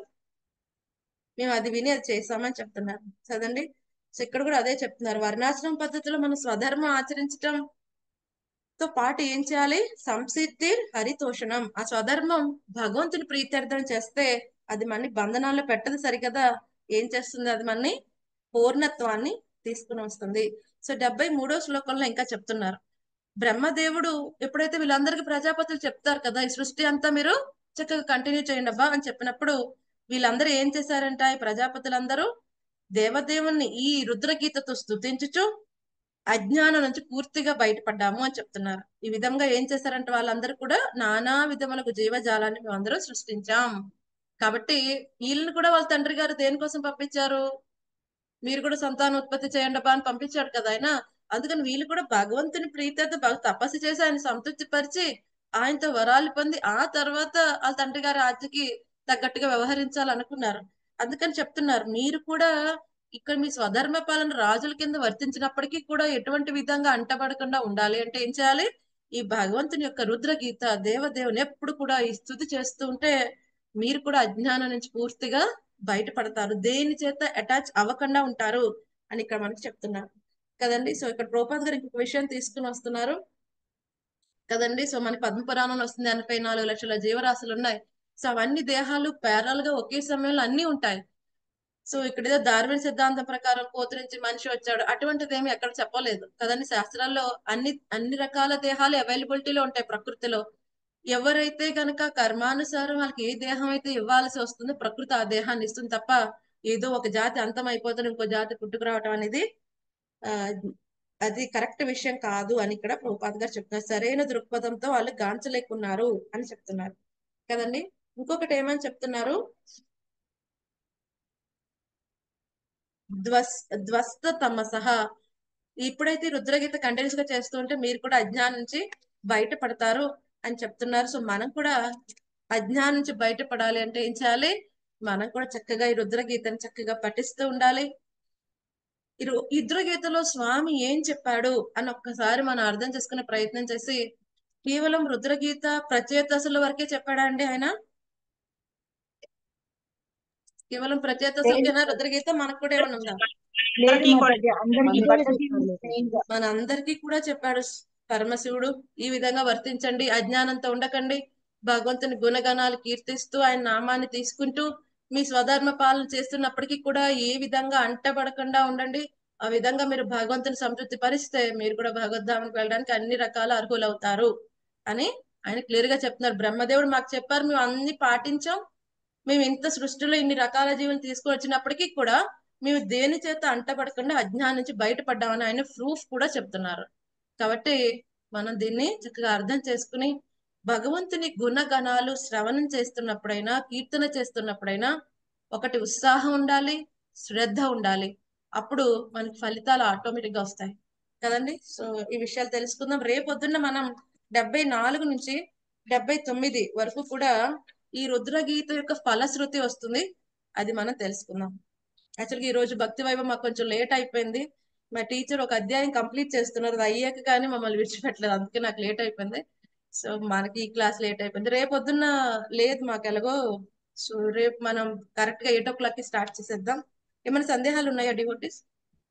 మేము అది విని అది చేసామని చెప్తున్నారు చదండి సో ఇక్కడ కూడా అదే చెప్తున్నారు వర్ణాశ్రమం పద్ధతిలో మనం స్వధర్మం ఆచరించటం తో పాటు ఏం చేయాలి సంసిద్ధి హరితోషణం ఆ స్వధర్మం భగవంతుని ప్రీత్యర్థం చేస్తే అది మనని బంధనాల్లో పెట్టదు సరికదా ఏం చేస్తుంది అది మనని పూర్ణత్వాన్ని తీసుకుని వస్తుంది సో డెబ్బై మూడో శ్లోకంలో ఇంకా చెప్తున్నారు బ్రహ్మదేవుడు ఎప్పుడైతే వీళ్ళందరికీ ప్రజాపతులు చెప్తారు కదా ఈ సృష్టి అంతా మీరు చక్కగా కంటిన్యూ చేయండి అబ్బా అని చెప్పినప్పుడు వీళ్ళందరూ ఏం చేశారంట ఈ ప్రజాపతులందరూ దేవదేవుణ్ణి ఈ రుద్రగీతతో స్తుతించుచు అజ్ఞానం నుంచి పూర్తిగా బయటపడ్డాము అని చెప్తున్నారు ఈ విధంగా ఏం చేశారంటే వాళ్ళందరూ కూడా నానా విధములకు జీవజాలాన్ని మేమందరం సృష్టించాం కాబట్టి వీళ్ళని కూడా వాళ్ళ తండ్రి గారు దేనికోసం పంపించారు మీరు కూడా సంతాన ఉత్పత్తి చేయండి అబ్బా అని పంపించాడు కదా ఆయన అందుకని వీళ్ళు కూడా భగవంతుని ప్రీతితో బాగా తపస్సు చేసి ఆయన సంతృప్తి పరిచి ఆయనతో వరాలు పొంది ఆ తర్వాత వాళ్ళ తండ్రి గారి ఆజ్ఞకి తగ్గట్టుగా వ్యవహరించాలనుకున్నారు అందుకని చెప్తున్నారు మీరు కూడా ఇక్కడ మీ స్వధర్మ పాలన రాజుల కింద వర్తించినప్పటికీ కూడా ఎటువంటి విధంగా అంటబడకుండా ఉండాలి అంటే ఏం చేయాలి ఈ భగవంతుని యొక్క రుద్ర గీత దేవదేవుని ఎప్పుడు కూడా ఈ స్థుతి చేస్తూ ఉంటే మీరు కూడా అజ్ఞానం నుంచి పూర్తిగా బయటపడతారు దేని చేత అటాచ్ అవ్వకుండా ఉంటారు అని ఇక్కడ మనకి చెప్తున్నారు కదండి సో ఇక్కడ ప్రోపాద్ గారు ఇంకొక విషయం తీసుకుని వస్తున్నారు కదండి సో మన పద్మపురాణంలో వస్తుంది ఎనభై నాలుగు లక్షల జీవరాశులు ఉన్నాయి సో అవన్నీ దేహాలు ప్యారల్ గా ఒకే సమయంలో అన్ని ఉంటాయి సో ఇక్కడ ఏదో దార్విన్ సిద్ధాంతం ప్రకారం కోతి నుంచి మనిషి వచ్చాడు అటువంటిది ఏమి ఎక్కడ చెప్పలేదు కదండి శాస్త్రాల్లో అన్ని అన్ని రకాల దేహాలు అవైలబిలిటీలో ఉంటాయి ప్రకృతిలో ఎవరైతే కనుక కర్మానుసారం వాళ్ళకి ఏ దేహం అయితే ఇవ్వాల్సి వస్తుందో ప్రకృతి ఆ దేహాన్ని ఇస్తుంది తప్ప ఏదో ఒక జాతి అంతం అయిపోతుంది ఇంకో జాతి పుట్టుకురావటం అనేది ఆ అది కరెక్ట్ విషయం కాదు అని ఇక్కడ ప్రభుపాద్ గారు చెప్తున్నారు సరైన దృక్పథంతో వాళ్ళు గాంచలేకున్నారు అని చెప్తున్నారు కదండి ఇంకొకటి ఏమని చెప్తున్నారు ధ్వస్ ధ్వస్త తమసహ ఇప్పుడైతే ఈ రుద్రగీత కంటిన్యూస్ గా చేస్తూ ఉంటే మీరు కూడా అజ్ఞానం నుంచి బయటపడతారు అని చెప్తున్నారు సో మనం కూడా అజ్ఞానం నుంచి బయటపడాలి అంటే ఏం చేయాలి మనం కూడా చక్కగా ఈ రుద్రగీతను చక్కగా పఠిస్తూ ఉండాలి ఈ రు- ఈ రుద్రగీతలో స్వామి ఏం చెప్పాడు అని ఒక్కసారి మనం అర్థం చేసుకునే ప్రయత్నం చేసి కేవలం రుద్రగీత ప్రత్యేతసుల వరకే చెప్పాడా అండి ఆయన కేవలం ప్రత్యేతసులకేనా రుద్రగీత మనకు కూడా ఏమైనా ఉందా లేదు మాతాజీ అందరికీ కూడా చెప్పారు మన అందరికీ కూడా చెప్పాడు పరమశివుడు ఈ విధంగా వర్తించండి అజ్ఞానంతో ఉండకండి భగవంతుని గుణగణాలు కీర్తిస్తూ ఆయన నామాన్ని తీసుకుంటూ మీ స్వధర్మ పాలన చేస్తున్నప్పటికీ కూడా ఏ విధంగా అంటబడకుండా ఉండండి ఆ విధంగా మీరు భగవంతుని సంతృప్తి పరిస్తే మీరు కూడా భగవద్ధామానికి వెళ్ళడానికి అన్ని రకాల అర్హులవుతారు అని ఆయన క్లియర్ గా చెప్తున్నారు బ్రహ్మదేవుడు మాకు చెప్పారు మేము అన్ని పాటించాం మేము ఇంత సృష్టిలో ఇన్ని రకాల జీవులు తీసుకొని వచ్చినప్పటికీ కూడా మేము దేని చేత అంటపడకుండా అజ్ఞానం నుంచి బయటపడ్డామని ఆయన ప్రూఫ్ కూడా చెప్తున్నారు కాబట్టి మనం దీన్ని చక్కగా అర్థం చేసుకుని భగవంతుని గుణగణాలు శ్రవణం చేస్తున్నప్పుడైనా కీర్తన చేస్తున్నప్పుడైనా ఒకటి ఉత్సాహం ఉండాలి శ్రద్ధ ఉండాలి అప్పుడు మనకి ఫలితాలు ఆటోమేటిక్ గా వస్తాయి కదండి సో ఈ విషయాలు తెలుసుకుందాం రేపొద్దున్న మనం డెబ్బై నాలుగు నుంచి డెబ్బై తొమ్మిది వరకు కూడా ఈ రుద్రగీత యొక్క ఫలశ్రుతి వస్తుంది అది మనం తెలుసుకుందాం యాక్చువల్గా ఈ రోజు భక్తి వైభవం మాకు కొంచెం లేట్ అయిపోయింది మా టీచర్ ఒక అధ్యాయం కంప్లీట్ చేస్తున్నారు అది అయ్యాక కానీ మమ్మల్ని విడిచిపెట్టలేదు అందుకే నాకు లేట్ అయిపోయింది సో మనకి ఈ క్లాస్ లేట్ అయిపోయింది రేపు పొద్దున్న లేదు మాకు ఎలాగో సో రేపు మనం కరెక్ట్ గా ఎయిట్ ఓ క్లాక్ కి స్టార్ట్ చేసేద్దాం ఏమైనా సందేహాలు ఉన్నాయా డివోటీస్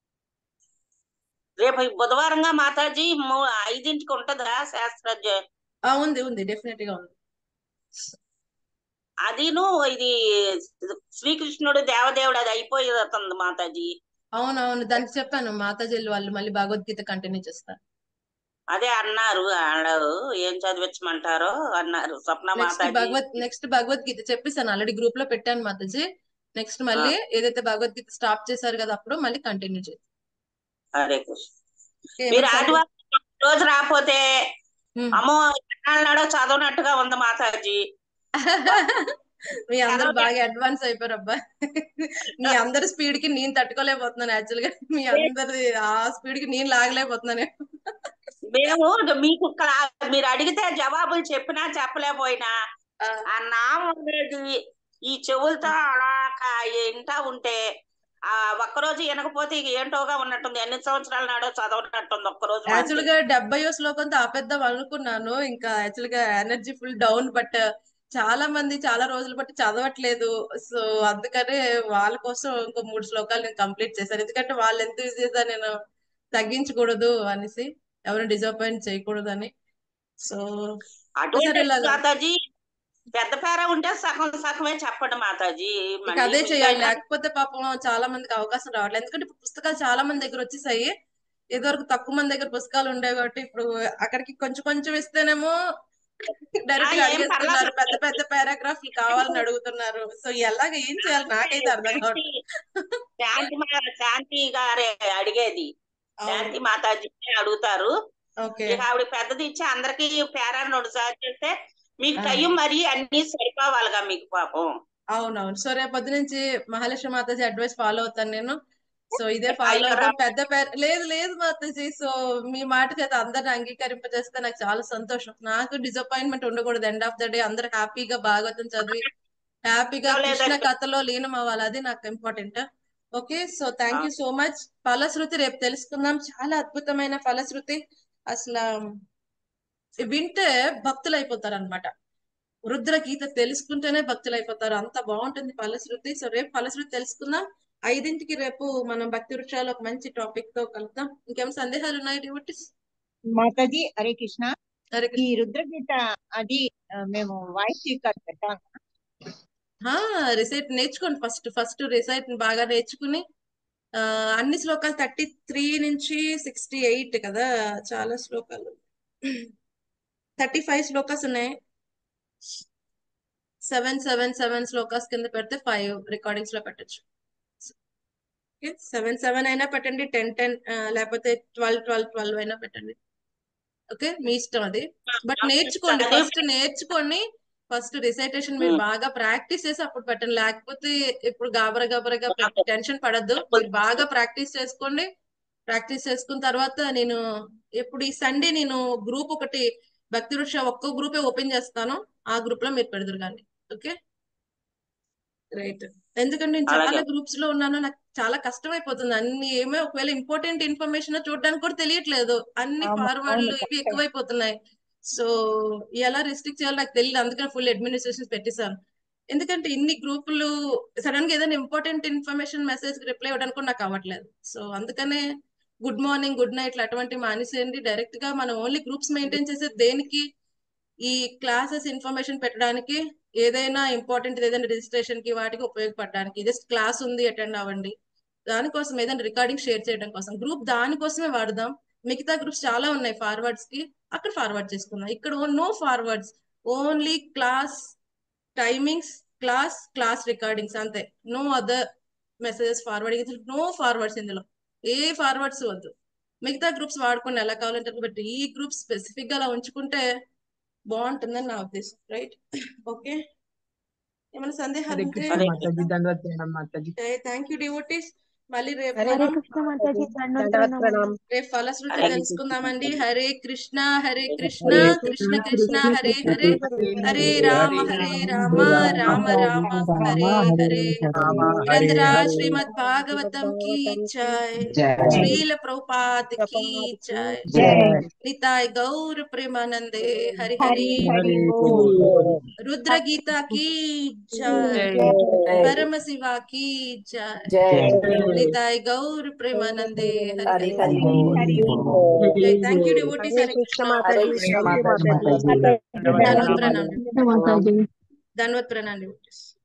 రేపు బుధవారంగా మాతాజీ మూ- ఐదింటికి ఉంటదా శాస్త్ర జ- ఆ ఉంది ఉంది డెఫినెట్ గా ఉంది అదిను ఇది శ్రీకృష్ణుడు దేవదేవుడు అది అయిపోతుంది మాతాజీ అవునవును దానికి చెప్పాను మాతాజీలు వాళ్ళు మళ్ళీ భగవద్గీత కంటిన్యూ చేస్తారు అదే అన్నారు వాళ్ళు ఏం చదివించమంటారో అన్నారు స్వప్న నెక్స్ట్ మాతాజీ భగవద్ నెక్స్ట్ భగవద్గీత చెప్పేసాను ఆల్రెడీ గ్రూప్ లో పెట్టాను మాతాజీ నెక్స్ట్ మళ్ళీ ఏదైతే భగవద్గీత స్టాప్ చేశారు కదా అప్పుడు మళ్ళీ కంటిన్యూ చేస్తాం హరే కృష్ణ ఏమైనా మీరు సందే- ఆదివారం రోజు రాకపోతే అమ్మో ఎన్నాళ్ళనాడో చదవనట్టుగా ఉంది మాతాజీ మీ అందరు బాగా అడ్వాన్స్ అయిపోయారు అబ్బా మీ అందరి స్పీడ్ కి నేను తట్టుకోలేకపోతున్నాను యాక్చువల్ గా మీ అందరి ఆ స్పీడ్ కి నేను లాగలేకపోతున్నాను మేము మీకు క్లా- మీరు అడిగితే జవాబులు చెప్పినా చెప్పలేకపోయినా ఆ నామం అనేది ఈ చెవులతో అలా కా- వింటా ఉంటే ఆ ఒక్కరోజు వినకపోతే ఇక ఏంటోగా ఉన్నట్టుంది ఎన్ని సంవత్సరాల నాడో చదవనట్టుంది ఒక్కరోజు యాక్చువల్ గా డెబ్బయో శ్లోకంతో ఆపేద్దాం అనుకున్నాను ఇంకా యాక్చువల్ గా ఎనర్జీ ఫుల్ డౌన్ బట్ చాలా మంది చాలా రోజులు బట్టి చదవట్లేదు సో అందుకనే వాళ్ళ కోసం ఇంకో మూడు శ్లోకాలు నేను కంప్లీట్ చేశాను ఎందుకంటే వాళ్ళ ఎంతూజియాజం నేను తగ్గించకూడదు అనేసి ఎవరు డిసప్పాయింట్ చేయకూడదని సో అటువంటి ఒకసారి ఇలాగా మాతాజీ పెద్ద పేర ఉంటే సగం సగమే చెప్పండి మాతాజీ ఇక మళ్ళీ అదే చేయాలి మీకైనా లేకపోతే పాపం చాలా మందికి అవకాశం రావట్లేదు ఎందుకంటే ఇప్పుడు పుస్తకాలు చాలా మంది దగ్గర వచ్చేసాయి ఇదివరకు తక్కువ మంది దగ్గర పుస్తకాలు ఉండేవి కాబట్టి ఇప్పుడు అక్కడికి కొంచెం కొంచెం ఇస్తేనేమో ఆ, డైరెక్ట్ గా ఏం అడిగేస్తున్నారు పర్లేదు పెద్ద పెద్ద పారాగ్రాఫ్లు కావాలని అడుగుతున్నారు సో ఎలాగ ఏం చేయాలి నాకైతే అర్థం కావట్లేదు శాంతి మా- శాంతి గారే అడిగేది శాంతి మాతాజీ అడుగుతారు ఓకే ఇక ఆవిడ పెద్దది ఇచ్చి అందరికి పేరా రెండు సార్లు చేస్తే మీకు ఆ. టైం మరి అన్ని సరిపోవాలిగా మీకు పాపం అవునవును సో రేపు పొద్దు నుంచి మహాలక్ష్మి మాతాజీ అడ్వైస్ ఫాలో అవుతాను నేను సో ఇదే ఫాలో అయ్యో అవుతాం రామ. పెద్ద పేరు లేదు లేదు మాతాజీ సో మీ మాట చేత అందరిని అంగీకరింపజేస్తే నాకు చాలా సంతోషం నాకు డిసప్పాయింట్మెంట్ ఉండకూడదు ఎండ్ ఆఫ్ ద డే అందరు హ్యాపీగా భాగవతం చదివి హ్యాపీగా లేదండి. కృష్ణ కథలో లీనం అవ్వాలి అది నాకు important okay so thank you so much ఫలశ్రుతి రేపు తెలుసుకుందాం చాలా అద్భుతమైన ఫలశ్రుతి అసలు వింటే భక్తులు అయిపోతారు అనమాట రుద్ర గీత తెలుసుకుంటేనే భక్తులు అయిపోతారు అంత బాగుంటుంది ఫలశ్రుతి సో రేపు ఫలశ్రుతి తెలుసుకుందాం ఐదింటికి రేపు మనం భక్తి వృక్షాలు ఒక మంచి టాపిక్ తో కలుద్దాం ఇంకేం సందేహాలు ఉన్నాయి డివోటీస్ మాతాజీ హరే కృష్ణ హరే ఈ రుద్రగీత అది ఆ, మేము వాయిస్ రికార్డ్ పెట్టాము రిసైట్ నేర్చుకోండి ఫస్ట్ ఫస్ట్ రిసైట్ బాగా నేర్చుకుని ఆ అన్ని శ్లోకాలు థర్టీ త్రీ నుంచి సిక్స్టీ ఎయిట్ కదా చాలా శ్లోకాలు థర్టీ ఫైవ్ శ్లోకాస్ ఉన్నాయి సెవెన్ సెవెన్ సెవెన్ శ్లోకాస్ కింద పెడితే ఫైవ్ రికార్డింగ్స్ లో పెట్టచ్చు సెవెన్ సెవెన్ అయినా పెట్టండి టెన్ టెన్ లేకపోతే ట్వెల్వ్ ట్వెల్వ్ ట్వెల్వ్ అయినా పెట్టండి ఓకే మీ ఇష్టం అది బట్ నేర్చుకోండి ఫస్ట్ నేర్చుకొని ఫస్ట్ రిసైటేషన్ మీరు బాగా ప్రాక్టీస్ చేసి అప్పుడు పెట్టండి లేకపోతే ఇప్పుడు గాబర గాబరగా టెన్షన్ పడద్దు మీరు బాగా ప్రాక్టీస్ చేసుకోండి ప్రాక్టీస్ చేసుకున్న తర్వాత నేను ఇప్పుడు ఈ సండే నేను గ్రూప్ ఒకటి భక్తి వృక్ష ఒక్క గ్రూపే ఓపెన్ చేస్తాను ఆ గ్రూప్ లో మీరు పెడదురు కానీ ఓకే రైట్ ఎందుకంటే నేను చాలా అలాగే. గ్రూప్స్ లో ఉన్నాను నాకు చాలా కష్టం అయిపోతుంది అన్ని ఏమో ఒకవేళ ఇంపార్టెంట్ ఇన్ఫర్మేషన్ చూడడానికి కూడా తెలియట్లేదు అన్ని అవును, ఫార్వర్డ్లు అవును, ఇవి కరెక్టే. ఎక్కువైపోతున్నాయి సో ఎలా రిస్ట్రిక్ట్ చేయాలో నాకు తెలియదు అందుకని ఫుల్ అడ్మినిస్ట్రేషన్ పెట్టేశాను ఎందుకంటే ఇన్ని గ్రూపులు సడన్ గా ఏదైనా ఇంపార్టెంట్ ఇన్ఫర్మేషన్ మెసేజ్ రిప్లై ఇవ్వడానికి కూడా నాకు అవ్వట్లేదు సో అందుకనే గుడ్ మార్నింగ్ గుడ్ నైట్ అటువంటి మానేసేయండి డైరెక్ట్ గా మనం ఓన్లీ గ్రూప్స్ మెయింటైన్ చేసే దేనికి ఈ క్లాసెస్ ఇన్ఫర్మేషన్ పెట్టడానికి ఏదైనా ఇంపార్టెంట్ ఏదైనా రిజిస్ట్రేషన్ కి వాటికి ఉపయోగపడడానికి జస్ట్ క్లాస్ ఉంది అటెండ్ అవ్వండి దానికోసం ఏదైనా రికార్డింగ్ షేర్ చేయడం కోసం గ్రూప్ దానికోసమే వాడదాం మిగతా గ్రూప్స్ చాలా ఉన్నాయి ఫార్వర్డ్స్ కి అక్కడ ఫార్వర్డ్ చేసుకుందాం ఇక్కడ no forwards only class timings class class recordings అంతే no other messages forwarding no forwards ఇందులో ఏ ఫార్వర్డ్స్ వద్దు మిగతా గ్రూప్స్ వాడుకొని ఎలా కావాలంటే అట్లా బట్ ఈ గ్రూప్ స్పెసిఫిక్ గా అలా ఉంచుకుంటే బాగుంటుందని నా ఉద్దేశం రైట్ ఓకే ఏమైనా సందేహాలు హరే ఉంటే కృష్ణ మాతాజీ ధన్యవాద ప్రణామ్ మాతాజీ థ్యాంక్ యూ డివోటీస్ మళ్ళీ రేపు హరే మనం కృష్ణ మాతాజీ ధన్యవాద ప్రణామ్ రేపు ఫలశ్రుతి హరే తెలుసుకుందామండి హరే కృష్ణ హరే కృష్ణ కృష్ణ కృష్ణ హరే హరే హరే రామ హరే రామ రామ రామ హరే హరే వీరేంద్ర శ్రీమద్ భాగవతం की जय जय श्रील प्रभुपाद की जय जय निताय गौर प्रेमानंदे हरि హరి हरि హరి బోల్ रुद्र गीता की जय जय परम शिवा की जय जय निताय गौर प्रेमानंदे हरि हरि हरि హరి बोल హరి బోల్ जय thank you devotees Hare Hare Krishna Krishna Hare माता जी कृष्ण थैंक यू माता जी माता जी माता जी धन्वत प्रणाम माता जी धन्वत प्रणाम डिवोटीज